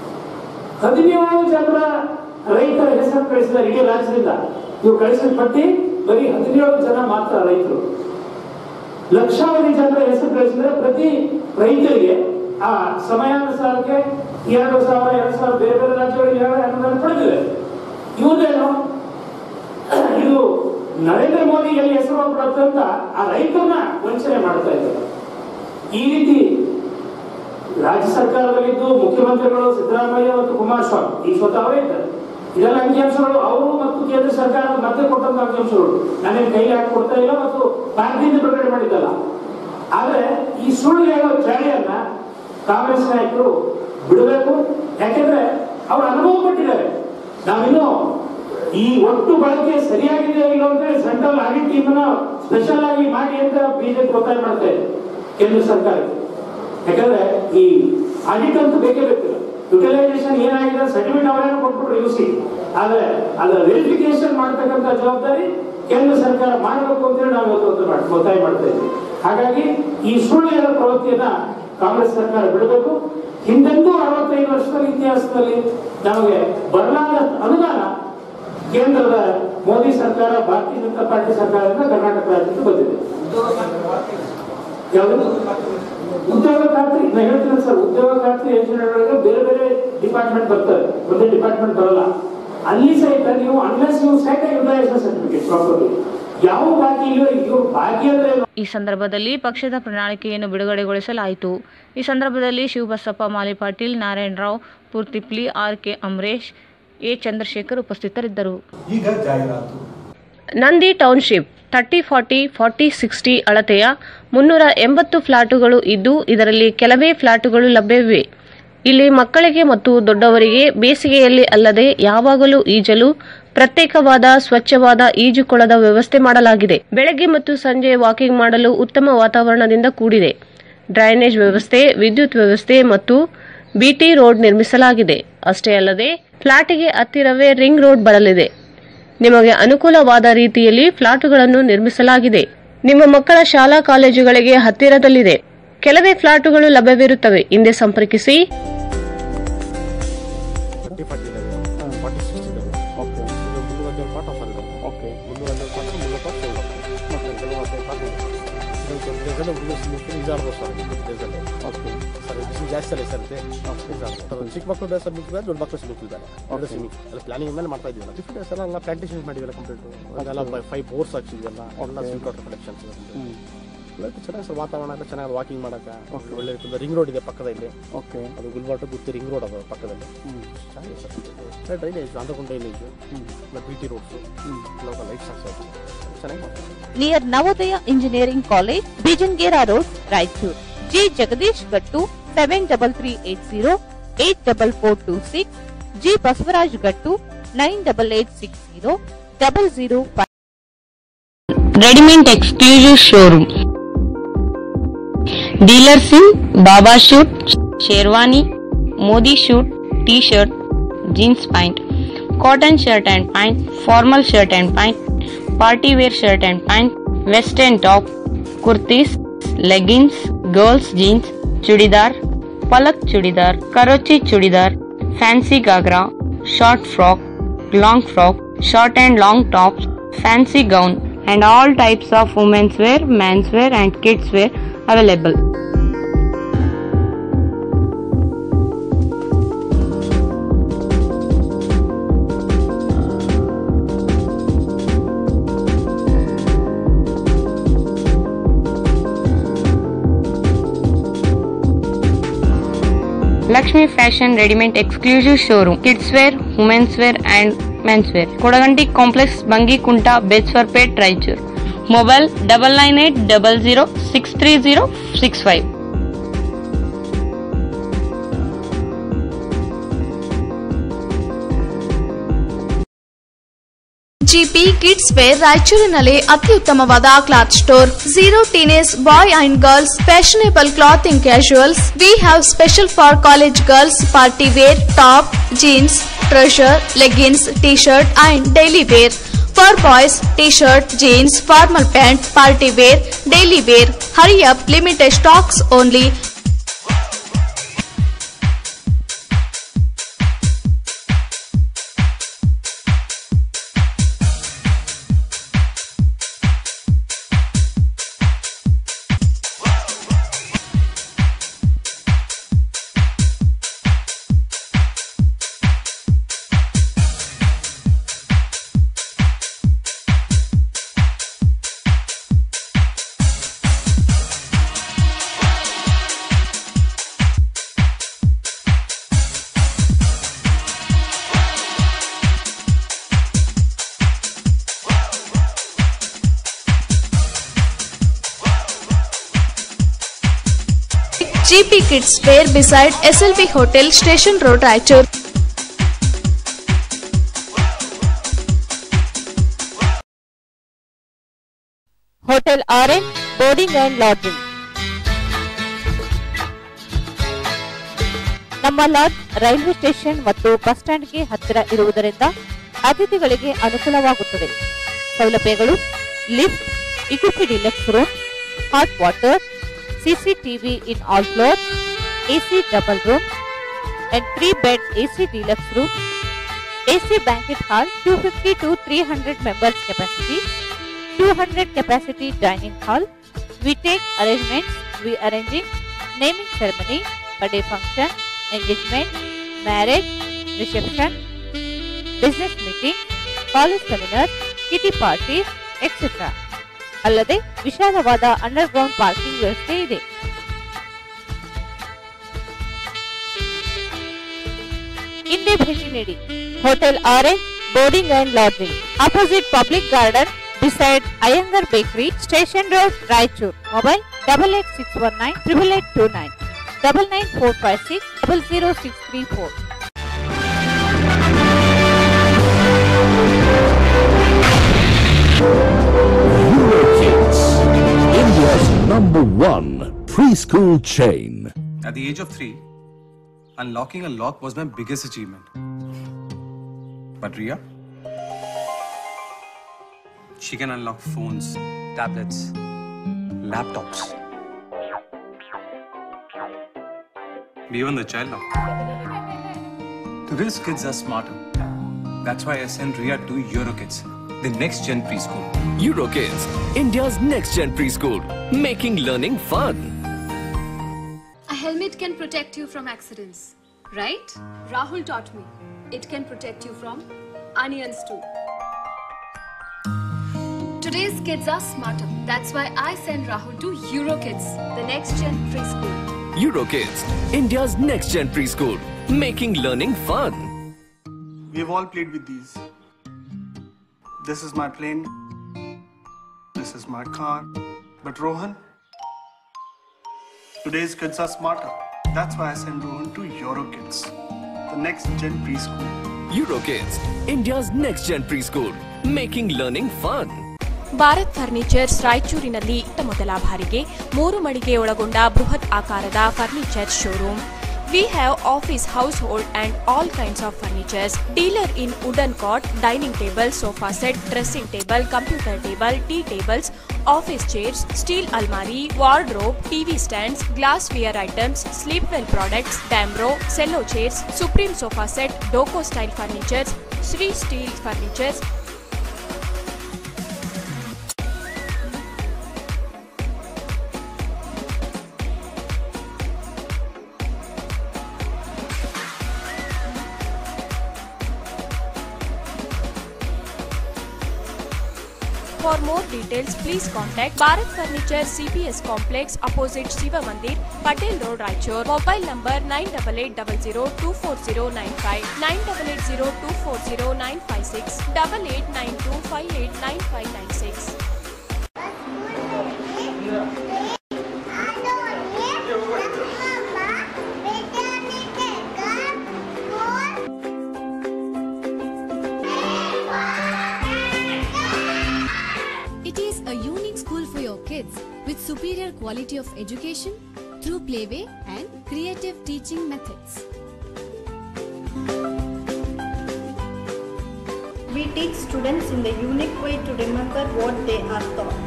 ಹದಿನೇಳು ಜನರ ರೈತರ ಹೆಸರು ಕಳಿಸಿದ್ದಾರೆ ಇಡೀ ರಾಜ್ಯದಿಂದ ಇವು ಕಳಿಸಿದ ಪಟ್ಟಿ ಬರೀ ಹದಿನೇಳು ಜನ ಮಾತ್ರ ರೈತರು ಲಕ್ಷಾವಧಿ ಜನರ ಹೆಸರು ಕಳಿಸಿದ್ರೆ ಪ್ರತಿ ರೈತರಿಗೆ ಆ ಸಮಯಾನುಸಾರಕ್ಕೆ ಎರಡು ಸಾವಿರ ಎರಡು ಸಾವಿರ ಬೇರೆ ಬೇರೆ ರಾಜ್ಯಗಳಿಗೆ ಎರಡು ಅನುದಾನ ಪಡೆದಿವೆ ಇವುದೇನು ಇದು ನರೇಂದ್ರ ಮೋದಿ ಎಲ್ಲಿ ಹೆಸರು ಹೋಗ್ಬಿಡುತ್ತೆ ಅಂತ ಆ ರೈತರನ್ನ ವಂಚನೆ ಮಾಡ್ತಾ ಇದ್ದಾರೆ ಈ ರೀತಿ ರಾಜ್ಯ ಸರ್ಕಾರದಲ್ಲಿದ್ದು ಮುಖ್ಯಮಂತ್ರಿಗಳು ಸಿದ್ದರಾಮಯ್ಯ ಮತ್ತು ಕುಮಾರಸ್ವಾಮಿ ಈ ಸ್ವತಃ ಅವರೇ ಇದ್ದಾರೆ ಇದೆಲ್ಲ ಅಂಕಿಅಂಶಗಳು ಅವರು ಮತ್ತು ಕೇಂದ್ರ ಸರ್ಕಾರದ ಮಧ್ಯೆ ಕೊಟ್ಟಂತ ಅಂಕಿಅಂಶಗಳು ನಾನೇನು ಕೈಲಿ ಹಾಕಿ ಕೊಡ್ತಾ ಇಲ್ಲ ಮತ್ತು ಭಾರತದಿಂದ ಬಿಡುಗಡೆ ಮಾಡಿದ್ದಲ್ಲ ಆದ್ರೆ ಈ ಸುಳ್ಳು ಹೇಳೋ ಚಾಳಿಯನ್ನ ಕಾಂಗ್ರೆಸ್ ನಾಯಕರು ಬಿಡಬೇಕು ಯಾಕೆಂದ್ರೆ ಅವರು ಅನುಭವ ಪಟ್ಟಿದ್ದಾರೆ ನಾವಿನ್ನು ಈ ಒಟ್ಟು ಬಳಕೆ ಸರಿಯಾಗಿದೆ ಇಲ್ಲ ಅಂತ ಹೇಳಿ ಸೆಂಟ್ರಲ್ ಆಡಿಟ್ ಟೀಮ್ ಸ್ಪೆಷಲ್ ಆಗಿ ಮಾಡಿ ಅಂತ ಬಿಜೆಪಿ ಒತ್ತಾಯ ಮಾಡ್ತಾ ಇದೆ ಕೇಂದ್ರ ಸರ್ಕಾರಕ್ಕೆ ಯಾಕಂದ್ರೆ ಈ ಆಡಿಟ್ ಅಂತೂ ಬೇಕೇ ಬೇಕಿಲ್ಲ ಯುಟಿಲೈಸೇಷನ್ ಏನಾಗಿದೆ ಸರ್ಟಿಫಿಕೇಟ್ ಅವರೇನೋ ಕೊಟ್ಬಿಟ್ರು ಯು ಸಿ ಆದ್ರೆ ಅದರ ವೆರಿಫಿಕೇಶನ್ ಮಾಡ್ತಕ್ಕಂಥ ಜವಾಬ್ದಾರಿ ಕೇಂದ್ರ ಸರ್ಕಾರ ಮಾಡಬೇಕು ಅಂತೇಳಿ ನಾವು ಇವತ್ತು ಒತ್ತಾಯ ಮಾಡ್- ಒತ್ತಾಯ ಮಾಡ್ತಾ ಇದ್ದೀವಿ ಹಾಗಾಗಿ ಈ ಸುಳ್ಳು ಹೇಳೋ ಪ್ರವೃತ್ತಿಯನ್ನ ಕಾಂಗ್ರೆಸ್ ಸರ್ಕಾರ ಬಿಡಬೇಕು ಹಿಂದೆಂದೂ ಅರವತ್ತೈದು ವರ್ಷದ ಇತಿಹಾಸದಲ್ಲಿ ನಮಗೆ ಬರಲಾದ ಅನುದಾನ ಕೇಂದ್ರದ ಮೋದಿ ಸರ್ಕಾರ ಭಾರತೀಯ ಜನತಾ ಪಾರ್ಟಿ ಸರ್ಕಾರದಿಂದ ಕರ್ನಾಟಕ ರಾಜ್ಯಕ್ಕೆ ಬಂದಿದೆ ಯಾವುದು ಉದ್ಯೋಗ ಖಾತ್ರಿ ನಾ ಹೇಳ್ತೀನಿ ಸರ್ ಉದ್ಯೋಗ ಖಾತ್ರಿ ಯೋಜನೆಗಳಿಗೆ ಬೇರೆ ಬೇರೆ ಡಿಪಾರ್ಟ್ಮೆಂಟ್ ಬರ್ತವೆ ಒಂದೇ ಡಿಪಾರ್ಟ್ಮೆಂಟ್ ಬರಲ್ಲ ಅಲ್ಲಿ ಸಹಿತ ನೀವು ಅನ್ಲೆಸ್ ನೀವು ಸಹಿತ ಯುಟಿಲೈಸೇಷನ್ ಸರ್ಟಿಫಿಕೇಟ್ ಪ್ರಾಪರ್ಲಿ ಯಾವ ಬಾಕಿ ಇಲ್ಲೋ ಇವ್ರು ಬಾಕಿ ಅಂದ್ರೆ ಈ ಸಂದರ್ಭದಲ್ಲಿ ಪಕ್ಷದ ಪ್ರಣಾಳಿಕೆಯನ್ನು ಬಿಡುಗಡೆಗೊಳಿಸಲಾಯಿತು ಈ ಸಂದರ್ಭದಲ್ಲಿ Shivabasappa Mali Patil Narayanarao Poortipli R K Amaresh A Chandrashekhar ಉಪಸ್ಥಿತರಿದ್ದರು ಈಗ ಜಾಹೀರಾತು Nandi township thirty forty forty sixty ಅಳತೆಯ ಮುನ್ನೂರ ಎಂಬತ್ತು ಫ್ಲಾಟುಗಳು ಇದ್ದು ಇದರಲ್ಲಿ ಕೆಲವೇ ಫ್ಲಾಟುಗಳು ಲಭ್ಯವಿವೆ ಇಲ್ಲಿ ಮಕ್ಕಳಿಗೆ ಮತ್ತು ದೊಡ್ಡವರಿಗೆ ಬೇಸಿಗೆಯಲ್ಲಿ ಅಲ್ಲದೆ ಯಾವಾಗಲೂ ಈಜಲು ಪ್ರತ್ಯೇಕವಾದ ಸ್ವಚ್ಛವಾದ ಈಜುಕೊಳದ ವ್ಯವಸ್ಥೆ ಮಾಡಲಾಗಿದೆ ಬೆಳಗ್ಗೆ ಮತ್ತು ಸಂಜೆ ವಾಕಿಂಗ್ ಮಾಡಲು ಉತ್ತಮ ವಾತಾವರಣದಿಂದ ಕೂಡಿದೆ ಡ್ರೈನೇಜ್ ವ್ಯವಸ್ಥೆ ವಿದ್ಯುತ್ ವ್ಯವಸ್ಥೆ ಮತ್ತು ಬಿಟಿ ರೋಡ್ ನಿರ್ಮಿಸಲಾಗಿದೆ ಅಷ್ಟೇ ಅಲ್ಲದೆ ಫ್ಲಾಟಿಗೆ ಹತ್ತಿರವೇ ರಿಂಗ್ ರೋಡ್ ಬರಲಿದೆ ನಿಮಗೆ ಅನುಕೂಲವಾದ ರೀತಿಯಲ್ಲಿ ಫ್ಲಾಟುಗಳನ್ನು ನಿರ್ಮಿಸಲಾಗಿದೆ ನಿಮ್ಮ ಮಕ್ಕಳ ಶಾಲಾ ಕಾಲೇಜುಗಳಿಗೆ ಹತ್ತಿರದಲ್ಲಿದೆ ಕೆಲವೇ ಫ್ಲಾಟುಗಳು ಲಭ್ಯವಿರುತ್ತವೆ ಹಿಂದೆ ಸಂಪರ್ಕಿಸಿ ಫಾರ್ಟಿ ಫಾರ್ಟಿ ಇದ್ದಾವೆ ಫಾರ್ಟಿ ಸಿಕ್ಸ್ ಇದ್ದಾವೆ ಓಕೆ ಇದು ಮುನ್ನೂರ ಹದಿನೇಳು ಪಾಟ್ ಆಫರ್ ಇದೆ ಓಕೆ ಮುನ್ನೂರ ಹದಿನೇಳು ಪಾಟ್ ಮುನ್ನೂರ ಪಾಟ್ ಸೋಲ್ಡ್ ಮತ್ತೆ ಕೆಲವು ಹದಿನೈದು ಪಾಟ್ ಇದೆ ಡೀಸೆಲ್ ಮುನ್ನೂರ ಇಜಾರ್ದು ಸರ್ ಡೀಸೆಲ್ ಓಕೆ ಸರ್ ಬಿಸಿಲು ಜಾಸ್ತಿ ಅಲ್ಲ ಸರ್ ಇದೆ ಇಜಾರ್ದು ಚಿಕ್ಕ ಮಕ್ಕಳು ಬೇರೆ ಸ್ವಿಮ್ಮಿಂಗ್ ಪೂಲ್ ದೊಡ್ಡ ಮಕ್ಕಳು ಸ್ವಿಮ್ಮಿಂಗ್ ಪೂಲ್ ಬೇರೆ ಎರಡು ಸ್ವಿಮ್ಮಿಂಗ್ ಎಲ್ಲ ಪ್ಲಾನಿಂಗ್ ಮೇಲೆ ಮಾಡ್ತಾ ಇದೀವಲ್ಲ ಡಿಫ್ರೆಂಟ್ ಡೇಸ್ ಎಲ್ಲ ಪ್ಲಾಂಟೇಷನ್ ಮಾಡಿವಲ್ಲ ಕಂಪ್ಲೀಟ್ ಅದೆಲ್ಲ ಫೈವ್ ಬೋರ್ಸ್ ಹಾಕ್ಸಿದ್ವಲ್ಲ ಎಲ್ಲ ಸ್ವಿಮ್ ವಾಟರ್ ಕಲೆಕ್ಷನ್ಸ್ ಚೆನ್ನಾಗಿ ಸರ್ ವಾತಾವರಣ ಎಲ್ಲ ಚೆನ್ನಾಗಿ ವಾಕಿಂಗ್ ಮಾಡಕ್ಕೆ ಒಳ್ಳೆ ರಿಂಗ್ ರೋಡ್ ಇದೆ ಪಕ್ಕದಲ್ಲಿ ಓಕೆ ಅದು ಗುಲ್ಬರ್ಗ ಗುತ್ತಿ ರಿಂಗ್ ರೋಡ್ ಅದು ಪಕ್ಕದಲ್ಲಿ ಚೆನ್ನಾಗಿದೆ ಸರ್ ಡ್ರೈನೇಜ್ ಅಂಡರ್ಗ್ರೌಂಡ್ ಡ್ರೈನೇಜ್ ಮತ್ತು ಬಿ ಟಿ ರೋಡ್ಸು ಎಲ್ಲ ಲೈಟ್ಸ್ ಹಾಕ್ಸೋದು ಚೆನ್ನಾಗಿ ಮಾಡ್ತಾರೆ near Navodaya engineering college Bijangera road Raichur G Jagadish Gattu seven double three eight zero eight double four two six G Basavaraj Gattu nine double eight six zero double zero five readymade exclusive showroom dealers in Baba suit sherwani Modi suit T shirt jeans pant cotton shirt and pant formal shirt and pant party wear shirt and pant western top kurtis leggings girls jeans churidar Palak churidar Karachi churidar fancy ghagra short frock long frock, short and long tops, fancy gown, and all types of women's wear, men's wear, and kids wear available. Lakshmi Fashion Readymade Exclusive Showroom, Kids Wear, Women's Wear, and Men's Wear. Kodaganti Complex, Bangi Kunta, Bedfordpet, Raichur. Mobile double nine eight double zero six three zero six five. GP kids wear ರಾಯಚೂರಿನಲ್ಲಿ ಅತ್ಯುತ್ತಮವಾದ cloth store zero teenage boy and girls fashionable clothing casuals we have special for college girls party wear top jeans trouser leggings T shirt and daily wear for boys T shirt jeans formal pant party wear daily wear hurry up limited stocks only GP Kids Fair beside SLV Hotel, Station Road, Raichur. Hotel orange boarding and lodging ನಮ್ಮ ಲಾಡ್ಜ್ ರೈಲ್ವೆ ಸ್ಟೇಷನ್ ಮತ್ತು ಬಸ್ ಸ್ಟ್ಯಾಂಡ್ಗೆ ಹತ್ತಿರ ಇರುವುದರಿಂದ ಅತಿಥಿಗಳಿಗೆ ಅನುಕೂಲವಾಗುತ್ತದೆ ಸೌಲಭ್ಯಗಳು lift equipped deluxe room hot water CCTV in all floor AC double room and three bed AC deluxe room AC banquet hall 250 to 300 members capacity, 200 capacity dining hall. We take arrangements, we arranging naming ceremony, birthday function, engagement, marriage, reception, business meeting, college seminars, kitty parties, etc. ಅಲ್ಲದೆ ವಿಶಾಲವಾದ ಅಂಡರ್ಗ್ರೌಂಡ್ ಪಾರ್ಕಿಂಗ್ ವ್ಯವಸ್ಥೆ ಇದೆ ಹಿಂದೆ ಭೇಟಿ ನೀಡಿ hotel orange boarding and lodging opposite public garden beside Iyengar bakery station road Raichur mobile double eight six one nine triple eight two nine double nine four five six double zero six three four Kids, India's number one preschool chain. At the age of three, unlocking a lock was my biggest achievement. But Ria? She can unlock phones, tablets, laptops. Even the child lock. Today's kids are smarter. That's why I sent Ria to Eurokids, the next gen preschool. Eurokids, India's next gen preschool, making learning fun. A helmet can protect you from accidents, right? Rahul taught me. It can protect you from onions too. Today's kids are smarter. That's why I send Rahul to Eurokids, the next gen preschool. Eurokids, India's next gen preschool, making learning fun. We've all played with these. This is my plane. This is my car. But Rohan, today's kids are smarter. That's why I send Rohan to Eurokids, the next gen preschool. Eurokids, India's next gen preschool, making learning fun. Bharat furnitures ರಾಯಚೂರಿನಲ್ಲಿ ಇತ್ತ ಮೊದಲ ಬಾರಿಗೆ ಮೂರು ಮಳಿಗೆ ಒಳಗೊಂಡ ಬೃಹತ್ ಆಕಾರದ furniture showroom we have office household and all kinds of furnitures dealer in wooden cot dining table sofa set dressing table computer table tea tables office chairs steel ಅಲ್ಮಾರಿ wardrobe TV stands glass ware items sleep well products Damro Cello chairs Supreme sofa set Doco style furnitures Shri steel furnitures For more details, please contact Bharat Furniture CPS Complex opposite Shiva Mandir, Patel Road, Raichur. Mobile number 9880240959, 9880240956, 8892589596. It is a unique school for your kids with superior quality of education through playway and creative teaching methods. We teach students in the unique way to remember what they are taught.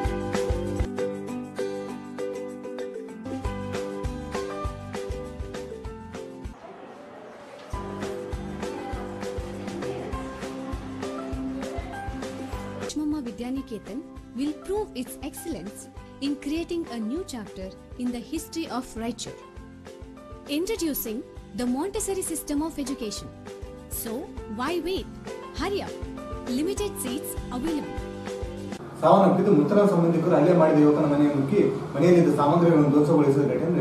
Mama Vidyaniketan will prove its excellence in creating a new chapter in the history of Raichur. Introducing the Montessori system of education. So, why wait? Hurry up! Limited seats available. ಸಾವನ್ನಪ್ಪಿದ್ದು ಮೃತರ ಸಂಬಂಧಿಕರು ಹಲ್ಲೆ ಮಾಡಿದ ಯುವಕನ ಮನೆಯ ನುಗ್ಗಿ ಮನೆಯಲ್ಲಿದ್ದ ಸಾಮಗ್ರಿಗಳನ್ನು ಧ್ವಂಸಗೊಳಿಸಿದ ಘಟನೆ ಜರುಗಿದೆ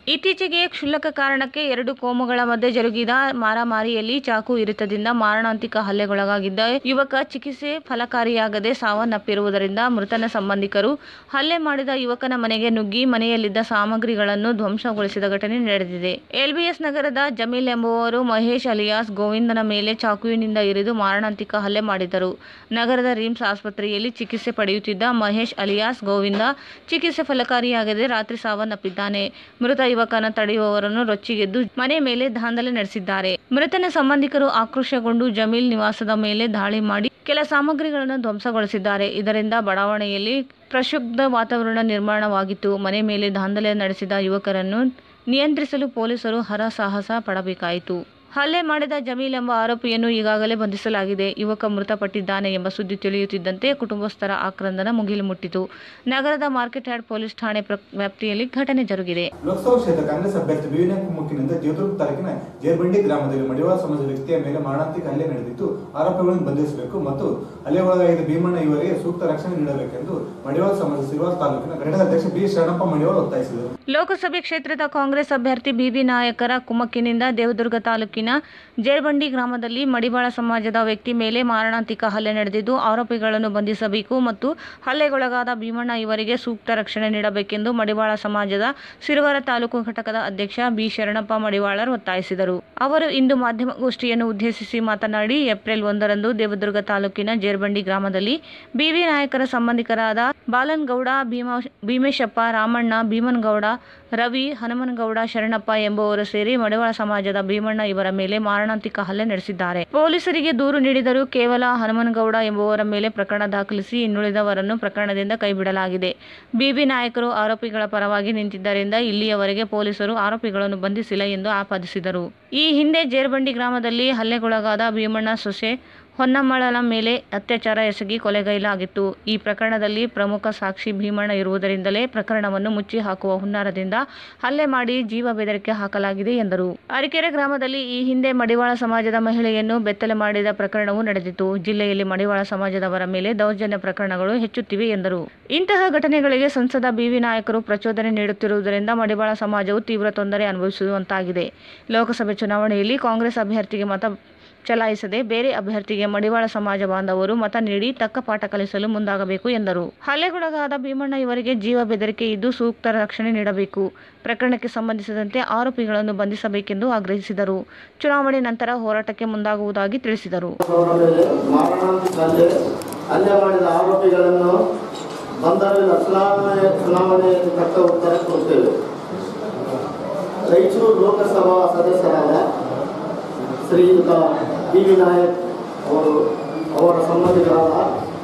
ಇತ್ತೀಚೆಗೆ ಕ್ಷುಲ್ಲಕ ಕಾರಣಕ್ಕೆ ಎರಡು ಕೋಮುಗಳ ಮಧ್ಯೆ ಜರುಗಿದ ಮಾರಾಮಾರಿಯಲ್ಲಿ ಚಾಕು ಇರಿತದಿಂದ ಮಾರಣಾಂತಿಕ ಹಲ್ಲೆಗೊಳಗಾಗಿದ್ದ ಯುವಕ ಚಿಕಿತ್ಸೆ ಫಲಕಾರಿಯಾಗದೆ ಸಾವನ್ನಪ್ಪಿರುವುದರಿಂದ ಮೃತನ ಸಂಬಂಧಿಕರು ಹಲ್ಲೆ ಮಾಡಿದ ಯುವಕನ ಮನೆಗೆ ನುಗ್ಗಿ ಮನೆಯಲ್ಲಿದ್ದ ಸಾಮಗ್ರಿಗಳನ್ನು ಧ್ವಂಸಗೊಳಿಸಿದ ಘಟನೆ ನಡೆದಿದೆ ಎಲ್ಬಿಎಸ್ ನಗರದ ಜಮೀಲ್ ಎಂಬುವವರು ಮಹೇಶ್ ಅಲಿಯಾಸ್ ಗೋವಿಂದನ ಮೇಲೆ ಚಾಕುವಿನಿಂದ ಇರಿದು ಮಾರಣಾಂತಿಕ ಹಲ್ಲೆ ಮಾಡಿದ್ದರು ನಗರದ ರಿಮ್ಸ್ ಆಸ್ಪತ್ರೆಯಲ್ಲಿ ಚಿಕಿತ್ಸೆ ಪಡೆಯುತ್ತಿದ್ದ ಮಹೇಶ್ ಅಲಿಯಾಸ್ ಗೋವಿಂದ ಚಿಕಿತ್ಸೆ ಫಲಕಾರಿಯಾಗದೆ ರಾತ್ರಿ ಸಾವನ್ನಪ್ಪಿದ್ದಾನೆ ಮೃತ ಯುವಕನ ತಡೆಯುವವರನ್ನು ರೊಚ್ಚಿಗೆದ್ದು ಮನೆ ಮೇಲೆ ದಾಂಧಲೆ ನಡೆಸಿದ್ದಾರೆ ಮೃತನ ಸಂಬಂಧಿಕರು ಆಕ್ರೋಶಗೊಂಡು ಜಮೀಲ್ ನಿವಾಸದ ಮೇಲೆ ದಾಳಿ ಮಾಡಿ ಕೆಲ ಸಾಮಗ್ರಿಗಳನ್ನು ಧ್ವಂಸಗೊಳಿಸಿದ್ದಾರೆ ಇದರಿಂದ ಬಡಾವಣೆಯಲ್ಲಿ ಪ್ರಕ್ಷುಬ್ಧ ವಾತಾವರಣ ನಿರ್ಮಾಣವಾಗಿತ್ತು ಮನೆ ಮೇಲೆ ದಾಂಧಲೆ ನಡೆಸಿದ ಯುವಕರನ್ನು ನಿಯಂತ್ರಿಸಲು ಪೊಲೀಸರು ಹರಸಾಹಸ ಪಡಬೇಕಾಯಿತು ಹಲ್ಲೆ ಮಾಡಿದ ಜಮೀಲ್ ಎಂಬ ಆರೋಪಿಯನ್ನು ಈಗಾಗಲೇ ಬಂಧಿಸಲಾಗಿದೆ ಯುವಕ ಮೃತಪಟ್ಟಿದ್ದಾನೆ ಎಂಬ ಸುದ್ದಿ ತಿಳಿಯುತ್ತಿದ್ದಂತೆ ಕುಟುಂಬಸ್ಥರ ಆಕ್ರಂದನ ಮುಗಿಲು ಮುಟ್ಟಿತು ನಗರದ ಮಾರ್ಕೆಟ್ ಯಾರ್ಡ್ ಪೊಲೀಸ್ ಠಾಣೆ ಪ್ರ- ವ್ಯಾಪ್ತಿಯಲ್ಲಿ ಘಟನೆ ಜರುಗಿದೆ ಲೋಕಸಭಾ ಕ್ಷೇತ್ರ ಕಾಂಗ್ರೆಸ್ ಅಭ್ಯರ್ಥಿ ಬಿವಿನ ಕುಮ್ಮಕ್ಕಿನಿಂದ ದೇವದುರ್ಗ ತಾಲೂಕಿನ ಜೇರ್ಬಂಡಿ ಗ್ರಾಮದಲ್ಲಿ ಮಡಿವಾಳ ಸಮಾಜದ ವ್ಯಕ್ತಿಯ ಮೇಲೆ ಮಾರಣಾಂತಿಕ ಹಲ್ಲೆ ನಡೆದಿದ್ದು ಆರೋಪಿಗಳನ್ನು ಬಂಧಿಸಬೇಕು ಮತ್ತು ಹಲ್ಲೆ ಒಳಗಾಗಿದ್ದ ಭೀಮಣ್ಣ ಇವರಿಗೆ ಸೂಕ್ತ ರಕ್ಷಣೆ ನೀಡಬೇಕೆಂದು ಮಡಿವಾಳ ಸಮಾಜ ಸಿರುವಾರ ತಾಲೂಕಿನ ಘಟಕದ ಅಧ್ಯಕ್ಷ ಬಿ ಶರಣಪ್ಪ ಮಡಿವಾಳ ಒತ್ತಾಯಿಸಿದರು ಲೋಕಸಭೆ ಕ್ಷೇತ್ರದ ಕಾಂಗ್ರೆಸ್ ಅಭ್ಯರ್ಥಿ ಬಿಬಿ ನಾಯಕರ ಕುಮ್ಮಕ್ಕಿನಿಂದ ದೇವದುರ್ಗ ತಾಲೂಕಿನ ಜೇರ್ಬಂಡಿ ಗ್ರಾಮದಲ್ಲಿ ಮಡಿವಾಳ ಸಮಾಜದ ವ್ಯಕ್ತಿ ಮೇಲೆ ಮಾರಣಾಂತಿಕ ಹಲ್ಲೆ ನಡೆದಿದ್ದು ಆರೋಪಿಗಳನ್ನು ಬಂಧಿಸಬೇಕು ಮತ್ತು ಹಲ್ಲೆಗೊಳಗಾದ ಭೀಮಣ್ಣ ಇವರಿಗೆ ಸೂಕ್ತ ರಕ್ಷಣೆ ನೀಡಬೇಕೆಂದು ಮಡಿವಾಳ ಸಮಾಜದ ಸಿರುವರ ತಾಲೂಕು ಘಟಕದ ಅಧ್ಯಕ್ಷ ಬಿ ಶರಣಪ್ಪ ಮಡಿವಾಳರ್ ಒತ್ತಾಯಿಸಿದರು ಅವರು ಇಂದು ಮಾಧ್ಯಮಗೋಷ್ಠಿಯನ್ನು ಉದ್ದೇಶಿಸಿ ಮಾತನಾಡಿ ಏಪ್ರಿಲ್ ಒಂದರಂದು ದೇವದುರ್ಗ ತಾಲೂಕಿನ ಜೇರ್ಬಂಡಿ ಗ್ರಾಮದಲ್ಲಿ ಬಿವಿ ನಾಯಕರ ಸಂಬಂಧಿಕರಾದ ಬಾಲನ್ಗೌಡ ಭೀಮ ಭೀಮೇಶಪ್ಪ ರಾಮಣ್ಣ ಭೀಮನಗೌಡ ರವಿ ಹನುಮನಗೌಡ ಶರಣಪ್ಪ ಎಂಬುವರು ಸೇರಿ ಮಡಿವಾಳ ಸಮಾಜದ ಭೀಮಣ್ಣ ಇವರ ಮೇಲೆ ಮಾರಣಾಂತಿಕ ಹಲ್ಲೆ ನಡೆಸಿದ್ದಾರೆ ಪೊಲೀಸರಿಗೆ ದೂರು ನೀಡಿದರೂ ಕೇವಲ ಹನುಮನಗೌಡ ಎಂಬುವರ ಮೇಲೆ ಪ್ರಕರಣ ದಾಖಲಿಸಿ ಇನ್ನುಳಿದವರನ್ನು ಪ್ರಕರಣದಿಂದ ಕೈಬಿಡಲಾಗಿದೆ ಬಿಬಿ ನಾಯಕರು ಆರೋಪಿಗಳ ಪರವಾಗಿ ನಿಂತಿದ್ದರಿಂದ ಇಲ್ಲಿಯವರೆಗೆ ಪೊಲೀಸರು ಆರೋಪಿಗಳನ್ನು ಬಂಧಿಸಿಲ್ಲ ಎಂದು ಆಪಾದಿಸಿದರು ಈ ಹಿಂದೆ ಜೇರ್ಬಂಡಿ ಗ್ರಾಮದಲ್ಲಿ ಹಲ್ಲೆಗೊಳಗಾದ ಭೀಮಣ್ಣ ಸೊಸೆ ಹೊನ್ನಮ್ಮಳನ ಮೇಲೆ ಅತ್ಯಾಚಾರ ಎಸಗಿ ಕೊಲೆಗೈಲಾಗಿತ್ತು ಈ ಪ್ರಕರಣದಲ್ಲಿ ಪ್ರಮುಖ ಸಾಕ್ಷಿ ಭೀಮಣ್ಣ ಇರುವುದರಿಂದಲೇ ಪ್ರಕರಣವನ್ನು ಮುಚ್ಚಿ ಹಾಕುವ ಹುನ್ನಾರದಿಂದ ಹಲ್ಲೆ ಮಾಡಿ ಜೀವ ಬೆದರಿಕೆ ಹಾಕಲಾಗಿದೆ ಎಂದರು ಅರಿಕೆರೆ ಗ್ರಾಮದಲ್ಲಿ ಈ ಹಿಂದೆ ಮಡಿವಾಳ ಸಮಾಜದ ಮಹಿಳೆಯನ್ನು ಬೆತ್ತಲೆ ಮಾಡಿದ ಪ್ರಕರಣವೂ ನಡೆದಿತ್ತು ಜಿಲ್ಲೆಯಲ್ಲಿ ಮಡಿವಾಳ ಸಮಾಜದವರ ಮೇಲೆ ದೌರ್ಜನ್ಯ ಪ್ರಕರಣಗಳು ಹೆಚ್ಚುತ್ತಿವೆ ಎಂದರು ಇಂತಹ ಘಟನೆಗಳಿಗೆ ಸಂಸದ ಬಿವಿ ನಾಯಕರು ಪ್ರಚೋದನೆ ನೀಡುತ್ತಿರುವುದರಿಂದ ಮಡಿವಾಳ ಸಮಾಜವು ತೀವ್ರ ತೊಂದರೆ ಅನುಭವಿಸುವಂತಾಗಿದೆ ಲೋಕಸಭೆ ಚುನಾವಣೆಯಲ್ಲಿ ಕಾಂಗ್ರೆಸ್ ಅಭ್ಯರ್ಥಿಗೆ ಮತ ಚಲಾಯಿಸದೆ ಬೇರೆ ಅಭ್ಯರ್ಥಿಗೆ ಮಡಿವಾಳ ಸಮಾಜ ಬಾಂಧವರು ಮತ ನೀಡಿ ತಕ್ಕ ಪಾಠ ಕಲಿಸಲು ಮುಂದಾಗಬೇಕು ಎಂದರು ಹಲ್ಲೆಗೊಳಗಾದ ಭೀಮಣ್ಣ ಇವರಿಗೆ ಜೀವ ಬೆದರಿಕೆ ಇದ್ದು ಸೂಕ್ತ ರಕ್ಷಣೆ ನೀಡಬೇಕು ಪ್ರಕರಣಕ್ಕೆ ಸಂಬಂಧಿಸಿದಂತೆ ಆರೋಪಿಗಳನ್ನು ಬಂಧಿಸಬೇಕೆಂದು ಆಗ್ರಹಿಸಿದರು ಚುನಾವಣೆ ನಂತರ ಹೋರಾಟಕ್ಕೆ ಮುಂದಾಗುವುದಾಗಿ ತಿಳಿಸಿದರು ಅವರ ಮೇಲೆ ಮಾರಣಾಂತಿಕ ಹಲ್ಲೆ ಹಲ್ಲೆ ಮಾಡಿದ ಆರೋಪಿಗಳನ್ನು ಬಂಧನದಿಂದ ಚುನಾವಣೆ ಚುನಾವಣೆಯಲ್ಲಿ ತಕ್ಕ ಉತ್ತರ ಕೊಡ್ತೇವೆ ರಾಯಚೂರು ಲೋಕಸಭಾ ಸದಸ್ಯರಾದ ಶ್ರೀಯುತ ಬಿ ವಿ ನಾಯಕ್ ಅವರು ಅವರ ಸಂಬಂಧಿಕರಾದ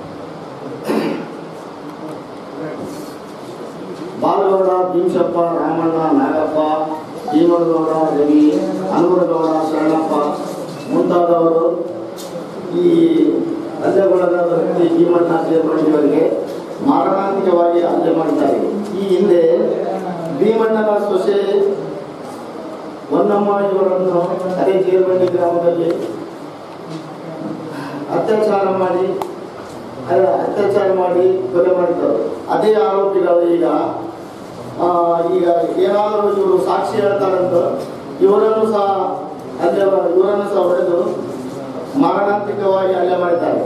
ಬಾಲಗೌಡ ಭೀಮಶಪ್ಪ ರಾಮಣ್ಣ ನಾಗಪ್ಪ ಭೀಮನಗೌಡ ರವಿ ಹನುಮನಗೌಡ ಶರಣಪ್ಪ ಮುಂತಾದವರು ಈ ಹಲ್ಲೆಗೊಳಗಾದ ವ್ಯಕ್ತಿ ಭೀಮಣ್ಣ ಸೇರ್ಪಡೆಯವರಿಗೆ ಮಾರಣಾಂತಿಕವಾಗಿ ಹಲ್ಲೆ ಮಾಡಿದ್ದಾರೆ ಈ ಹಿಂದೆ ಭೀಮಣ್ಣನ ಸೊಸೆ ಹೊನ್ನಮ್ಮ ಇವರನ್ನು ಅದೇ ಜೇರ್ಬಂಡಿ ಗ್ರಾಮದಲ್ಲಿ ಅತ್ಯಾಚಾರ ಮಾಡಿ ಅಲ್ಲ, ಅತ್ಯಾಚಾರ ಮಾಡಿ ಕೊಲೆ ಮಾಡಿದ್ದರು ಅದೇ ಆರೋಪಿಗಳು ಈಗ ಆ, ಈಗ ಏನಾದರೂ ಇವರು ಸಾಕ್ಷಿ ಹೇಳ್ತಾರಂತ ಇವರನ್ನು ಸಹ ಹಲ್ಲೆ ಇವರನ್ನು ಸಹ ಹೊಡೆದು ಮಾರಣಾಂತಿಕವಾಗಿ ಹಲ್ಲೆ ಮಾಡಿದ್ದಾರೆ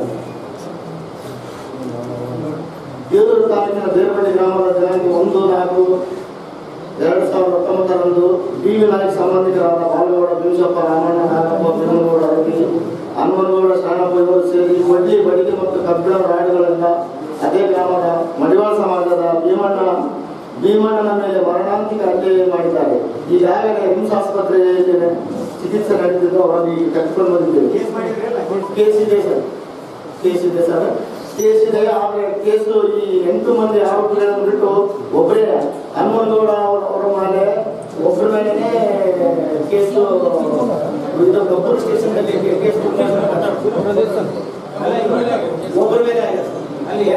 ದೇವರ ತಾಲೂಕಿನ ದೇವರಹಳ್ಳಿ ಗ್ರಾಮದ ದಿನಾಂಕ ಒಂದು ನಾಲ್ಕು ಎರಡು ಸಾವಿರದ ಹತ್ತೊಂಬತ್ತರಂದು ಬಿ ವಿ ನಾಯಕ್ ಸಂಬಂಧಿಕರಾದ ಬಾಲಗೌಡ ಭೀಮಶಪ್ಪ ರಾಮಣ್ಣ ನಾಗಪ್ಪ ಭೀಮನಗೌಡ ರವಿ ಹನುಮನಗೌಡ ಶರಣಪ್ಪ ಇವರು ಸೇರಿ ವಡ್ಲಿ ಬಡಿಗೆ ಮತ್ತು ಕಬ್ಬಿಣ ರಾಡುಗಳಿಂದ ಅದೇ ಗ್ರಾಮದ ಮಡಿವಾಳ ಸಮಾಜದ ಭೀಮಣ್ಣ ಭೀಮಣ್ಣನ ಮೇಲೆ ಮರಣಾಂತಿಕ ಹಲ್ಲೆ ಮಾಡಿದ್ದಾರೆ ಈಗಾಗಲೇ ರಿಮ್ಸ್ ಆಸ್ಪತ್ರೆಯಲ್ಲಿ ಚಿಕಿತ್ಸೆ ನಡೆದಿದ್ದು ಅವರನ್ನು ಈಗ ಕರ್ಕೊಂಡು ಬಂದಿದ್ದೇವೆ ಕೇಸ್ ಇದೆ ಸರ್ ಕೇಸ್ ಇದೆ ಸರ್ ಕೇಸ್ ಇದೆ ಆದರೆ ಕೇಸು ಈ ಎಂಟು ಮಂದಿ ಆರೋಪಿಗಳನ್ನು ಬಿಟ್ಟು ಒಬ್ಬರೇ ಹನುಮನಗೌಡ ಅವರ ಅವರ ಮೇಲೆ ಒಬ್ಬರ ಮೇಲೆನೇ ಕೇಸು ಇದು ಗಬ್ಬರ್ ಸ್ಟೇಷನ್ನಲ್ಲಿ ಕೇಸ್ ಒಬ್ಬರ ಮೇಲೆ ಆಗಿದೆ ಸರ್. ಅಲ್ಲಿ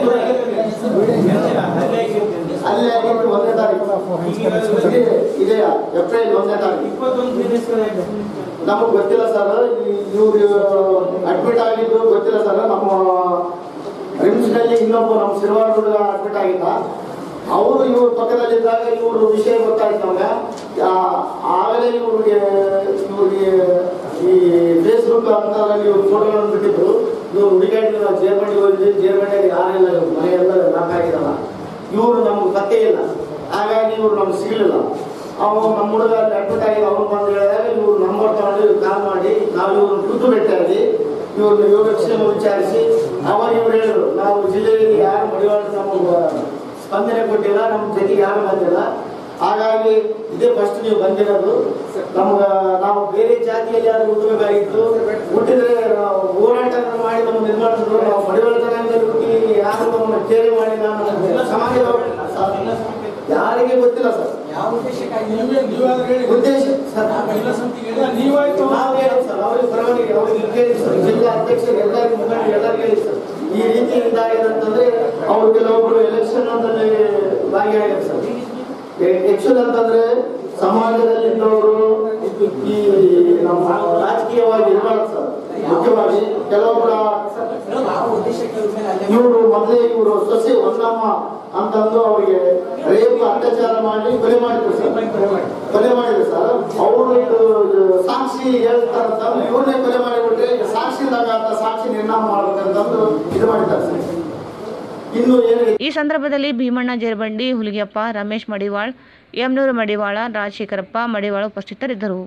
ಅಲ್ಲೇ ಆಗಿದ್ದು ಒಂದನೇ ತಾರೀಕು ಇದೆ- ಇದೆಯಾ ಏಪ್ರಿಲ್ ಒಂದನೇ ತಾರೀಕು ನಮಗೆ ಗೊತ್ತಿಲ್ಲ ಸರ್ ಇವರು ಅಡ್ಮಿಟ್ ಆಗಿದ್ದು ಗೊತ್ತಿಲ್ಲ ಸರ್ ನಮ್ಮ ರಿಮ್ಸ್ನಲ್ಲಿ ಇನ್ನೊಬ್ಬ ನಮ್ಮ ಸಿಲ್ವಾರ್ ಹುಡುಗ ಅಡ್ಮಿಟ್ ಆಗಿದ್ದ ಅವರು ಇವ್ರ ಪಕ್ಕದಲ್ಲಿದ್ದಾಗ ಇವರು ವಿಷಯ ಗೊತ್ತಾಯ್ತು ನಮ್ಗೆ ಆ- ಆಗಲೇ ಇವ್ರಿಗೆ ಇವ್ರಿಗೆ ಈ ಫೇಸ್ಬುಕ್ ಅಂತದ್ರಲ್ಲಿ ಇವ್ರು ಫೋಟೋಗಳನ್ನು ಬಿಟ್ಟಿದ್ರು ಇವ್ರು ಹುಡುಗಾಡಿ ನಾವು ಜೇರ್ಮಂಡಿಗೆ ಹೋಗಿದ್ವಿ ಜೇರ್ಮಂಡಿಯಲ್ಲಿ ಯಾರಿಲ್ಲ ಇವ್ರು ಮನೆಯೆಲ್ಲ ಲಾಕ್ ಆಗಿದಲ್ಲ ಇವರು ನಮ್ಗೆ ಪತ್ತೆ ಇಲ್ಲ ಹಾಗಾಗಿ ಇವ್ರು ನಮ್ಗೆ ಸಿಗಲಿಲ್ಲ ಅವನು ನಮ್ಮ ಹುಡುಗ ಅಲ್ಲಿ ಅಡ್ಮಿಟ್ ಆಗಿ ಅವ್ನು ಬಂದು ಹೇಳಿದಾಗ ಇವ್ರು ನಂಬರ್ ತಗೊಂಡು ಕಾಲ್ ಮಾಡಿ ನಾವು ಇವ್ರನ್ನ ಖುದ್ದು ಭೇಟಿಯಾಗಿ ಇವ್ರನ್ನ ಯೋಗಕ್ಷೇಮ ವಿಚಾರಿಸಿ ಅವಾಗ ಇವ್ರು ಹೇಳಿದ್ರು ನಾವು ಜಿಲ್ಲೆಯಲ್ಲಿ ಯಾರು ಮಡಿವಾಳ ನಮಗೆ ಸ್ಪಂದನೆ ಕೊಟ್ಟಿಲ್ಲ ನಮ್ಮ ಜೊತೆಗೆ ಯಾರು ಬಂದಿಲ್ಲ ಹಾಗಾಗಿ ಇದೇ ಫಸ್ಟ್ ನೀವು ಬಂದಿರೋದು ನಮ್ಗ ನಾವು ಬೇರೆ ಜಾತಿಯಲ್ಲಿ ಯಾರು ಹುಟ್ಟಬೇಕಾಗಿತ್ತು ಹುಟ್ಟಿದ್ರೆ ನಾವು ಹೋರಾಟ ಮಾಡಿ ನಮ್ಮ ಇದು ಮಾಡಿದ್ರು ನಾವು ಮಡಿವಾಳ ಜನಾಂಗದಲ್ಲಿ ಹುಟ್ಟಿ ಯಾರು ನಮ್ಮನ್ನ ಕೇಳಿ ಮಾಡಿಲ್ಲ ನಮ್ಮ ಸಮಾಜದ ಯಾರಿಗೆ ಗೊತ್ತಿಲ್ಲ ಸರ್ ಯಾವ ಉದ್ದೇಶಕ್ಕಾಗಿ ನೀವೇ ನೀವಾದ್ರೂ ಹೇಳಿ ಉದ್ದೇಶ ಸರ್ ನೀವಾಯ್ತು ನಾವು ಹೇಳಿ ಸರ್ ಅವ್ರಿಗೆ ಪರವಾನಿಗೆ ಅವ್ರಿಗೆ ಕೇಳಿ ಸರ್ ಜಿಲ್ಲಾ ಅಧ್ಯಕ್ಷರು ಎಲ್ಲರಿಗೂ ಮುಖಂಡರು ಎಲ್ಲರಿಗೂ ಹೇಳಿ ಸರ್ ಈ ರೀತಿ ಇದಾಗಿದೆ ಅಂತಂದ್ರೆ ಅವ್ರು ಕೆಲವೊಬ್ರು ಎಲೆಕ್ಷನ್ ಅಂತಲ್ಲಿ ಭಾಗಿಯಾಗಿದ್ದಾರೆ ಸರ್ ಎಲೆಕ್ಷನ್ ಅಂತಂದ್ರೆ ಸಮಾಜದಲ್ಲಿದ್ದವರು ಈ ನಮ್ಮ ರಾಜಕೀಯವಾಗಿ ಇರಬಾರ್ದು ಸರ್ ಮುಖ್ಯವಾಗಿ ಕೆಲವೊಬ್ಬರ ಇವರು ಮೊದಲೇ ಇವರು ಸೊಸೆ ಒಂದಮ್ಮ ಅಂತಂದು ಅವರಿಗೆ ರೇಪ್ ಅತ್ಯಾಚಾರ ಮಾಡಿ ಕೊಲೆ ಮಾಡಿದ್ರು ಸರ್ ಕೊಲೆ ಮಾಡಿದ್ರು ಸರ್ ಅವರು ಇದು ಸಾಕ್ಷಿ ಹೇಳ್ತಾರಂತ ಇವ್ರನ್ನೇ ಕೊಲೆ ಮಾಡಿಬಿಟ್ರೆ ಸಾಕ್ಷಿ ಇದ್ದಾಗ ಅಂತ ಸಾಕ್ಷಿ ನಿರ್ಣಯ ಮಾಡ್ಬೇಕಂತಂದು ಇದು ಮಾಡಿದ್ದಾರೆ ಸರ್ ಇನ್ನು ಏನು ಈ ಸಂದರ್ಭದಲ್ಲಿ ಭೀಮಣ್ಣ ಜೇರ್ಬಂಡಿ ಹುಲಿಗೆಪ್ಪ ರಮೇಶ್ ಮಡಿವಾಳ್ ಯಮನೂರು ಮಡಿವಾಳ ರಾಜಶೇಖರಪ್ಪ ಮಡಿವಾಳ ಉಪಸ್ಥಿತರಿದ್ದರು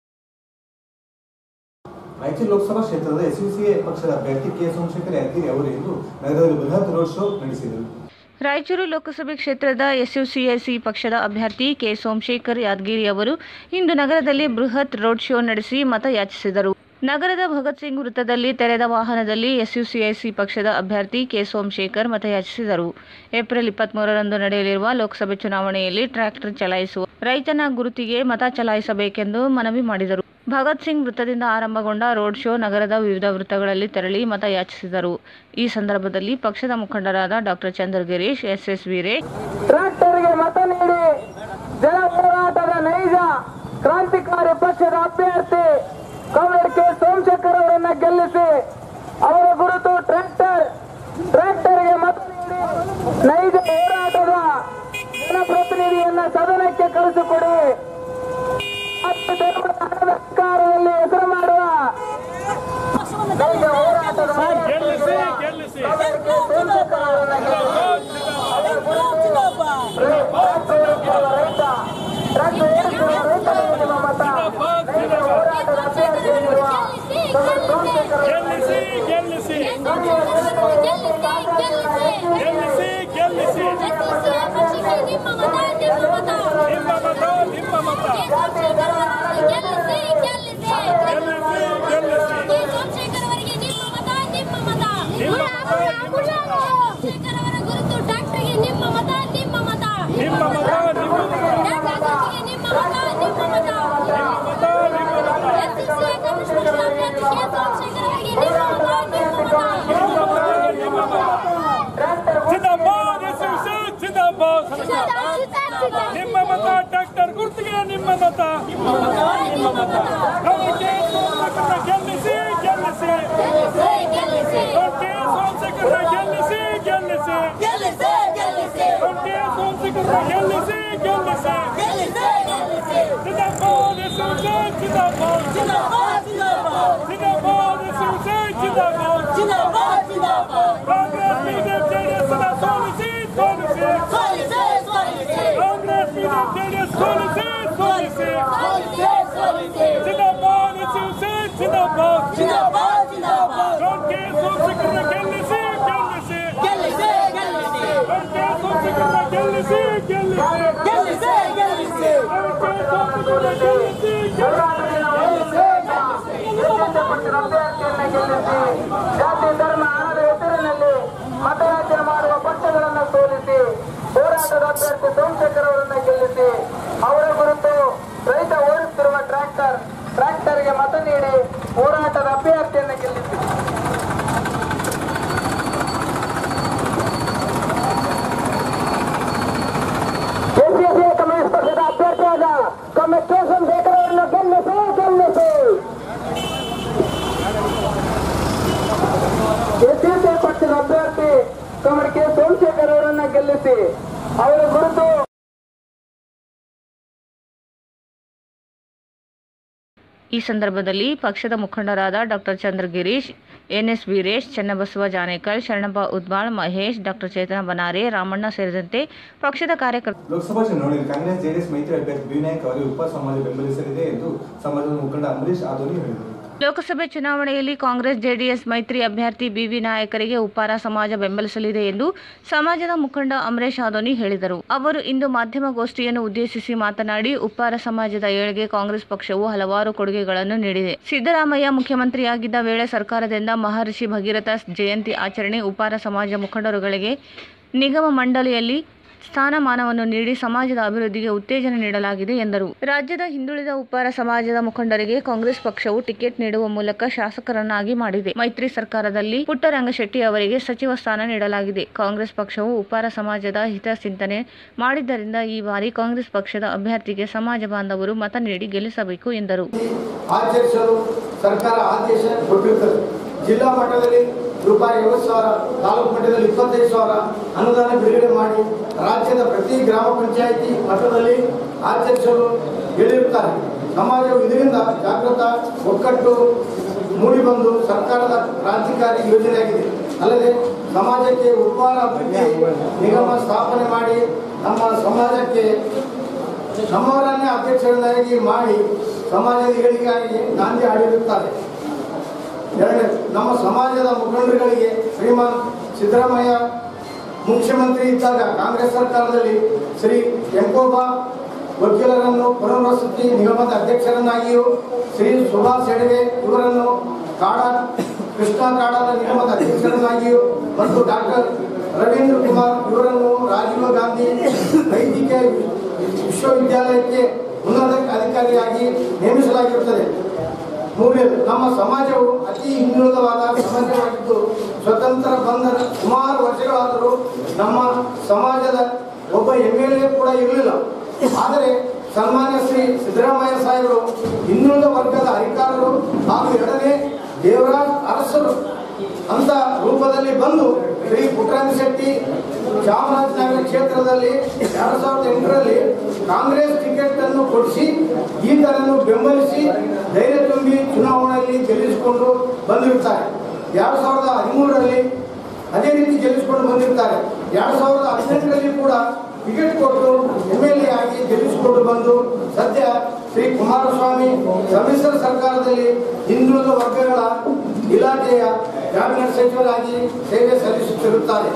ರಾಯಚೂರು ಲೋಕಸಭಾ ಕ್ಷೇತ್ರದ ಎಸ್ಯುಸಿಎ ಪಕ್ಷದ ಅಭ್ಯರ್ಥಿ ಕೆ ಸೋಮಶೇಖರ್ ಯಾದಗಿರಿ ಅವರು ಇಂದು ನಗರದಲ್ಲಿ ಬೃಹತ್ ರೋಡ್ ಶೋ ನಡೆಸಿದರು ರಾಯಚೂರು ಲೋಕಸಭೆ ಕ್ಷೇತ್ರದ ಎಸ್ಯುಸಿಎಸಿ ಪಕ್ಷದ ಅಭ್ಯರ್ಥಿ ಕೆ ಸೋಮಶೇಖರ್ ಯಾದಗಿರಿ ಅವರು ಇಂದು ನಗರದಲ್ಲಿ ಬೃಹತ್ ರೋಡ್ ಶೋ ನಡೆಸಿ ಮತ ಯಾಚಿಸಿದರು ನಗರದ ಭಗತ್ ಸಿಂಗ್ ವೃತ್ತದಲ್ಲಿ ತೆರೆದ ವಾಹನದಲ್ಲಿ ಎಸ್ಯುಸಿಐಸಿ ಪಕ್ಷದ ಅಭ್ಯರ್ಥಿ ಕೆ ಸೋಮಶೇಖರ್ ಮತಯಾಚಿಸಿದರು ಏಪ್ರಿಲ್ ಇಪ್ಪತ್ಮೂರರಂದು ನಡೆಯಲಿರುವ ಲೋಕಸಭೆ ಚುನಾವಣೆಯಲ್ಲಿ ಟ್ರ್ಯಾಕ್ಟರ್ ಚಲಾಯಿಸುವ ರೈತನ ಗುರುತಿಗೆ ಮತ ಚಲಾಯಿಸಬೇಕೆಂದು ಮನವಿ ಮಾಡಿದರು ಭಗತ್ ಸಿಂಗ್ ವೃತ್ತದಿಂದ ಆರಂಭಗೊಂಡ ರೋಡ್ ಶೋ ನಗರದ ವಿವಿಧ ವೃತ್ತಗಳಲ್ಲಿ ತೆರಳಿ ಮತ ಯಾಚಿಸಿದರು ಈ ಸಂದರ್ಭದಲ್ಲಿ ಪಕ್ಷದ ಮುಖಂಡರಾದ doctor Chandragirish S S Veeresh ಟ್ರ್ಯಾಕ್ಟರ್ಗೆ ಮತ ನೀಡಿ ಜನ ಹೋರಾಟದ ನೈಜ ಕ್ರಾಂತಿಕಾರಿ ಪಕ್ಷದ ಅಭ್ಯರ್ಥಿ ಕಾಮ್ರೇಡ್ ಕೆ ಸೋಮಶೇಖರ್ ಅವರನ್ನ ಗೆಲ್ಲಿಸಿ ಅವರ ಗುರುತು ಟ್ರ್ಯಾಕ್ಟರ್ ಟ್ರ್ಯಾಕ್ಟರ್ಗೆ ಮತ ನೀಡಿ ನೈಜ ಹೋರಾಟದ ಜನಪ್ರತಿನಿಧಿಯನ್ನ ಸದನಕ್ಕೆ ಕಳಿಸಿಕೊಡಿ ಹತ್ತು ಧರ್ಮದ ಹಣದ ಅಧಿಕಾರದಲ್ಲಿ ಹೆಸರು ಮಾಡುವ ನೈಜ ಹೋರಾಟದ ಕಾಮ್ರೇಡ್ ಕೆ ಸೋಮಶೇಖರ್ ಅವರನ್ನ ಗೆಲ್ಲಿಸಿ ಅವರ ನಿಮ್ಮ ಮತ ನಿಮ್ಮ ಮತ ನಿಮ್ಮ ಮತ ನಿಮ್ಮ ಮತ ನಿಮ್ಮ ಮತ ಜಿಂದಾಬಾದ್ ಎಸ್ಎಸ್ಸಿ ಜಿಂದಾಬಾದ್ ನಿಮ್ಮ ಮತ ಡಾಕ್ಟರ್ ಗುರ್ತಿಗೆ ನಿಮ್ಮ ಮತ ಕವಿಕೆ ಸೋಮಶೇಖರ್ನ ಗೆಲ್ಲಿಸಿ ಗೆಲ್ಲಿಸಿ ಕವಿಕೆ ಸೋಮಶೇಖರ್ನ ಗೆಲ್ಲಿಸಿ ಗೆಲ್ಲಿಸಿ ಕವಿಕೆ ಸೋಮಶೇಖರ್ನ ಗೆಲ್ಲಿಸಿ ಗೆಲ್ಲಿಸಿ ಜಿಂದಾಬಾದ್ ಎಸ್ಎಸ್ಸಿ ಜಿಂದಾಬಾದ್ ಜಿಂದಾಬಾದ್ ಎಸ್ಎಸ್ಸಿ ಜಿಂದಾಬಾದ್ ಕಾಂಗ್ರೆಸ್ ಬಿಜೆಪಿ ಜೆಡಿಎಸ್ ಸೋಲಿಸಿ ಸೋಲಿಸಿ ಕಾಂಗ್ರೆಸ್ ಬಿಜೆಪಿ ಜೆಡಿಎಸ್ ಸೋಲಿಸಿ ಸೋಲಿಸಿ ಜಿಂದಾಬಾದ್ ಎಸ್ಎಸ್ಸಿ ಜಿಂದಾಬಾದ್ ಕವಿಕೆ ಸೋಮಶೇಖರ್ನ ಗೆಲ್ಲಿಸಿ ಗೆಲ್ಲಿಸಿ ಕವಿಕೆ ಸೋಮಶೇಖರ್ನ ಗೆಲ್ಲಿಸಿ ಗೆಲ್ಲಿಸಿ ಕವಿಕೆ ಸೋಮಶೇಖರ್ನ ಗೆಲ್ಲಿಸಿ ಜಾತಿ ಧರ್ಮ ಹಣದ ಹೆಸರಿನಲ್ಲಿ ಮತಯಾಚನೆ ಮಾಡುವ ಪಕ್ಷಗಳನ್ನು ಸೋಲಿಸಿ ಹೋರಾಟದ ಅಭ್ಯರ್ಥಿ ಸೋಮಶೇಖರ್ ಅವರನ್ನ ಗೆಲ್ಲಿಸಿ ಅವರ ಕುರಿತು ರೈತ ಓಡಿಸುತ್ತಿರುವ ಟ್ರ್ಯಾಕ್ಟರ್ ಟ್ರ್ಯಾಕ್ಟರ್ಗೆ ಮತ ನೀಡಿ ಹೋರಾಟದ ಅಭ್ಯರ್ಥಿಯನ್ನು ಗೆಲ್ಲಿಸಿ ಎಸ್ಎಸ್ಎ ಕಮ್ಯುನಿಸ್ಟ್ ಪಕ್ಷದ ಅಭ್ಯರ್ಥಿಯಾದ ಕಮ್ಮೆ ಕೆ ಸೋಮಶೇಖರ್ ಅವರನ್ನು ಗೆಲ್ಲಿಸಿ ಗೆಲ್ಲಿಸಿ ಎಸ್ಎಸ್ಎ ಪಕ್ಷದ ಅಭ್ಯರ್ಥಿ ಕಮಲ್ ಕೆ ಸೋಮಶೇಖರ್ ಅವರನ್ನ ಗೆಲ್ಲಿಸಿ ಅವರ ಕುರಿತು ಈ ಸಂದರ್ಭದಲ್ಲಿ ಪಕ್ಷದ ಮುಖಂಡರಾದ doctor Chandragirish NS Veeresh Channabasava Janekal Sharanappa Udmal Mahesh doctor Chetana Banare Ramanna ಸೇರಿದಂತೆ ಪಕ್ಷದ ಕಾರ್ಯಕರ್ತರು ಲೋಕಸಭಾ ಚುನಾವಣೆಯಲ್ಲಿ ಕಾಂಗ್ರೆಸ್ ಜೆಡಿಎಸ್ ಮೈತ್ರಿ ಅಭ್ಯರ್ಥಿ ವಿನಾಯಕ್ ಅವರಿಗೆ ಉಪ ಸಮಾಜ ಬೆಂಬಲಿಸಲಿದೆ ಎಂದು ಸಮಾಜದ ಮುಖಂಡ ಅಂಬರೀಶ್ ಆದೋನಿ ಹೇಳಿದರು ಲೋಕಸಭೆ ಚುನಾವಣೆಯಲ್ಲಿ ಕಾಂಗ್ರೆಸ್ ಜೆಡಿಎಸ್ ಮೈತ್ರಿ ಅಭ್ಯರ್ಥಿ ಬಿವಿ ನಾಯಕರಿಗೆ ಉಪ್ಪಾರ ಸಮಾಜ ಬೆಂಬಲಿಸಲಿದೆ ಎಂದು ಸಮಾಜದ ಮುಖಂಡ ಅಮರೇಶ್ ಆದೋನಿ ಹೇಳಿದರು ಅವರು ಇಂದು ಮಾಧ್ಯಮಗೋಷ್ಠಿಯನ್ನು ಉದ್ದೇಶಿಸಿ ಮಾತನಾಡಿ ಉಪ್ಪಾರ ಸಮಾಜದ ಏಳಿಗೆ ಕಾಂಗ್ರೆಸ್ ಪಕ್ಷವು ಹಲವಾರು ಕೊಡುಗೆಗಳನ್ನು ನೀಡಿದೆ ಸಿದ್ದರಾಮಯ್ಯ ಮುಖ್ಯಮಂತ್ರಿಯಾಗಿದ್ದ ವೇಳೆ ಸರ್ಕಾರದಿಂದ ಮಹರ್ಷಿ ಭಗೀರಥ ಜಯಂತಿ ಆಚರಣೆ ಉಪ್ಪಾರ ಸಮಾಜ ಮುಖಂಡರುಗಳಿಗೆ ನಿಗಮ ಮಂಡಳಿಯಲ್ಲಿ ಸ್ಥಾನಮಾನವನ್ನು ನೀಡಿ ಸಮಾಜದ ಅಭಿವೃದ್ಧಿಗೆ ಉತ್ತೇಜನ ನೀಡಲಾಗಿದೆ ಎಂದರು ರಾಜ್ಯದ ಹಿಂದುಳಿದ ಉಪ್ಪಾರ ಸಮಾಜದ ಮುಖಂಡರಿಗೆ ಕಾಂಗ್ರೆಸ್ ಪಕ್ಷವು ಟಿಕೆಟ್ ನೀಡುವ ಮೂಲಕ ಶಾಸಕರನ್ನಾಗಿ ಮಾಡಿದೆ ಮೈತ್ರಿ ಸರ್ಕಾರದಲ್ಲಿ ಪುಟ್ಟರಂಗಶೆಟ್ಟಿ ಅವರಿಗೆ ಸಚಿವ ಸ್ಥಾನ ನೀಡಲಾಗಿದೆ ಕಾಂಗ್ರೆಸ್ ಪಕ್ಷವು ಉಪ್ಪಾರ ಸಮಾಜದ ಹಿತಚಿಂತನೆ ಮಾಡಿದ್ದರಿಂದ ಈ ಬಾರಿ ಕಾಂಗ್ರೆಸ್ ಪಕ್ಷದ ಅಭ್ಯರ್ಥಿಗೆ ಸಮಾಜ ಬಾಂಧವರು ಮತ ನೀಡಿ ಗೆಲ್ಲಿಸಬೇಕು ಎಂದರು ಆಚರಿಸಲು ಸರ್ಕಾರ ಆದೇಶ ಕೊಟ್ಟಿರುತ್ತದೆ ಜಿಲ್ಲಾ ಮಟ್ಟದಲ್ಲಿ ರೂಪಾಯಿ ಐವತ್ತು ಸಾವಿರ ತಾಲೂಕು ಮಟ್ಟದಲ್ಲಿ ಇಪ್ಪತ್ತೈದು ಸಾವಿರ ಅನುದಾನ ಬಿಡುಗಡೆ ಮಾಡಿ ರಾಜ್ಯದ ಪ್ರತಿ ಗ್ರಾಮ ಪಂಚಾಯಿತಿ ಮಟ್ಟದಲ್ಲಿ ಆಚರಿಸಲು ಹೇಳಿರುತ್ತಾರೆ ಸಮಾಜವು ಇದರಿಂದ ಜಾಗೃತ ಒಕ್ಕಟ್ಟು ಮೂಡಿಬಂದು ಸರ್ಕಾರದ ಕ್ರಾಂತಿಕಾರಿ ಯೋಜನೆಯಾಗಿದೆ ಅಲ್ಲದೆ ಸಮಾಜಕ್ಕೆ ಉತ್ಪಾದ ಅಭಿವೃದ್ಧಿ ನಿಗಮ ಸ್ಥಾಪನೆ ಮಾಡಿ ನಮ್ಮ ಸಮಾಜಕ್ಕೆ ನಮ್ಮವರನ್ನೇ ಅಧ್ಯಕ್ಷರನ್ನಾಗಿ ಮಾಡಿ ಸಮಾಜದ ಏಳಿಗೆಗಾಗಿ ಗಾಂಧಿ ಆಡಿರುತ್ತಾರೆ ಎರಡನೇ ನಮ್ಮ ಸಮಾಜದ ಮುಖಂಡರುಗಳಿಗೆ ಶ್ರೀಮಾನ್ ಸಿದ್ದರಾಮಯ್ಯ ಮುಖ್ಯಮಂತ್ರಿ ಇದ್ದಾಗ ಕಾಂಗ್ರೆಸ್ ಸರ್ಕಾರದಲ್ಲಿ ಶ್ರೀ ಎಂಕೋಬಾ ವಕೀಲರನ್ನು ಪುನರ್ವಸತಿ ನಿಗಮದ ಅಧ್ಯಕ್ಷರನ್ನಾಗಿಯೂ ಶ್ರೀ ಸುಭಾಷ್ ಹೆಡವೆ ಇವರನ್ನು ಕಾಡ ಕೃಷ್ಣ ಕಾಡದ ನಿಗಮದ ಅಧ್ಯಕ್ಷರನ್ನಾಗಿಯೂ ಮತ್ತು ಡಾಕ್ಟರ್ ರವೀಂದ್ರ ಕುಮಾರ್ ಇವರನ್ನು ರಾಜೀವ್ ಗಾಂಧಿ ವೈದ್ಯಕೀಯ ವಿಶ್ವವಿದ್ಯಾಲಯಕ್ಕೆ ಉನ್ನತ ಅಧಿಕಾರಿಯಾಗಿ ನೇಮಿಸಲಾಗಿರುತ್ತದೆ ಮೂರನೇದು ನಮ್ಮ ಸಮಾಜವು ಅತಿ ಹಿಂದುಳಿದವಾದ ಸಮಾಜವಾಗಿದ್ದು ಸ್ವತಂತ್ರ ಬಂದ ಸುಮಾರು ವರ್ಷಗಳಾದರೂ ನಮ್ಮ ಸಮಾಜದ ಒಬ್ಬ ಎಂ ಎಲ್ ಎ ಕೂಡ ಇರಲಿಲ್ಲ ಆದರೆ ಸನ್ಮಾನ್ಯ ಶ್ರೀ ಸಿದ್ದರಾಮಯ್ಯ ಸಾಹೇಬರು ಹಿಂದುಳಿದ ವರ್ಗದ ಅಧಿಕಾರರು ಹಾಗೂ ಎರಡನೇ ದೇವರಾಜ್ ಅರಸರು ಅಂತ ರೂಪದಲ್ಲಿ ಬಂದು ಶ್ರೀ ಪುಟ್ಟರಂಗ ಶೆಟ್ಟಿ ಚಾಮರಾಜನಗರ ಕ್ಷೇತ್ರದಲ್ಲಿ ಎರಡ್ ಸಾವಿರದ ಎಂಟರಲ್ಲಿ ಕಾಂಗ್ರೆಸ್ ಟಿಕೆಟ್ ಅನ್ನು ಕೊಡಿಸಿ ಈತನನ್ನು ಬೆಂಬಲಿಸಿ ಧೈರ್ಯ ತುಂಬಿ ಚುನಾವಣೆಯಲ್ಲಿ ಗೆಲ್ಲಿಸಿಕೊಂಡು ಬಂದಿರುತ್ತಾರೆ ಎರಡ್ ಸಾವಿರದ ಹದಿಮೂರರಲ್ಲಿ ಅದೇ ರೀತಿ ಗೆಲ್ಲಿಸಿಕೊಂಡು ಬಂದಿರ್ತಾರೆ ಎರಡ್ ಸಾವಿರದ ಹದಿನೆಂಟರಲ್ಲಿ ಕೂಡ ಟಿಕೆಟ್ ಕೊಟ್ಟು ಎಂ ಎಲ್ ಎ ಆಗಿ ಗೆಲ್ಲಿಸಿಕೊಂಡು ಬಂದು ಸದ್ಯ ಶ್ರೀ ಕುಮಾರಸ್ವಾಮಿ ಸಮ್ಮಿಶ್ರ ಸರ್ಕಾರದಲ್ಲಿ ಹಿಂದುಳಿದ ವರ್ಗಗಳ ಇಲಾಖೆಯ ಕ್ಯಾಬಿನೆಟ್ ಸಚಿವರಾಗಿ ಸೇವೆ ಸಲ್ಲಿಸುತ್ತಿರುತ್ತಾರೆ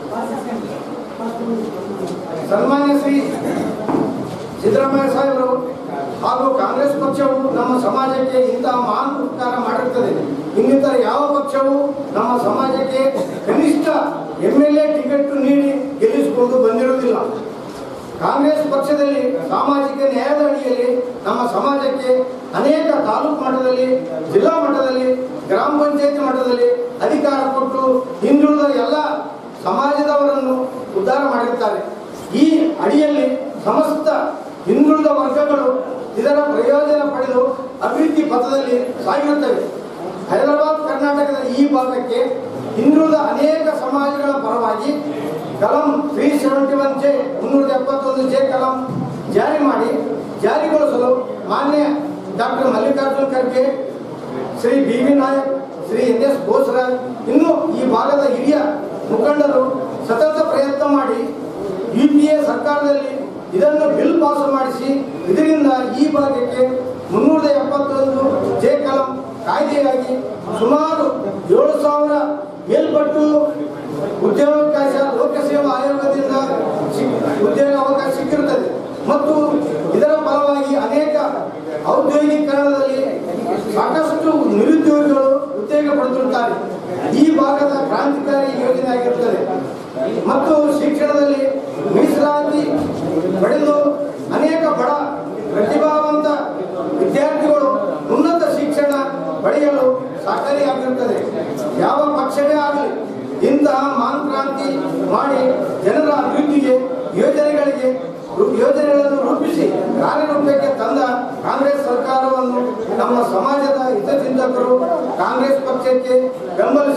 ಸನ್ಮಾನ್ಯ ಶ್ರೀ ಸಿದ್ದರಾಮಯ್ಯ ಸಾಹೇಬರು ಹಾಗೂ ಕಾಂಗ್ರೆಸ್ ಪಕ್ಷವು ನಮ್ಮ ಸಮಾಜಕ್ಕೆ ಇಂತಹ ಮಹಾನ್ ಉಪಕಾರ ಮಾಡಿರುತ್ತದೆ ಇನ್ನಿತರ ಯಾವ ಪಕ್ಷವು ನಮ್ಮ ಸಮಾಜಕ್ಕೆ ಕನಿಷ್ಠ ಎಂ ಎಲ್ ಎ ಟಿಕೆಟ್ ನೀಡಿ ಗೆಲ್ಲಿಸಿಕೊಂಡು ಬಂದಿರುವುದಿಲ್ಲ ಕಾಂಗ್ರೆಸ್ ಪಕ್ಷದಲ್ಲಿ ಸಾಮಾಜಿಕ ನ್ಯಾಯದ ಅಡಿಯಲ್ಲಿ ನಮ್ಮ ಸಮಾಜಕ್ಕೆ ಅನೇಕ ತಾಲೂಕು ಮಟ್ಟದಲ್ಲಿ ಜಿಲ್ಲಾ ಮಟ್ಟದಲ್ಲಿ ಗ್ರಾಮ ಪಂಚಾಯತಿ ಮಟ್ಟದಲ್ಲಿ ಅಧಿಕಾರ ಕೊಟ್ಟು ಹಿಂದುಳಿದ ಎಲ್ಲ ಸಮಾಜದವರನ್ನು ಉದ್ಧಾರ ಮಾಡಿರ್ತಾರೆ ಈ ಅಡಿಯಲ್ಲಿ ಸಮಸ್ತ ಹಿಂದುಳಿದ ವರ್ಗಗಳು ಇದರ ಪ್ರಯೋಜನ ಪಡೆದು ಅಭಿವೃದ್ಧಿ ಪಥದಲ್ಲಿ ಸಾಗಿರುತ್ತವೆ ಹೈದರಾಬಾದ್ ಕರ್ನಾಟಕದ ಈ ಭಾಗಕ್ಕೆ ಹಿಂದುಳಿದ ಅನೇಕ ಸಮಾಜಗಳ ಪರವಾಗಿ ಕಲಂ ತ್ರೀ ಸೆವೆಂಟಿ ಒನ್ ಜೆ ಮುನ್ನೂರ ಎಪ್ಪತ್ತೊಂದು ಜೆ ಕಲಂ ಜಾರಿ ಮಾಡಿ ಜಾರಿಗೊಳಿಸಲು ಮಾನ್ಯ doctor Mallikarjun Kharge Shri B V Nayak Shri N S Bosaraj ಇನ್ನು ಈ ಭಾಗದ ಹಿರಿಯ ಮುಖಂಡರು ಸತತ ಪ್ರಯತ್ನ ಮಾಡಿ ಯು ಪಿ ಎ ಸರ್ಕಾರದಲ್ಲಿ ಇದನ್ನು ಬಿಲ್ ಪಾಸ್ ಮಾಡಿಸಿ ಇದರಿಂದ ಈ ಭಾಗಕ್ಕೆ ಮುನ್ನೂರ ಎಪ್ಪತ್ತೊಂದು ಜೆ ಕಲಂ ಕಾಯ್ದೆಯಾಗಿ ಸುಮಾರು ಏಳು ಸಾವಿರ ಮೇಲ್ಪಟ್ಟು ಉದ್ಯೋಗಾವಕಾಶ ಲೋಕಸೇವಾ ಆಯೋಗದಿಂದ ಸಿಕ್- ಉದ್ಯೋಗ ಅವಕಾಶ ಸಿಕ್ಕಿರುತ್ತದೆ ಮತ್ತು ಇದರ ಫಲವಾಗಿ ಅನೇಕ ಔದ್ಯೋಗೀಕರಣದಲ್ಲಿ ಸಾಕಷ್ಟು ನಿರುದ್ಯೋಗಿಗಳು ಉದ್ಯೋಗ ಪಡೆದಿರುತ್ತಾರೆ ಈ ಭಾಗದ ಕ್ರಾಂತಿಕಾರಿ ಯೋಜನೆ ಆಗಿರುತ್ತದೆ ಮತ್ತು ಶಿಕ್ಷಣದಲ್ಲಿ ಮೀಸಲಾತಿ ಪಡೆದು ಅನೇಕ ಬಡ ಪ್ರತಿಭಾವಂತ ವಿದ್ಯಾರ್ಥಿಗಳು ಉನ್ನತ ಶಿಕ್ಷಣ ಪಡೆಯಲು ಸಹಕಾರಿಯಾಗಿರುತ್ತದೆ ಯಾವ ಪಕ್ಷವೇ ಆಗಲಿ ಇಂತಹ ಮಹಾನ್ ಕ್ರಾಂತಿ ಮಾಡಿ ಜನರ ಅಭಿವೃದ್ಧಿಗೆ ಯೋಜನೆಗಳಿಗೆ ರು- ಯೋಜನೆಗಳನ್ನು ರೂಪಿಸಿ ಕಾರ್ಯರೂಪಕ್ಕೆ ತಂದ ಕಾಂಗ್ರೆಸ್ ಸರ್ಕಾರವನ್ನು ನಮ್ಮ ಸಮಾಜದ ಹಿತಚಿಂತಕರು ಕಾಂಗ್ರೆಸ್ ಪಕ್ಷಕ್ಕೆ ಬೆಂಬಲಿಸಿ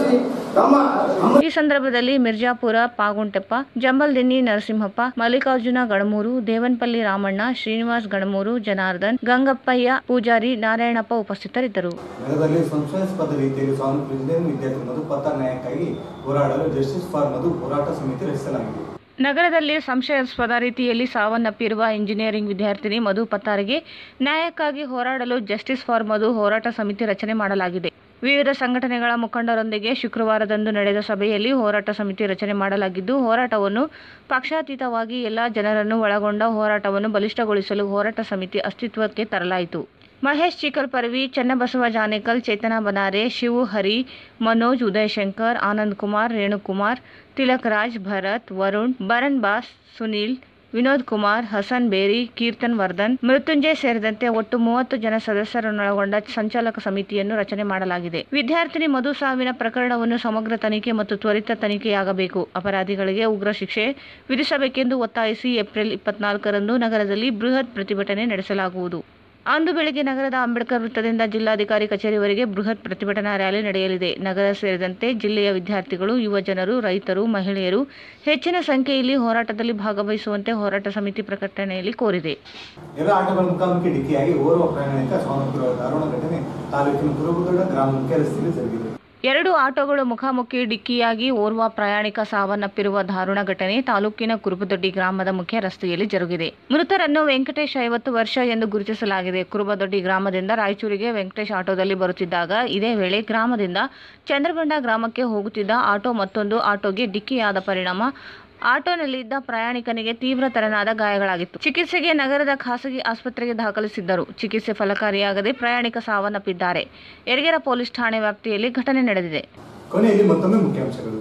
ಈ ಸಂದರ್ಭದಲ್ಲಿ ಮಿರ್ಜಾಪುರ ಪಾಗುಂಟೆಪ್ಪ ಜಂಬಲ್ದಿನ್ನಿ ನರಸಿಂಹಪ್ಪ ಮಲ್ಲಿಕಾರ್ಜುನ ಗಣಮೂರು ದೇವನ್ಪಲ್ಲಿ ರಾಮಣ್ಣ ಶ್ರೀನಿವಾಸ್ ಗಣಮೂರು ಜನಾರ್ದನ್ ಗಂಗಪ್ಪಯ್ಯ ಪೂಜಾರಿ ನಾರಾಯಣಪ್ಪ ಉಪಸ್ಥಿತರಿದ್ದರು ನಗರದಲ್ಲಿ ಸಂಶಯಾಸ್ಪದ ರೀತಿಯಲ್ಲಿ ಸ್ವಾಮಿ ಇಂಜಿನಿಯರಿಂಗ್ ವಿದ್ಯಾರ್ಥಿ ಮಧು ಪತ್ತ ನ್ಯಾಯಕ್ಕಾಗಿ ಹೋರಾಡಲು ಜಸ್ಟಿಸ್ ಫಾರ್ ಮಧು ಹೋರಾಟ ಸಮಿತಿ ರಚಿಸಲಾಗಿದೆ ನಗರದಲ್ಲಿ ಸಂಶಯಾಸ್ಪದ ರೀತಿಯಲ್ಲಿ ಸಾವನ್ನಪ್ಪಿರುವ ಇಂಜಿನಿಯರಿಂಗ್ ವಿದ್ಯಾರ್ಥಿನಿ ಮಧು ಪತ್ತಾರಿಗೆ ನ್ಯಾಯಕ್ಕಾಗಿ ಹೋರಾಡಲು ಜಸ್ಟಿಸ್ ಫಾರ್ ಮಧು ಹೋರಾಟ ಸಮಿತಿ ರಚನೆ ಮಾಡಲಾಗಿದೆ ವಿವಿಧ ಸಂಘಟನೆಗಳ ಮುಖಂಡರೊಂದಿಗೆ ಶುಕ್ರವಾರದಂದು ನಡೆದ ಸಭೆಯಲ್ಲಿ ಹೋರಾಟ ಸಮಿತಿ ರಚನೆ ಮಾಡಲಾಗಿದ್ದು ಹೋರಾಟವನ್ನು ಪಕ್ಷಾತೀತವಾಗಿ ಎಲ್ಲ ಜನರನ್ನು ಒಳಗೊಂಡ ಹೋರಾಟವನ್ನು ಬಲಿಷ್ಠಗೊಳಿಸಲು ಹೋರಾಟ ಸಮಿತಿ ಅಸ್ತಿತ್ವಕ್ಕೆ ತರಲಾಯಿತು ಮಹೇಶ್ ಚಿಕಲ್ ಪರ್ವಿ ಚನ್ನಬಸವ ಜಾನೇಕಲ್ ಚೇತನ ಬನಾರೆ ಶಿವು ಹರಿ ಮನೋಜ್ ಉದಯಶಂಕರ್ ಆನಂದ್ ಕುಮಾರ್ ರೇಣುಕುಮಾರ್ ತಿಲಕ್ ರಾಜ್ ಭರತ್ ವರುಣ್ ಬರನ್ ಬಾಸ್ ಸುನೀಲ್ ವಿನೋದ್ ಕುಮಾರ್ ಹಸನ್ ಬೇರಿ ಕೀರ್ತನ್ ವರ್ಧನ್ ಮೃತ್ಯುಂಜಯ್ ಸೇರಿದಂತೆ ಒಟ್ಟು ಮೂವತ್ತು ಜನ ಸದಸ್ಯರನ್ನೊಳಗೊಂಡ ಸಂಚಾಲಕ ಸಮಿತಿಯನ್ನು ರಚನೆ ಮಾಡಲಾಗಿದೆ ವಿದ್ಯಾರ್ಥಿನಿ ಮಧು ಸಾವಿನ ಪ್ರಕರಣವನ್ನು ಸಮಗ್ರ ತನಿಖೆ ಮತ್ತು ತ್ವರಿತ ತನಿಖೆಯಾಗಬೇಕು ಅಪರಾಧಿಗಳಿಗೆ ಉಗ್ರ ಶಿಕ್ಷೆ ವಿಧಿಸಬೇಕೆಂದು ಒತ್ತಾಯಿಸಿ ಏಪ್ರಿಲ್ ಇಪ್ಪತ್ನಾಲ್ಕರಂದು ನಗರದಲ್ಲಿ ಬೃಹತ್ ಪ್ರತಿಭಟನೆ ನಡೆಸಲಾಗುವುದು ಅಂದು ಬೆಳಗ್ಗೆ ನಗರದ ಅಂಬೇಡ್ಕರ್ ವೃತ್ತದಿಂದ ಜಿಲ್ಲಾಧಿಕಾರಿ ಕಚೇರಿವರೆಗೆ ಬೃಹತ್ ಪ್ರತಿಭಟನಾ ರ್ಯಾಲಿ ನಡೆಯಲಿದೆ ನಗರ ಸೇರಿದಂತೆ ಜಿಲ್ಲೆಯ ವಿದ್ಯಾರ್ಥಿಗಳು ಯುವ ಜನರು ರೈತರು ಮಹಿಳೆಯರು ಹೆಚ್ಚಿನ ಸಂಖ್ಯೆಯಲ್ಲಿ ಹೋರಾಟದಲ್ಲಿ ಭಾಗವಹಿಸುವಂತೆ ಹೋರಾಟ ಸಮಿತಿ ಪ್ರಕಟಣೆಯಲ್ಲಿ ಕೋರಿದೆ ಎಲ್ಲ ಆಟಗಳ ಮುಖಾಮುಖಿ ಡಿಕ್ಕಿಯಾಗಿ ಓರ್ವ ಪ್ರಯಾಣಿಕ ಸಾವನ್ನಪ್ಪಿರುವ ದಾರುಣ ಘಟನೆ ತಾಲೂಕಿನ ಕುರುಬುದೊಡ್ಡ ಗ್ರಾಮ ಮುಖ್ಯ ರಸ್ತೆಯಲ್ಲಿ ಜರುಗಿದೆ ಎರಡು ಆಟೋಗಳು ಮುಖಾಮುಖಿ ಡಿಕ್ಕಿಯಾಗಿ ಓರ್ವ ಪ್ರಯಾಣಿಕ ಸಾವನ್ನಪ್ಪಿರುವ ದಾರುಣ ಘಟನೆ ತಾಲೂಕಿನ ಕುರುಬದೊಡ್ಡಿ ಗ್ರಾಮದ ಮುಖ್ಯ ರಸ್ತೆಯಲ್ಲಿ ಜರುಗಿದೆ ಮೃತರನ್ನು ವೆಂಕಟೇಶ್ ಐವತ್ತು ವರ್ಷ ಎಂದು ಗುರುತಿಸಲಾಗಿದೆ ಕುರುಬದೊಡ್ಡಿ ಗ್ರಾಮದಿಂದ ರಾಯಚೂರಿಗೆ ವೆಂಕಟೇಶ್ ಆಟೋದಲ್ಲಿ ಬರುತ್ತಿದ್ದಾಗ ಇದೇ ವೇಳೆ ಗ್ರಾಮದಿಂದ ಚಂದ್ರಬಂಡ ಗ್ರಾಮಕ್ಕೆ ಹೋಗುತ್ತಿದ್ದ ಆಟೋ ಮತ್ತೊಂದು ಆಟೋಗೆ ಡಿಕ್ಕಿಯಾದ ಪರಿಣಾಮ ಆಟೋನಲ್ಲಿದ್ದ ಪ್ರಯಾಣಿಕನಿಗೆ ತೀವ್ರ ತೆರನಾದ ಗಾಯಗಳಾಗಿತ್ತು ಚಿಕಿತ್ಸೆಗೆ ನಗರದ ಖಾಸಗಿ ಆಸ್ಪತ್ರೆಗೆ ದಾಖಲಿಸಿದ್ದರು ಚಿಕಿತ್ಸೆ ಫಲಕಾರಿಯಾಗದೆ ಪ್ರಯಾಣಿಕ ಸಾವನ್ನಪ್ಪಿದ್ದಾರೆ ಯರಗೆರೆ ಪೊಲೀಸ್ ಠಾಣೆ ವ್ಯಾಪ್ತಿಯಲ್ಲಿ ಘಟನೆ ನಡೆದಿದೆ ಕೊನೆಯಲ್ಲಿ ಮತ್ತೊಮ್ಮೆ ಮುಖ್ಯಾಂಶಗಳು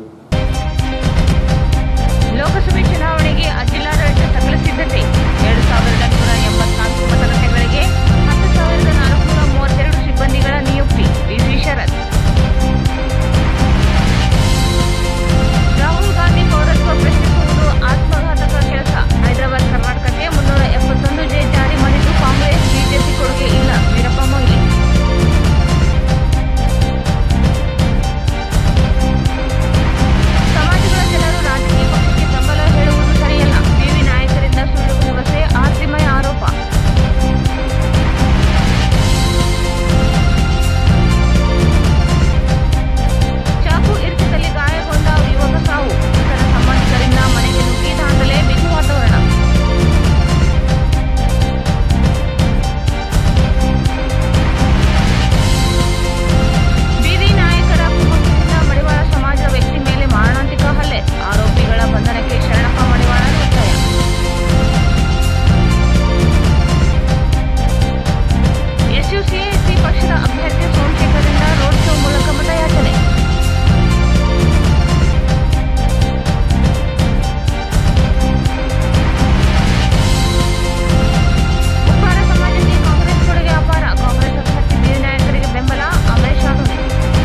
ಲೋಕಸಭೆ ಚುನಾವಣೆಗೆ ಜಿಲ್ಲಾಡಳಿತ ಸಕಲ ಸಿದ್ಧತೆ ಎರಡು ಸಾವಿರದ ನೂರ ಎಂಬತ್ನಾಲ್ಕು ಮತಗಟ್ಟೆಗಳಿಗೆ ಹತ್ತು ಸಾವಿರದ ನಾಲ್ಕುನೂರ ಮೂವತ್ತೆರಡು ಸಿಬ್ಬಂದಿಗಳ ನಿಯುಕ್ತಿ ಡಿಸಿ ಶರತ್ ರಾಹುಲ್ ಗಾಂಧಿ ಪೌರತ್ವ ಪ್ರಶ್ನಿಸುವುದು ಆತ್ಮಘಾತಕ ಕೆಲಸ ಹೈದರಾಬಾದ್ ಕರ್ನಾಟಕಕ್ಕೆ ಮುನ್ನೂರ ಎಪ್ಪತ್ತೊಂದು ಜೆ ಜಾರಿ ಮಾಡಿದ್ದು ಕಾಂಗ್ರೆಸ್ ಬಿಜೆಪಿ ಕೊಡುಗೆ ಇಲ್ಲ ವೀರಪ್ಪ ಮೊಯ್ಲಿ ಸಮಾಜಗಳ ಜನರು ರಾಜಕೀಯ ಪಕ್ಷಕ್ಕೆ ಬೆಂಬಲ ಹೇಳುವುದು ಸರಿಯಲ್ಲ ವಿವಿ ನಾಯಕರಿಂದ ಸುಳ್ಳು ಭರವಸೆ ಆರ್ತಿಮಯ ಆರೋಪ ಚಾಕು ಇರಿತದಲ್ಲಿ ಗಾಯಗೊಂಡ ಯುವಕ ಸಾವು ಮೃತರ ಸಂಬಂಧಿಕರಿಂದ ಮನೆಗೆ ನುಗ್ಗಿ ದಾಂಡಲೆ ಬಿಗು ವಾತಾವರಣ ಬೀದಿ ನಾಯಕರ ಕುಮ್ಮಕ್ಕಿನಿಂದ ಮಡಿವಾಳ ಸಮಾಜ ವ್ಯಕ್ತಿ ಮೇಲೆ ಮಾರಣಾಂತಿಕ ಹಲ್ಲೆ ಆರೋಪಿಗಳ ಬಂಧನಕ್ಕೆ ಶರಣಪ್ಪ ಮಡಿವಾಳ ಒತ್ತಾಯ ಎಸ್ಯುಸಿಎಸಿ ಪಕ್ಷದ ಅಭ್ಯರ್ಥಿ ಸೋಮಶೇಖರರಿಂದ ರೋಡ್ ಶೋ ಮೂಲಕ ಮತಯಾಚನೆ ಉಪ್ಪಾರ ಸಮಾಜಕ್ಕೆ ಕಾಂಗ್ರೆಸ್ ಕೊಡುಗೆ ಅಪಾರ ಕಾಂಗ್ರೆಸ್ ಅಭ್ಯರ್ಥಿ ಬೀದಿ ನಾಯಕರಿಗೆ ಬೆಂಬಲ ಅಮರೇಶ್ ಆಧುನಿ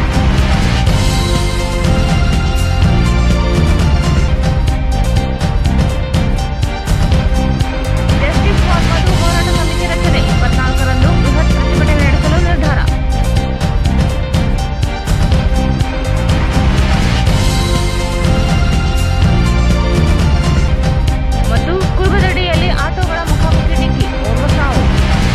ಜಸ್ಟಿಸ್ ಫಾರ್ ಮಧು ಹೋರಾಟ ಸಮಿತಿ ರಚನೆ ಇಪ್ಪತ್ನಾಲ್ಕರಂದು ಬೃಹತ್ ಪ್ರತಿಭಟನೆ ನಡೆಸಲು ನಿರ್ಧಾರ ಮತ್ತು ಕುರುಬದಡಿಯಲ್ಲಿ ಆಟೋಗಳ ಮುಖಾಮುಖಿ ಡಿಕ್ಕಿ ಓರ್ವ ಸಾವು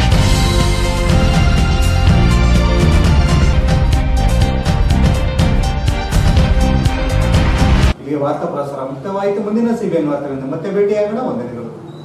ಇಲ್ಲಿಗೆ ವಾರ್ತಾ ಪ್ರಸಾರ ಮುಕ್ತವಾಯಿತು ಮುಂದಿನ ಸಿಬಿಎನ್ ವಾರ್ತೆಗಳಿಂದ ಮತ್ತೆ ಭೇಟಿಯಾಗೋಣ ವಂದನೆಗಳು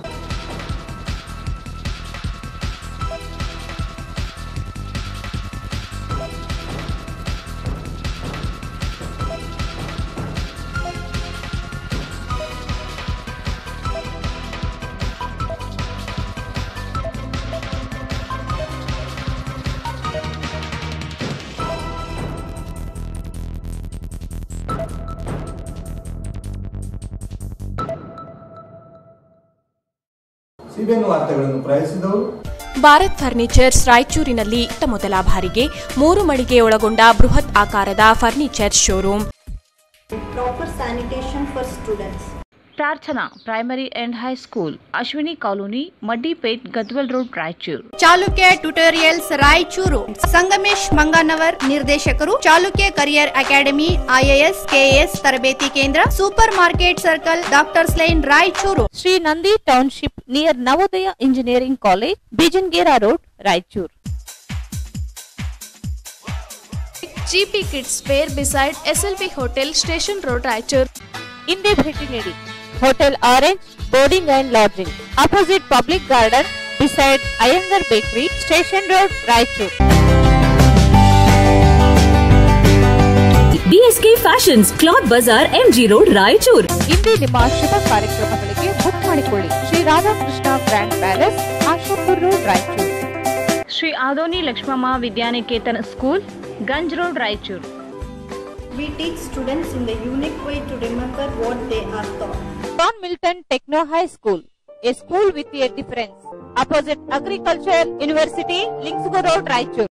ಸಿಬಿಎನ್ ವಾರ್ತೆಗಳನ್ನು ಪ್ರಯತ್ನಿಸಿದವರು ಭಾರತ್ ಫರ್ನಿಚರ್ಸ್ ರಾಯಚೂರಿನಲ್ಲಿ ಇತ್ತ ಮೊದಲ ಬಾರಿಗೆ ಮೂರು ಮಳಿಗೆ ಒಳಗೊಂಡ ಬೃಹತ್ ಆಕಾರದ furniture showroom proper sanitation for students. Prarthana primary and high school Ashwini colony Maddipet Gadwal road Raichur Chalukya tutorials Raichur Sangamesh Manganavar ನಿರ್ದೇಶಕರು Chalukya career academy IAS KAS ತರಬೇತಿ ಕೇಂದ್ರ super market circle doctors line Raichur Shri Nandi township near Navodaya engineering college Bijangera road Raichur GP Kids Fair beside SLP Hotel Station Road Raichur. ಹಿಂದೆ ಭೇಟಿ ನೀಡಿ hotel orange boarding and lodging opposite public garden beside Iyengar bakery station road Raichur BSK fashions cloth Bazaar MG road Raichur ಇಂದೇ ನಿಮ್ಮ ಶುಭ ಕಾರ್ಯಕ್ರಮಗಳಿಗೆ ಬುಕ್ ಮಾಡಿಕೊಳ್ಳಿ Shri Radhakrishna grand palace Ashapur road Raichur Shri Adoni Lakshmamma Vidyaniketan school Ganj road Raichur We teach students in the unique way to remember what they are taught. Don Milton Techno High School, a school with a difference. Opposite Agriculture University, Linksgo Road, Raichur.